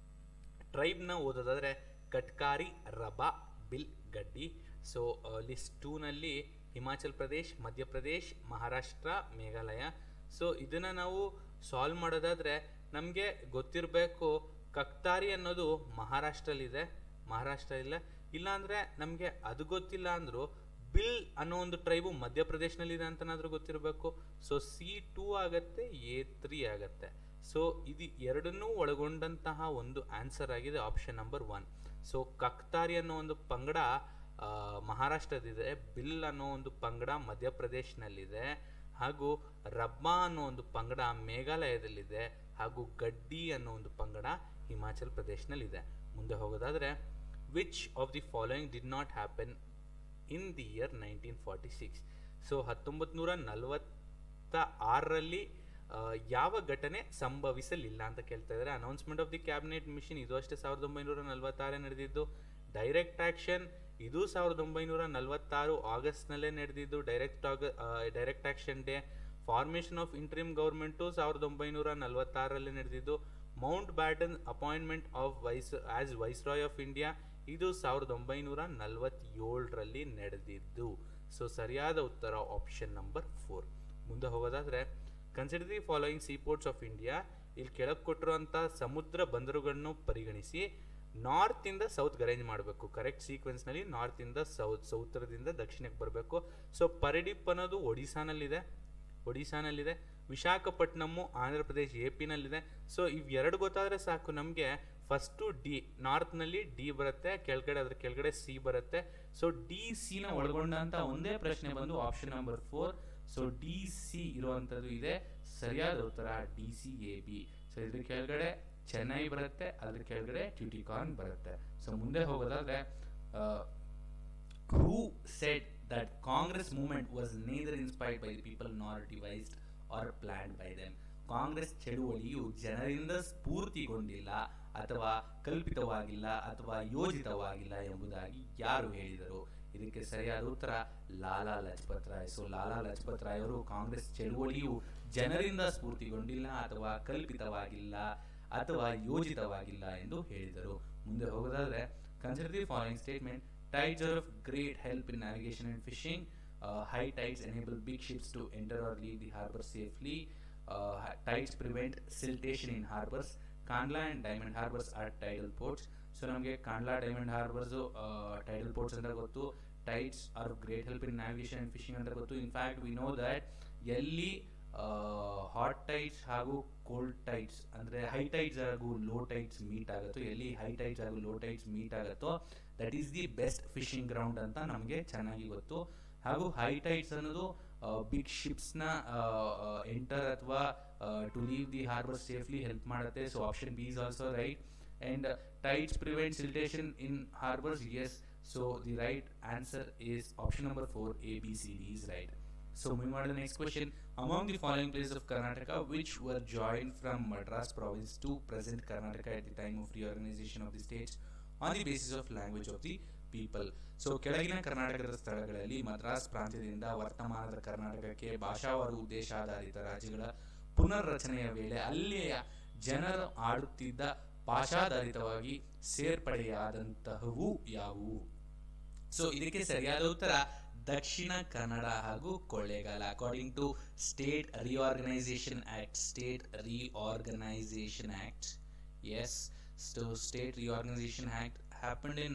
ಟ್ರೈಬ್ನ ಓದೋದಾದರೆ ಕಟ್ಕಾರಿ ರಬಾ ಬಿಲ್ ಗಡ್ಡಿ ಸೊ ಲಿಸ್ಟ್ ಟೂನಲ್ಲಿ ಹಿಮಾಚಲ್ ಪ್ರದೇಶ್ ಮಧ್ಯಪ್ರದೇಶ್ ಮಹಾರಾಷ್ಟ್ರ ಮೇಘಾಲಯ ಸೊ ಇದನ್ನು ನಾವು ಸಾಲ್ವ್ ಮಾಡೋದಾದರೆ ನಮಗೆ ಗೊತ್ತಿರಬೇಕು ಕಕ್ತಾರಿ ಅನ್ನೋದು ಮಹಾರಾಷ್ಟ್ರಲ್ಲಿದೆ ಮಹಾರಾಷ್ಟ್ರ ಇಲ್ಲ ಇಲ್ಲಾಂದರೆ ನಮಗೆ ಅದು ಗೊತ್ತಿಲ್ಲ ಅಂದರೂ ಬಿಲ್ ಅನ್ನೋ ಒಂದು ಟ್ರೈಬು ಮಧ್ಯಪ್ರದೇಶನಲ್ಲಿದೆ ಅಂತನಾದ್ರೂ ಗೊತ್ತಿರಬೇಕು ಸೊ ಸಿ ಟೂ ಆಗತ್ತೆ ಎ ತ್ರೀ ಆಗತ್ತೆ ಸೊ ಇದು ಎರಡನ್ನೂ ಒಳಗೊಂಡಂತಹ ಒಂದು ಆನ್ಸರ್ ಆಗಿದೆ option number one so Katkari ಅನ್ನೋ ಒಂದು ಪಂಗಡ ಆ, ಮಹಾರಾಷ್ಟ್ರದಿದೆ ಬಿಲ್ ಅನ್ನೋ ಒಂದು ಪಂಗಡ ಮಧ್ಯಪ್ರದೇಶನಲ್ಲಿದೆ ಹಾಗೂ ರಬ್ಬಾ ಅನ್ನೋ ಒಂದು ಪಂಗಡ ಮೇಘಾಲಯದಲ್ಲಿದೆ ಹಾಗೂ ಗಡ್ಡಿ ಅನ್ನೋ ಒಂದು ಪಂಗಡ ಹಿಮಾಚಲ್ ಪ್ರದೇಶನಲ್ಲಿದೆ ಮುಂದೆ ಹೋಗೋದಾದ್ರೆ which of the following did not happen in the year nineteen forty six so ಹತ್ತೊಂಬತ್ತು ನೂರ ನಲವತ್ತ ಆರರಲ್ಲಿ ಆ, ಯಾವ ಘಟನೆ ಸಂಭವಿಸಲಿಲ್ಲ ಅಂತ ಕೇಳ್ತಾ ಇದ್ದಾರೆ announcement of the cabinet mission ಇದು ಅಷ್ಟೇ ಸಾವಿರದ ಒಂಬೈನೂರ ನಲವತ್ತಾರೇ ನಡೆದಿದ್ದು ಡೈರೆಕ್ಟ್ ಆಕ್ಷನ್ ಇದು ಸಾವಿರದ ಒಂಬೈನೂರ ನಲವತ್ತಾರು ಆಗಸ್ಟ್ನಲ್ಲೇ ನಡೆದಿದ್ದು ಡೈರೆಕ್ಟ್ ಆಗ direct action day formation of interim government ಸಾವಿರದ ಒಂಬೈನೂರ ನಲವತ್ತಾರರಲ್ಲಿ ನಡೆದಿದ್ದು Mountbatten appointment of vice as viceroy of India ಇದು ಸಾವಿರದ ಒಂಬೈನೂರ ನಲವತ್ತೇಳರಲ್ಲಿ ನಡೆದಿದ್ದು ಸೊ ಸರಿಯಾದ ಉತ್ತರ ಆಪ್ಷನ್ ನಂಬರ್ ಫೋರ್ ಮುಂದೆ ಹೋಗೋದಾದ್ರೆ consider the following seaports of India ಇಲ್ಲಿ ಕೆಳಗೆ ಕೊಟ್ಟಿರುವಂಥ ಸಮುದ್ರ ಬಂದರುಗಳನ್ನು ಪರಿಗಣಿಸಿ ನಾರ್ತಿಂದ ಸೌತ್ಗೆ ಅರೇಂಜ್ ಮಾಡಬೇಕು ಕರೆಕ್ಟ್ ಸೀಕ್ವೆನ್ಸ್ನಲ್ಲಿ ನಾರ್ತಿಂದ ಸೌತ್ ಸೌತ್ರದಿಂದ ದಕ್ಷಿಣಕ್ಕೆ ಬರಬೇಕು ಸೊ ಪರಿಡಿಪ್ ಅನ್ನೋದು ಒಡಿಶಾನಲ್ಲಿದೆ ಒಡಿಶಾನಲ್ಲಿದೆ ವಿಶಾಖಪಟ್ಟಣಮ್ಮು ಆಂಧ್ರ ಪ್ರದೇಶ್ ಎ ಪಿನಲ್ಲಿದೆ ಸೊ ಇವೆರಡು ಗೊತ್ತಾದರೆ ಸಾಕು ನಮಗೆ ಫಸ್ಟು ಡಿ ನಾರ್ತ್ನಲ್ಲಿ ಡಿ ಬರುತ್ತೆ ಕೆಳಗಡೆ ಅದ್ರ ಕೆಳಗಡೆ ಸಿ ಬರುತ್ತೆ ಸೊ ಡಿ ಸಿ ನ ಒಳಗೊಂಡಂತ ಒಂದೇ ಪ್ರಶ್ನೆ ಬಂದು option number four so D C ಇರುವಂತದ್ದು ಇದೆ ಸರಿಯಾದ ಉತ್ತರ D C A B so ಇದ್ರ ಕೆಳಗಡೆ ಚೆನ್ನೈ ಬರುತ್ತೆ ಅದ್ರ ಕೆಳಗಡೆ ಟ್ಯೂಟಿಕಾನ್ ಬರುತ್ತೆ ಸೊ ಮುಂದೆ ಹೋಗೋದಾದ್ರೆ who said that Congress movement was neither inspired by the people nor devised or planned by them Congress ಚಳುವಳಿಯು ಜನರಿಂದ ಸ್ಫೂರ್ತಿಗೊಂಡಿಲ್ಲ ಅಥವಾ ಕಲ್ಪಿತವಾಗಿಲ್ಲ ಅಥವಾ ಯೋಜಿತವಾಗಿಲ್ಲ ಎಂಬುದಾಗಿ ಯಾರು ಹೇಳಿದರು ಇದಕ್ಕೆ ಸರಿಯಾದ ಉತ್ತರ ಲಾಲಾ ಲಜಪತ್ ರಾಯ್ ಸೊ ಲಾಲಾ ಲಜಪತ್ ರಾಯ್ ಅವರು ಕಾಂಗ್ರೆಸ್ ಚಳುವಳಿಯು ಜನರಿಂದ ಸ್ಫೂರ್ತಿಗೊಂಡಿಲ್ಲ ಅಥವಾ ಕಲ್ಪಿತವಾಗಿಲ್ಲ ಅಥವಾ ಯೋಜಿತವಾಗಿಲ್ಲ ಎಂದು ಹೇಳಿದರು ಮುಂದೆ ಹೋಗೋದಾದ್ರೆ consider the following statement tides are of great help in navigation and fishing high tides enable big ships to enter or leave the harbour safely tides prevent siltation in harbours Kandla and Diamond harbours are tidal ports so ನಮಗೆ Kandla Diamond harbours tidal ports ಅಂತ ಗೊತ್ತು tides are great help in navigation and fishing ಅಂತ ಗೊತ್ತು in fact we know that ಎಲ್ಲಿ hot tides ಹಾಗೂ cold tides ಅಂದ್ರೆ high tides ಹಾಗೂ low tides meet ಆಗುತ್ತೋ ಎಲ್ಲಿ ಹೈ ಟೈಡ್ಸ್ ಹಾಗೂ ಲೋ ಟೈಡ್ಸ್ ಮೀಟ್ ಆಗುತ್ತೋ that is the best fishing ground ಅಂತ ನಮಗೆ ಚೆನ್ನಾಗಿ ಗೊತ್ತು ಹಾಗೂ ಹೈ ಟೈಡ್ಸ್ ಅನ್ನೋದು ಬಿಗ್ ಶಿಪ್ಸ್ ನ ಎಂಟರ್ ಅಥವಾ to leave the harbour safely help ಮಾಡುತ್ತೆ so option B is also right and tides prevent siltation in harbours yes so the right answer is option number four A B C D is right so moving on to the next question among the following places of karnataka which were joined from madras province to present karnataka at the time of reorganization of the states on the basis of language of the people so ಕೆಳಗಿನ ಕರ್ನಾಟಕದ ಸ್ಥಳಗಳಲ್ಲಿ ಮದ್ರಾಸ್ ಪ್ರಾಂತ್ಯದಿಂದ ವರ್ತಮಾನದ ಕರ್ನಾಟಕಕ್ಕೆ ಭಾಷಾವಾರು ಉದ್ದೇಶಾಧಾರಿತ ರಾಜ್ಯಗಳ ಪುನರ್ರಚನೆಯ ವೇಳೆ ಅಲ್ಲಿಯ ಜನರು ಆಡುತ್ತಿದ್ದ ಭಾಷಾಧಾರಿತವಾಗಿ ಸೇರ್ಪಡೆಯಾದಂತಹವು ಯಾವುವು so ಇದಕ್ಕೆ ಸರಿಯಾದ ಉತ್ತರ ದಕ್ಷಿಣ ಕನ್ನಡ ಹಾಗೂ Kollegal according to state reorganisation act state reorganisation act yes so state reorganisation act happened in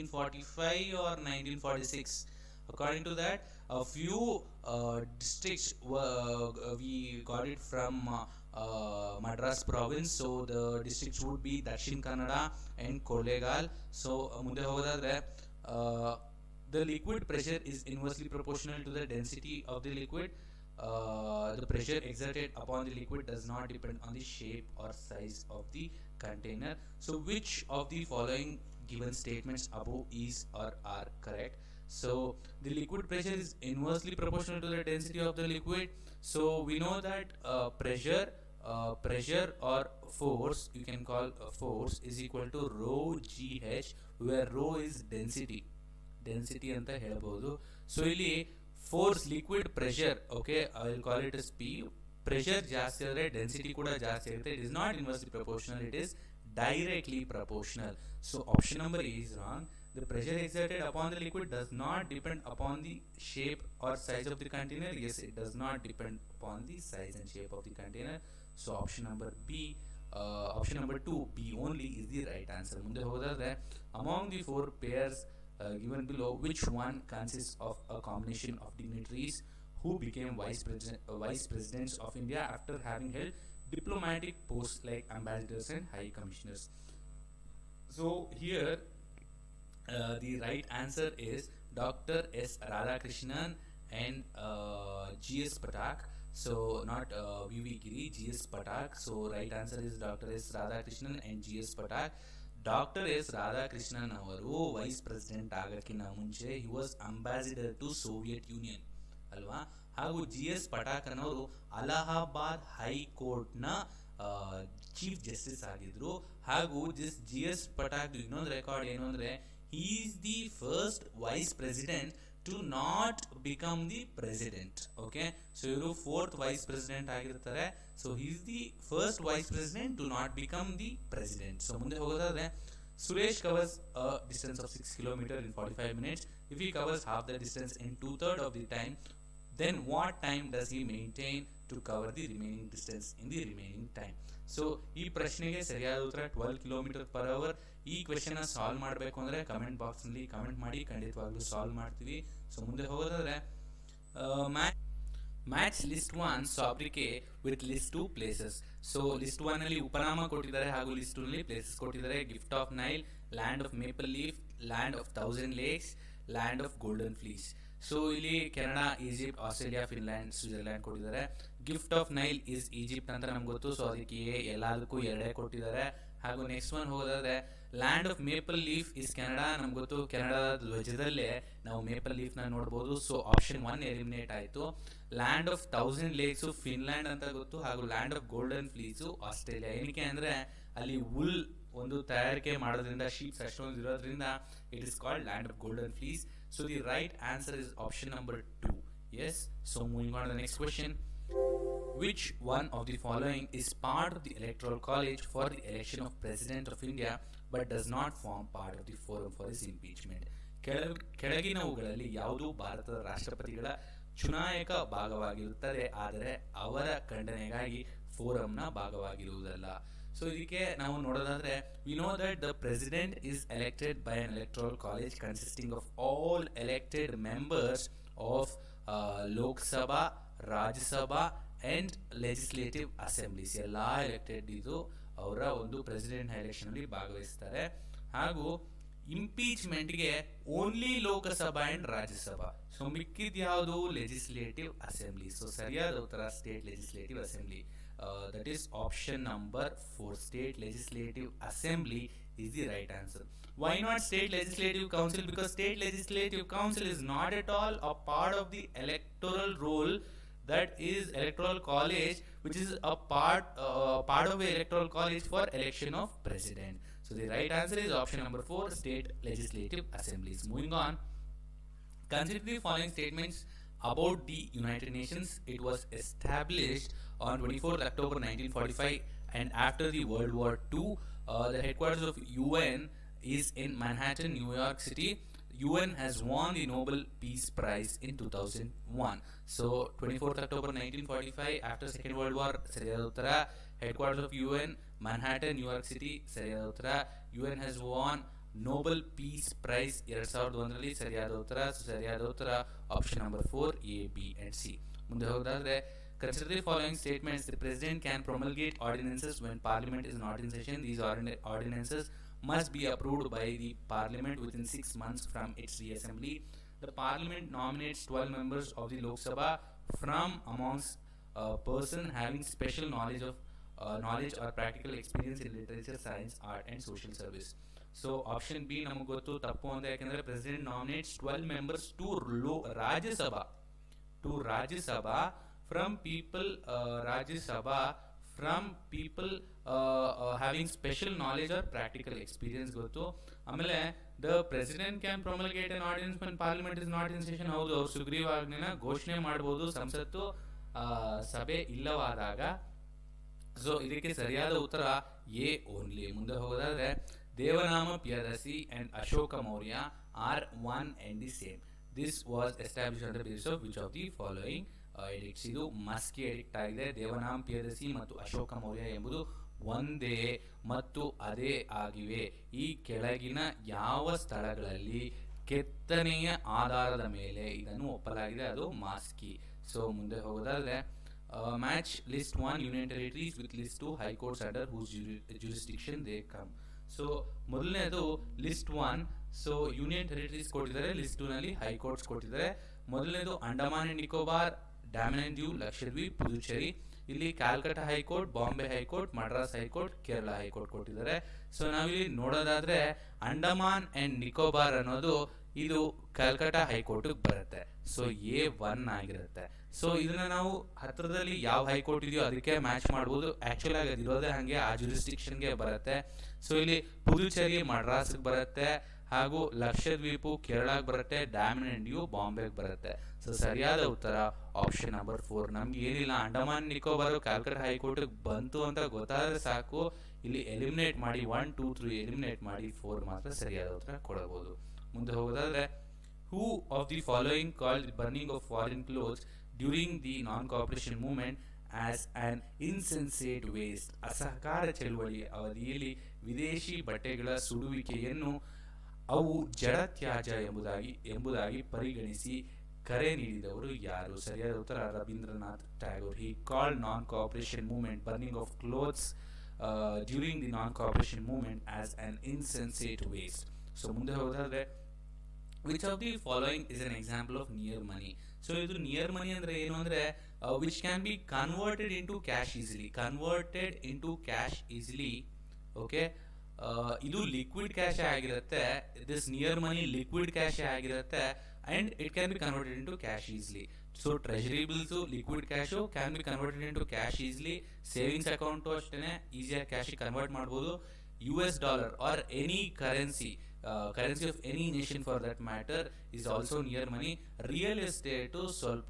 1945 or 1946 according to that a few uh, districts were uh, we got it from uh, uh, madras province so the districts would be dakshin kannada and kollegal so uh, ಮುಂದೆ ಹೋಗೋದಾದ್ರೆ uh, the liquid pressure is inversely proportional to the density of the liquid uh, the pressure exerted upon the liquid does not depend on the shape or size of the container so which of the following given statements above is or are correct so the liquid pressure is inversely proportional to the density of the liquid so we know that uh, pressure uh, pressure or force you can call uh, force is equal to rho gh where rho is density density ಅಂತ ಹೇಳ್ಬೋದು so ಇಲ್ಲಿ force liquid pressure okay I will call it as P pressure ಜಾಸ್ತಿ ಆದರೆ density ಕೂಡ ಜಾಸ್ತಿ ಆಗುತ್ತೆ it is not inversely proportional it is directly proportional so option number is wrong the pressure exerted upon the liquid does not depend upon the shape or size of the container yes it does not depend upon the size and shape of the container so option number b uh, option number 2 b only is the right answer ಮುಂದೆ ಹೋದಾದ್ರೆ among the four pairs uh, given below which one consists of a combination of dignitaries who became vice president uh, vice presidents of India after having held diplomatic posts like ambassadors and high commissioners. So here uh, the right answer is Dr. S. Radhakrishnan and uh, G.S. Patak. So not uh, V.V. Giri, G.S. Patak. So right answer is Dr. S. Radhakrishnan and G.S. Patak. Doctor S Radhakrishnan ಅವರು vice president ಆಗಕ್ಕಿಂತ ಮುಂಚೆ he was ambassador to Soviet Union ಅಲ್ವಾ ಹಾಗೂ G S ಪಟಾಕನ್ ಅವರು ಅಲಹಾಬಾದ್ ಹೈಕೋರ್ಟ್ನ chief justice ಆಗಿದ್ರು ಹಾಗೂ this G S ಪಟಾಕ್ ಇನ್ನೊಂದು ರೆಕಾರ್ಡ್ ಏನು ಅಂದ್ರೆ is the first vice president to not become the president okay so ಇವರು ಫೋರ್ತ್ ವೈಸ್ ಪ್ರೆಸಿಡೆಂಟ್ ಆಗಿರ್ತಾರೆ so is the first vice president to not become the president so ಮುಂದೆ ಹೋಗೋದಾದ್ರೆ Suresh covers a distance of six kilometer in forty five minutes if he covers half the distance in two third of the time then what time does he maintain to cover the remaining distance in the remaining time so ಈ ಪ್ರಶ್ನೆಗೆ ಸರಿಯಾದ ಉತ್ತರ twelve kilometer per hour ಈ question solve ಮಾಡಬೇಕು ಅಂದ್ರೆ comment box ನಲ್ಲಿ comment ಮಾಡಿ ಖಂಡಿತವಾಗ್ಲೂ ಸಾಲ್ವ್ ಮಾಡ್ತೀವಿ ಸೊ ಮುಂದೆ ಹೋಗೋದಾದ್ರೆ match list one sobriquet with list two places so list one ಅಲ್ಲಿ ಉಪನಾಮ ಕೊಟ್ಟಿದ್ದಾರೆ ಹಾಗೂ ಲಿಸ್ಟ್ ಟೂ ನಲ್ಲಿ ಪ್ಲೇಸಸ್ ಕೊಟ್ಟಿದ್ದಾರೆ gift of Nile land of maple leaf land of thousand lakes land of golden fleece so ಇಲ್ಲಿ Canada Egypt Australia Finland Switzerland ಕೊಟ್ಟಿದ್ದಾರೆ gift of Nile is Egypt ಅಂತ ನಮ್ಗೆ ಗೊತ್ತು ಸೊ ಅದಕ್ಕೆ ಎಲ್ಲದಕ್ಕೂ ಎರಡೇ ಕೊಟ್ಟಿದ್ದಾರೆ ಹಾಗೂ ನೆಕ್ಸ್ಟ್ ಒನ್ ಹೋಗೋದಾದ್ರೆ land of maple leaf is Canada ನಮ್ಗೆ ಗೊತ್ತು ಕೆನಡಾದ ಧ್ವಜದಲ್ಲೇ ನಾವು ಮೇಪಲ್ ಲೀಫ್ ನ ನೋಡಬಹುದು ಸೊ ಆಪ್ಷನ್ ಒನ್ ಎಲಿಮಿನೇಟ್ ಆಯಿತು land of thousand lakes Finland ಅಂತ ಗೊತ್ತು ಹಾಗೂ land of golden fleece Australia ಏನಕ್ಕೆ ಅಂದ್ರೆ ಅಲ್ಲಿ ಉಲ್ ಒಂದು ತಯಾರಿಕೆ ಮಾಡೋದ್ರಿಂದ ಶೀಪ್ಸ್ ಅಷ್ಟೊಂದು ಇರೋದ್ರಿಂದ it is called land of golden fleece so the right answer is option number two yes so moving on the next question which one of the following is part of the electoral college for the election of president of india but does not form part of the forum for his impeachment ಕೆಳ- ಕೆಳಗಿನವುಗಳಲ್ಲಿ ಯಾವುದು ಭಾರತದ ರಾಷ್ಟ್ರಪತಿಗಳ ಚುನಾಯಕ ಭಾಗವಾಗಿರುತ್ತದೆ ಆದರೆ ಅವರ ಖಂಡನೆಗಾಗಿ ಫೋರಂನ ಭಾಗವಾಗಿರುವುದಲ್ಲ so ಇದಕ್ಕೆ ನಾವು ನೋಡೋದಾದ್ರೆ we know that the president is elected by an electoral college consisting of all elected members of Lok Sabha Rajya Sabha and legislative assemblies ಎಲ್ಲ ಎಲೆಕ್ಟೆಡ್ ಇದು ಅವರ ಒಂದು ಪ್ರೆಸಿಡೆಂಟ್ ಎಲೆಕ್ಷನ್ ಅಲ್ಲಿ ಭಾಗವಹಿಸ್ತಾರೆ ಹಾಗೂ ಇಂಪೀಚ್ಮೆಂಟ್ಗೆ only Lok Sabha and Rajya Sabha so ಮಿಕ್ಕಿದ ಯಾವುದು ಲೆಜಿಸ್ಲೇಟಿವ್ ಅಸೆಂಬ್ಲಿ ಸೊ ಸರಿಯಾದ ಉತ್ತರ state legislative assembly that is option number four state legislative assembly is the right answer. Why not state legislative council? Because state legislative council is not at all a part of the electoral role that is electoral college, which is a part uh, part of the electoral college for election of president. So the right answer is option number four, state legislative assemblies. Moving on. Consider the following statements about the United Nations. It was established on 24th October 1945 and after the World War II, uh, the headquarters of UN is in Manhattan, New York City. UN has won the Nobel Peace Prize in 2001. So 24th October 1945 after Second World War, ಸರಿಯಾದ ಉತ್ತರ headquarters of UN, Manhattan, New York City, ಸರಿಯಾದ ಉತ್ತರ UN has won Nobel peace prize ಎರಡ್ ಸಾವಿರದ ಒಂದರಲ್ಲಿ ಸರಿಯಾದ ಉತ್ತರ So, ಸರಿಯಾದ ಉತ್ತರ option number four A B and C ಮುಂದೆ ಹೋಗೋದಾದ್ರೆ Consider the following statements. The president can promulgate ordinances when parliament is not in session. These ordina- ordinances must be approved by the parliament within six months from its reassembly. The parliament nominates 12 members of the Lok Sabha from amongst a person having special knowledge of uh, knowledge or practical experience in literature, science, art, and social service. So option B ನಮಗೆ ಗೊತ್ತು ತಪ್ಪು ಅಂತ ಯಾಕಂದ್ರೆ president nominates twelve members to ಲೋ Rajya Sabha to Rajya Sabha from people Rajya Sabha from people having special knowledge or practical experience ಗೊತ್ತು ಆಮೇಲೆ the president can promulgate an ordinance when parliament is not in session ಹೌದು ಅವ್ರು ಸುಗ್ರೀವಾಜ್ಞೆನ ಘೋಷಣೆ ಮಾಡಬಹುದು ಸಂಸತ್ತು ಆ, ಸಭೆ ಇಲ್ಲವಾದಾಗ ಸೊ ಇದಕ್ಕೆ ಸರಿಯಾದ ಉತ್ತರ ಎ ಓನ್ಲಿ ಮುಂದೆ ಹೋಗೋದಾದ್ರೆ Devanama Priyadarshi and Ashoka Maurya are one and the same this was establish on the base of which of the following edicts ಇದು ಮಸ್ಕಿ ಎಡಿಕ್ಟ್ ಆಗಿದೆ ದೇವನಾಮ ಪ್ರಿಯದರ್ಶಿ ಮತ್ತು ಅಶೋಕ ಮೌರ್ಯ ಎಂಬುದು ಒಂದೇ ಮತ್ತು ಅದೇ ಆಗಿವೆ ಈ ಕೆಳಗಿನ ಯಾವ ಸ್ಥಳಗಳಲ್ಲಿ ಕೆತ್ತನೆಯ ಆಧಾರದ ಮೇಲೆ ಇದನ್ನು ಒಪ್ಪಲಾಗಿದೆ ಅದು ಮಾಸ್ಕಿ ಸೊ ಮುಂದೆ ಹೋಗೋದಾದ್ರೆ match list one union territories with list two high courts under whose jurisdiction they come so ಮೊದಲನೇದು list one so union territories ಕೊಟ್ಟಿದ್ದಾರೆ ಲಿಸ್ಟ್ ಟೂ ನಲ್ಲಿ ಹೈಕೋರ್ಟ್ಸ್ ಕೊಟ್ಟಿದ್ದಾರೆ ಮೊದಲನೇದು ಅಂಡಮಾನ್ ಅಂಡ್ ನಿಕೋಬಾರ್ ಡ್ಯಾಮನ್ ಅಂಡ್ ದ್ಯೂ ಲಕ್ಷದ್ವೀಪ್ ಪುದುಚೇರಿ ಇಲ್ಲಿ Calcutta high court Bombay high court Madras high court Kerala high court ಕೊಟ್ಟಿದ್ದಾರೆ ಸೊ ನಾವಿಲ್ಲಿ ನೋಡೋದಾದ್ರೆ ಅಂಡಮಾನ್ ಅಂಡ್ ನಿಕೋಬಾರ್ ಅನ್ನೋದು ಇದು ಕಲ್ಕಟಾ ಹೈಕೋರ್ಟ್ ಬರುತ್ತೆ ಸೊ ಎ ಒನ್ ಆಗಿರುತ್ತೆ ಸೊ ಇದನ್ನ ನಾವು ಹತ್ರದಲ್ಲಿ ಯಾವ ಹೈಕೋರ್ಟ್ ಇದೆಯೋ ಅದಕ್ಕೆ ಮ್ಯಾಚ್ ಮಾಡ್ಬೋದು ಆಕ್ಚುಲ್ ಆಗಿ ಅದಿರೋದೇ ಹಂಗೆ ಆ ಜುರಿಸ್ಟಿಕ್ಷನ್ಗೆ ಬರುತ್ತೆ ಸೊ ಇಲ್ಲಿ ಪುದುಚೇರಿ ಮಡ್ರಾಸ್ಗೆ ಬರುತ್ತೆ ಹಾಗೂ ಲಕ್ಷದ್ವೀಪು ಕೇರಳಕ್ಕೆ ಬರುತ್ತೆ ಡ್ಯಾಮನ್ ಅಂಡ್ ಯು ಬಾಂಬೆಗೆ ಬರುತ್ತೆ ಸೊ ಸರಿಯಾದ ಉತ್ತರ ಆಪ್ಷನ್ ನಂಬರ್ ಫೋರ್ ನಮ್ಗೆ ಏನಿಲ್ಲ ಅಂಡಮಾನ್ ನಿಕೋಬಾರ್ ಕ್ಯಾಲ್ಕಟಾ ಹೈಕೋರ್ಟ್ ಬಂತು ಅಂತ ಗೊತ್ತಾದ್ರೆ ಸಾಕು ಇಲ್ಲಿ ಎಲಿಮಿನೇಟ್ ಮಾಡಿ ಒನ್ ಟೂ ತ್ರೀ ಎಲಿಮಿನೇಟ್ ಮಾಡಿ ಫೋರ್ ಮಾತ್ರ ಸರಿಯಾದ ಉತ್ತರ ಕೊಡಬಹುದು ಮುಂದೆ ಹೋಗೋದಾದ್ರೆ who of the following called burning of foreign clothes during the non cooperation movement as an insensate waste ಅಸಹಕಾರ ಚಳುವಳಿ ಅವಧಿಯಲ್ಲಿ ವಿದೇಶಿ ಬಟ್ಟೆಗಳ ಸುಡುವಿಕೆಯನ್ನು ಅವು ಜಡ ತ್ಯಾಜ್ಯ ಎಂಬುದಾಗಿ ಎಂಬುದಾಗಿ ಪರಿಗಣಿಸಿ ಕರೆ ನೀಡಿದವರು ಯಾರು ಸರಿಯಾದ ಉತ್ತರ Rabindranath Tagore he called non cooperation movement burning of clothes during the non cooperation movement as an insensate waste so ಮುಂದೆ ಹೋದಾದ್ರೆ which of the following is an example of near money so ಇದು ನಿಯರ್ ಮನಿ ಅಂದ್ರೆ ಏನು ಅಂದ್ರೆ which can be converted into cash easily converted into cash easily okay ಇದು liquid cash ಆಗಿರುತ್ತೆ this near money liquid cash ಆಗಿರುತ್ತೆ and it can be converted into cash easily so treasury bills liquid cash can be converted into cash easily savings account ಅಷ್ಟೇ ಈಸಿಯಾಗಿ cash convert ಮಾಡ್ಬೋದು U S dollar or any currency currency of any nation for that matter is also near money real estate ಸ್ವಲ್ಪ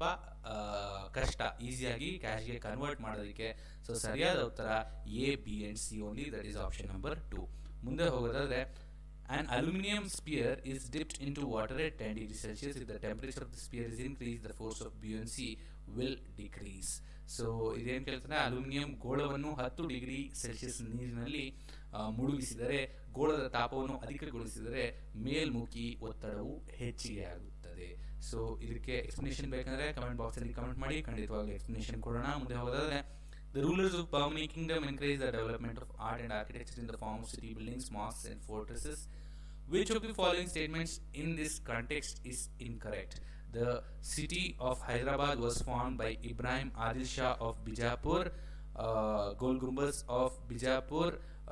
ಕಷ್ಟ ಈಸಿಯಾಗಿ ಕ್ಯಾಶ್ಗೆ convert ಮಾಡೋದಕ್ಕೆ so ಸರಿಯಾದ ಉತ್ತರ A B and C only that is option number two ಮುಂದೆ ಹೋಗೋದಾದ್ರೆ An aluminum sphere is dipped into water at 10 degrees Celsius. If the temperature of the sphere is increased, the force of buoyancy will decrease. So ಇದೇನು ಕೇಳ್ತಾರೆ aluminium ಗೋಳವನ್ನು ಹತ್ತು degree Celsius ನೀರಿನಲ್ಲಿ ಮುಳುಗಿಸಿದರೆ ಗೋಳದ ತಾಪವನ್ನು ಅಧಿಕಗೊಳಿಸಿದರೆ ಮೇಲ್ಮುಖಿ ಒತ್ತಡವು ಹೆಚ್ಚಿಗೆ ಆಗುತ್ತದೆ ಸೊ ಇದಕ್ಕೆ ಎಕ್ಸ್ಪ್ಲನೇಷನ್ ಬೇಕಂದ್ರೆ ಕಮೆಂಟ್ ಬಾಕ್ಸ್ ಅಲ್ಲಿ ಕಮೆಂಟ್ ಮಾಡಿ ಖಂಡಿತವಾಗಿ ಎಕ್ಸ್ಪ್ಲನೇಷನ್ ಕೊಡೋಣ ಮುಂದೆ ಹೋಗೋದಾದ್ರೆ The rulers of Bahmani kingdom encouraged the development of art and architecture in the form of city buildings, mosques, and fortresses. Which of the following statements in this context is incorrect? The city of Hyderabad was formed by Ibrahim Adil Shah of Bijapur, uh, Gol Gumbaz of Bijapur,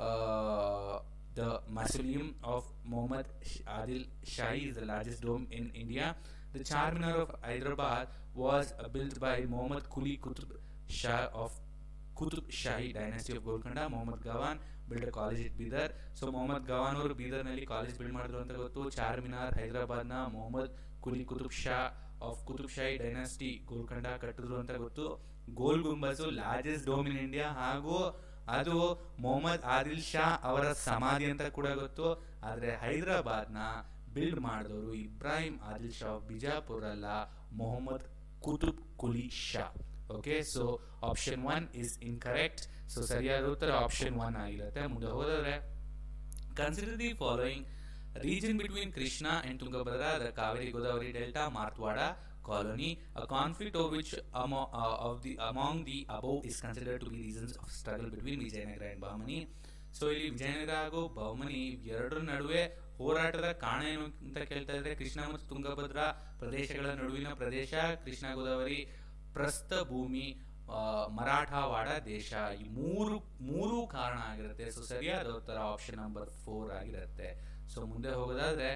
uh, the mausoleum of Muhammad Adil Shahi is the largest dome in India. The Charminar of Hyderabad was uh, built by Muhammad Kuli Qutb Shah of Qutub Shahi dynasty of Golconda Mohammad Gawan build college at Bidar so Mohammad Gawan ಅವರು ಬೀದರ್ನಲ್ಲಿ college build ಮಾಡಿದ್ರು ಅಂತ ಗೊತ್ತು ಚಾರ್ಮಿನಾರ್ ಹೈದರಾಬಾದ್ ನ Mohammad Quli Qutub Shah of Qutub Shahi dynasty Golconda ಕಟ್ಟಿದ್ರು ಅಂತ ಗೊತ್ತು Gol Gumbaz largest dome in India ಹಾಗೂ ಅದು ಮೊಹಮ್ಮದ್ ಆದಿಲ್ ಶಾ ಅವರ ಸಮಾಧಿ ಅಂತ ಕೂಡ ಗೊತ್ತು ಆದ್ರೆ ಹೈದರಾಬಾದ್ ನ ಬಿಲ್ಡ್ ಮಾಡಿದವರು ಇಬ್ರಾಹಿಂ ಆದಿಲ್ ಶಾ ಆಫ್ ಬಿಜಾಪುರ್ ಅಲ್ಲ Mohammad Qutub Quli Shah okay so option one is incorrect so ಸರಿಯಾದ ಉತ್ತರ ಆಪ್ಷನ್ ಒನ್ ಆಗಿರುತ್ತೆ ಮುಂದೆ ಹೋದರೆ consider the following region between Krishna and Tungabhadra, the Kaveri Godavari Delta, Marthwada colony, a conflict of which among, uh, of the, among the above is considered to be reasons of struggle between Vijayanagara and Bahmani. ಸೊ ಇಲ್ಲಿ ವಿಜಯನಗರ ಹಾಗೂ ಬಹಮನಿ ಎರಡರ ನಡುವೆ ಹೋರಾಟದ ಕಾರಣ ಏನು ಅಂತ ಕೇಳ್ತಾ ಇದ್ರೆ ಕೃಷ್ಣ ಮತ್ತು ತುಂಗಭದ್ರಾ ಪ್ರದೇಶಗಳ ನಡುವಿನ ಪ್ರದೇಶ ಕೃಷ್ಣ ಗೋದಾವರಿ ಪ್ರಸ್ಥ ಭೂಮಿ ಆ, ಮರಾಠವಾಡ ದೇಶ ಈ ಮೂರು ಮೂರು ಕಾರಣ ಆಗಿರುತ್ತೆ ಸೊ ಸರಿಯಾದ ಉತ್ತರ ಆಪ್ಷನ್ ನಂಬರ್ ಫೋರ್ ಆಗಿರುತ್ತೆ ಸೊ ಮುಂದೆ ಹೋಗೋದಾದ್ರೆ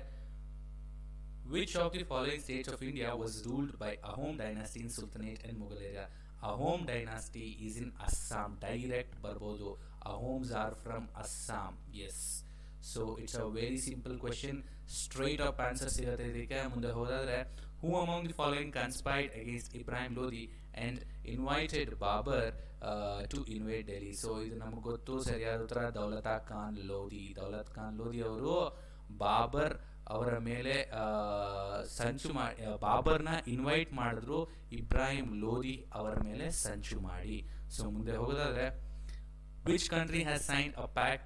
Which of the following states of India was ruled by Ahom dynasty in Sultanate and Mughal era? Ahom dynasty is in Assam. Direct ಬರ್ಬೋದು Ahoms are from Assam. Yes. So it's a very simple question. Straight up answer ಸಿಗುತ್ತೆ ಇದಕ್ಕೆ ಮುಂದೆ ಹೋದಾದ್ರೆ Who among the following conspired against Ibrahim Lodi and invited Babur uh, to invade Delhi? So ಇದು ನಮಗೆ ಗೊತ್ತು ಸರಿಯಾದ ಉತ್ತರ ದೌಲತಾ ಖಾನ್ ಲೋಧಿ ದೌಲತ್ ಖಾನ್ ಲೋಧಿ ಅವರು ಬಾಬರ್ ಅವರ ಮೇಲೆ ಆ, ಸಂಚು ಮಾಡಿ ಬಾಬರ್ನ ಇನ್ವೈಟ್ ಮಾಡಿದ್ರು ಇಬ್ರಾಹಿಂ ಲೋಧಿ ಅವರ ಮೇಲೆ ಸಂಚು ಮಾಡಿ ಸೊ ಮುಂದೆ ಹೋಗೋದಾದ್ರೆ which country has sign a pact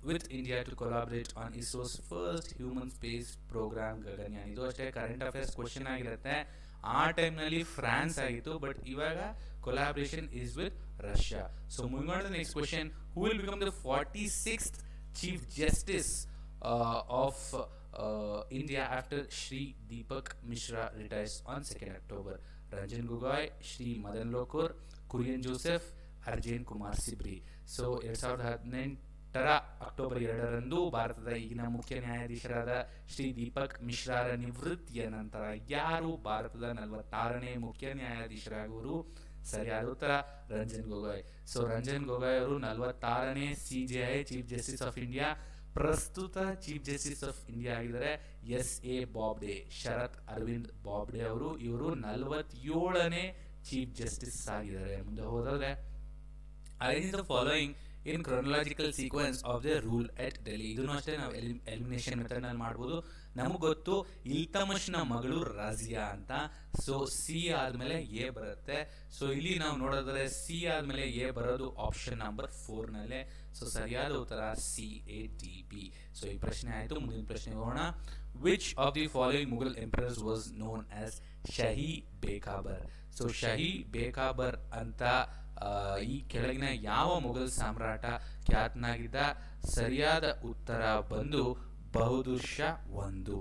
with India to collaborate on ISRO's first human space program Gaganyaan ಇದು ಅಷ್ಟೇ ಕರೆಂಟ್ ಅಫೇರ್ಸ್ ಕ್ವಶನ್ ಆಗಿರುತ್ತೆ ಆ ಟೈಮ್ನಲ್ಲಿ ಫ್ರಾನ್ಸ್ ಆಗಿತ್ತು ಬಟ್ ಇವಾಗ collaboration is with Russia so moving on the next question who will become the forty six chief justice of India after Shri Deepak Mishra retires on second October Ranjan Gogoi Shri Madan Lokur Kurian Joseph Arjan Kumar Sikri so ಎರಡ್ ಸಾವಿರದ ಹದಿನೆಂಟರ October ಎರಡರಂದು ಭಾರತದ ಈಗಿನ ಮುಖ್ಯ ನ್ಯಾಯಾಧೀಶರಾದ ಶ್ರೀ ದೀಪಕ್ ಮಿಶ್ರಾರ ನಿವೃತ್ತಿಯ ನಂತರ ಯಾರು ಭಾರತದ ನಲವತ್ತಾರನೇ ಮುಖ್ಯ ನ್ಯಾಯಾಧೀಶರಾಗುವರು ಸರಿಯಾದ ಉತ್ತರ ರಂಜನ್ ಗೊಗೊಯ್ ಸೊ ರಂಜನ್ ಗೊಗೊಯ್ ಅವರು ನಲವತ್ತಾರನೇ C J I chief justice of India ಪ್ರಸ್ತುತ ಚೀಫ್ ಜಸ್ಟಿಸ್ ಆಫ್ ಇಂಡಿಯಾ ಆಗಿದ್ದಾರೆ ಎಸ್ ಎ ಬಾಬ್ಡೆ ಶರತ್ ಅರವಿಂದ್ ಬಾಬ್ಡೆ ಅವರು ಇವರು ನಲವತ್ತೇಳನೇ ಚೀಫ್ ಜಸ್ಟಿಸ್ ಆಗಿದ್ದಾರೆ ಮುಂದೆ ಹೋದ್ರೆ arrange the following in chronological sequence of the rule at Delhi ಇದನ್ನು ಅಷ್ಟೇ ನಾವು ಎಲಿಮಿನೇಷನ್ ಮೆಥಡ್ ನಲ್ಲಿ ಮಾಡ್ಬೋದು ನಮಗೆ ಗೊತ್ತು ಇಲ್ತಮಶ್ನ ಮಗಳು ರಾಜಿಯಾ ಅಂತ ಸೊ ಸಿ ಆದ್ಮೇಲೆ ಎ ಬರುತ್ತೆ ಸೊ ಇಲ್ಲಿ ನಾವು ನೋಡಿದ್ರೆ ಸಿ ಆದ್ಮೇಲೆ ಎ ಬರೋದು ಆಪ್ಷನ್ ನಂಬರ್ ಫೋರ್ ನಲ್ಲೇ ಸೊ ಸರಿಯಾದ ಉತ್ತರ C A T B so ಈ ಪ್ರಶ್ನೆ ಆಯ್ತು ಮುಂದಿನ ಪ್ರಶ್ನೆ ಹೋಗೋಣ which of the following Mughal emperors was known as Shahi Bekhabar so Shahi Bekhabar ಅಂತ ಆ, ಈ ಕೆಳಗಿನ ಯಾವ ಮೊಘಲ್ ಸಾಮ್ರಾಟ ಖ್ಯಾತನಾಗಿದ್ದ ಸರಿಯಾದ ಉತ್ತರ ಬಂದು ಬಹದ್ದೂರ್ ಶಾ ಒಂದು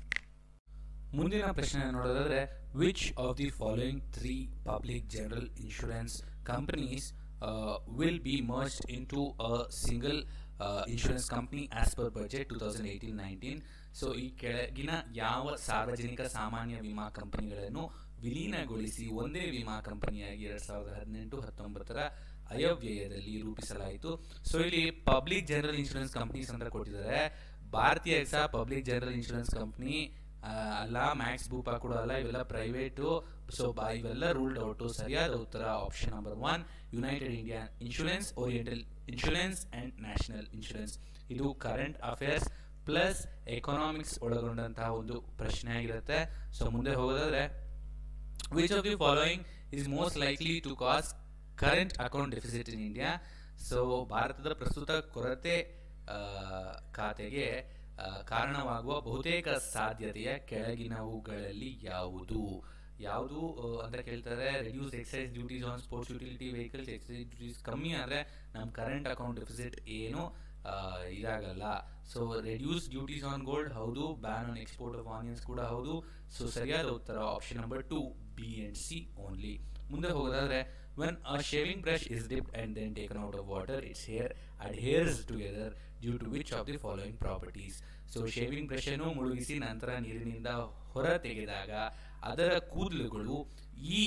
ಮುಂದಿನ ಪ್ರಶ್ನೆ ನೋಡೋದಾದ್ರೆ which of the following three public general insurance companies will be merged into a single insurance company as per budget two thousand eighteen nineteen so ಈ ಕೆಳಗಿನ ಯಾವ ಸಾರ್ವಜನಿಕ ಸಾಮಾನ್ಯ ವಿಮಾ ಕಂಪನಿಗಳನ್ನು ವಿಲೀನಗೊಳಿಸಿ ಒಂದೇ ವಿಮಾ ಕಂಪನಿಯಾಗಿ ಎರಡ್ ಸಾವಿರದ ಹದಿನೆಂಟು ಹತ್ತೊಂಬತ್ತರ ಅಯವ್ಯಯದಲ್ಲಿ ರೂಪಿಸಲಾಯಿತು ಸೊ ಇಲ್ಲಿ ಪಬ್ಲಿಕ್ ಜನರಲ್ ಇನ್ಶೂರೆನ್ಸ್ ಕಂಪನೀಸ್ ಅಂತ ಕೊಟ್ಟಿದ್ದಾರೆ ಭಾರತೀಯ AXA public general insurance company ಅಲ್ಲ ಮ್ಯಾಕ್ಸ್ ಬೂಪಾ ಕೂಡ ಅಲ್ಲ ಇವೆಲ್ಲ ಪ್ರೈವೇಟು ಸೊ ಬಾ ಇವೆಲ್ಲ ರೂಲ್ಡ್ ಔಟು ಸರಿಯಾದ ಉತ್ತರ option number one united India insurance oriental insurance and national insurance ಇದು ಕರೆಂಟ್ ಅಫೇರ್ಸ್ ಪ್ಲಸ್ ಎಕನಾಮಿಕ್ಸ್ ಒಳಗೊಂಡಂತಹ ಒಂದು ಪ್ರಶ್ನೆ ಆಗಿರುತ್ತೆ ಸೊ ಮುಂದೆ ಹೋಗೋದಾದ್ರೆ which of the following is most likely to cause current account deficit in India so ಭಾರತದ ಪ್ರಸ್ತುತ ಕೊರತೆ ಆ, ಖಾತೆಗೆ ಆ, ಕಾರಣವಾಗುವ ಬಹುತೇಕ ಸಾಧ್ಯತೆಯ ಕೆಳಗಿನವುಗಳಲ್ಲಿ ಯಾವುದು ಯಾವುದು ಆ, ಅಂತ ಕೇಳ್ತಾರೆ reduce excise duties on sports utility vehicles excise duties ಕಮ್ಮಿ ಆದರೆ ನಮ್ಮ ಕರೆಂಟ್ ಅಕೌಂಟ್ ಡೆಫಿಸಿಟ್ ಏನು ಆ, ಇದಾಗಲ್ಲ so reduce duties on gold ಹೌದು ban on export of onions ಕೂಡ ಹೌದು ಸೊ ಸರಿಯಾದ ಉತ್ತರ option number two B and C only ಮುಂದೆ ಹೋಗೋದಾದ್ರೆ when a shaving brush is dipped and then taken out of water its hair adheres together due to which of the following properties so shaving brush ಅನ್ನು ಮುಳುಗಿಸಿ ನಂತರ ನೀರಿನಿಂದ ಹೊರ ತೆಗೆದಾಗ ಅದರ ಕೂದಲುಗಳು ಈ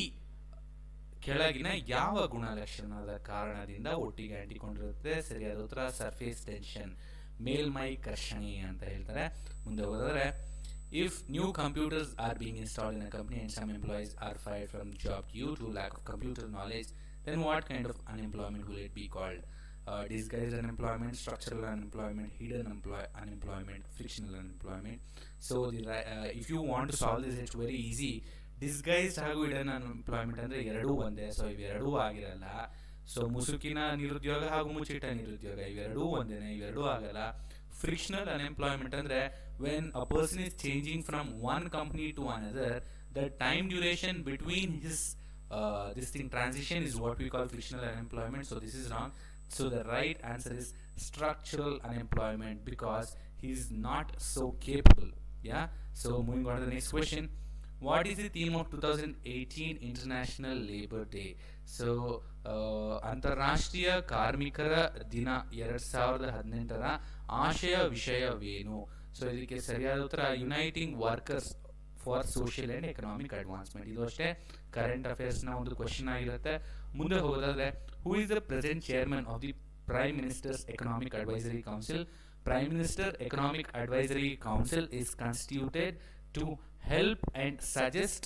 ಕೆಳಗಿನ ಯಾವ ಗುಣಲಕ್ಷಣದ ಕಾರಣದಿಂದ ಒಟ್ಟಿಗೆ ಅಂಟಿಕೊಂಡಿರುತ್ತೆ ಸರಿಯಾದ ಉತ್ತರ ಸರ್ಫೇಸ್ ಟೆನ್ಷನ್ ಮೇಲ್ಮೈ ಕರ್ಷಣೆ ಅಂತ ಹೇಳ್ತಾರೆ ಮುಂದೆ ಹೋದರೆ if new computers are being installed in a company and some employees are fired from job due to lack of computer knowledge then what kind of unemployment will it be called disguised unemployment, structural unemployment, hidden employ- unemployment, frictional unemployment. So, the, ri- uh, if you want to solve this, it's very easy. Disguised ಹಾಗೂ hidden unemployment ಅಂದ್ರೆ ಎರಡೂ ಒಂದೇ so ಇವೆರಡೂ ಆಗಿರಲ್ಲ so ಮುಸುಕಿನ ನಿರುದ್ಯೋಗ ಹಾಗೂ ಮುಚ್ಚಿಟ್ಟ ನಿರುದ್ಯೋಗ ಇವೆರಡೂ ಒಂದೇನೆ ಇವೆರಡೂ ಆಗಲ್ಲ ಫ್ರಿಕ್ಷನಲ್ ಅನ್ಎಂಪ್ಲಾಯ್ಮೆಂಟ್ ಅಂದ್ರೆ when a person is changing from one company to another the time duration between his this thing transition is what we call frictional unemployment so this is wrong So the right answer is structural unemployment because he's not so capable. Yeah. So moving on to the next question. What is the theme of 2018 International Labor Day? So uh, ಅಂತಾರಾಷ್ಟ್ರೀಯ ಕಾರ್ಮಿಕರ ದಿನ ಎರಡ್ ಸಾವಿರದ ಹದಿನೆಂಟರ ಆಶಯ ವಿಷಯವೇನು so ಇದಕ್ಕೆ ಸರಿಯಾದ ಉತ್ತರ uniting workers for social and economic advancement ಇದು ಅಷ್ಟೇ ಕರೆಂಟ್ ಅಫೇರ್ಸ್ ನ ಒಂದು ಕ್ವಶನ್ ಆಗಿರುತ್ತೆ ಮುಂದೆ ಹೋಗೋದಾದ್ರೆ who is the present chairman of the prime minister's economic advisory council prime minister economic advisory council is constituted to help and suggest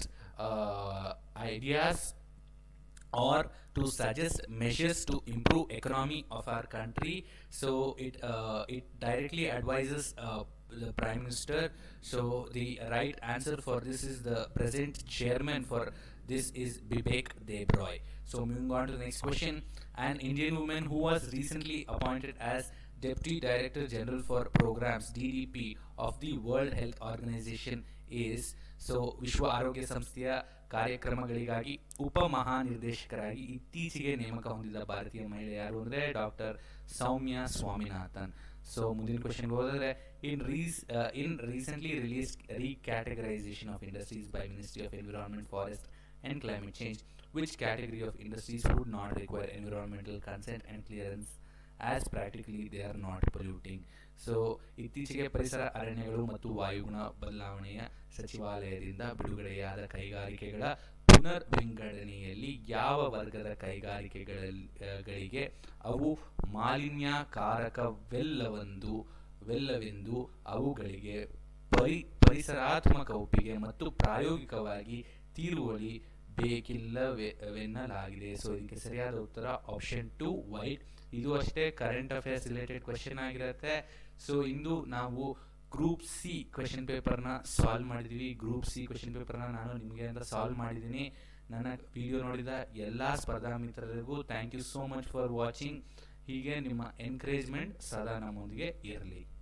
ideas or to suggest measures to improve economy of our country so it uh, it directly advises uh, the prime minister so the right answer for this is the present chairman for this is Bibek Debroy so moving on to the next question an indian woman who was recently appointed as Deputy Director General for Programs DDP of the World Health Organization is so ವಿಶ್ವ ಆರೋಗ್ಯ ಸಂಸ್ಥೆಯ ಕಾರ್ಯಕ್ರಮಗಳಿಗಾಗಿ ಉಪ ಮಹಾನಿರ್ದೇಶಕರಾಗಿ ಇತ್ತೀಚೆಗೆ ನೇಮಕ ಹೊಂದಿದ ಭಾರತೀಯ ಮಹಿಳೆ ಯಾರು ಅಂದ್ರೆ ಡಾಕ್ಟರ್ ಸೌಮ್ಯ ಸ್ವಾಮಿನಾಥನ್ ಸೊ ಮುಂದಿನ ಕ್ವಶನ್ ಹೋದರೆ ಇನ್ ರೀಸ್ in recently release recategorisation of industries by ministry of environment forest and climate change which category of industries would not require environmental consent and clearance as practically they are not polluting so ಇತ್ತೀಚೆಗೆ ಪರಿಸರ ಅರಣ್ಯಗಳು ಮತ್ತು ವಾಯುಗುಣ ಬದಲಾವಣೆಯ ಸಚಿವಾಲಯದಿಂದ ಬಿಡುಗಡೆಯಾದ ಕೈಗಾರಿಕೆಗಳ ಪುನರ್ ವಿಂಗಡಣೆಯಲ್ಲಿ ಯಾವ ವರ್ಗದ ಕೈಗಾರಿಕೆಗಳಿಗೆ ಅವು ಮಾಲಿನ್ಯಕಾರಕವೆಲ್ಲವೆಂದು ವೆಲ್ಲವೆಂದು ಅವುಗಳಿಗೆ ಪರಿ ಪರಿಸರಾತ್ಮಕ ಒಪ್ಪಿಗೆ ಮತ್ತು ಪ್ರಾಯೋಗಿಕವಾಗಿ ತೀರುವಳಿ ಬೇಕಿಲ್ಲವೆನ್ನಲಾಗಿದೆ ಸೊ ಇದಕ್ಕೆ ಸರಿಯಾದ ಉತ್ತರ ಆಪ್ಷನ್ ಟು ವೈಟ್ ಇದು ಅಷ್ಟೇ ಕರೆಂಟ್ ಅಫೇರ್ಸ್ ರಿಲೇಟೆಡ್ ಕ್ವೆಶನ್ ಆಗಿರುತ್ತೆ ಸೊ ಇಂದು ನಾವು ಗ್ರೂಪ್ ಸಿ ಕ್ವೆಶನ್ ಪೇಪರ್ನ ಸಾಲ್ವ್ ಮಾಡಿದ್ವಿ ಗ್ರೂಪ್ ಸಿ ಕ್ವೆಶನ್ ಪೇಪರ್ನ ನಾನು ನಿಮಗೆ ಅಂತ ಸಾಲ್ವ್ ಮಾಡಿದ್ದೀನಿ ನನ್ನ ವಿಡಿಯೋ ನೋಡಿದ ಎಲ್ಲ ಸ್ಪರ್ಧಾ ಮಿತ್ರರಿಗೂ thank you so much for watching ಹೀಗೆ ನಿಮ್ಮ ಎನ್ಕರೇಜ್ಮೆಂಟ್ ಸದಾ ನಮ್ಮೊಂದಿಗೆ ಇರಲಿ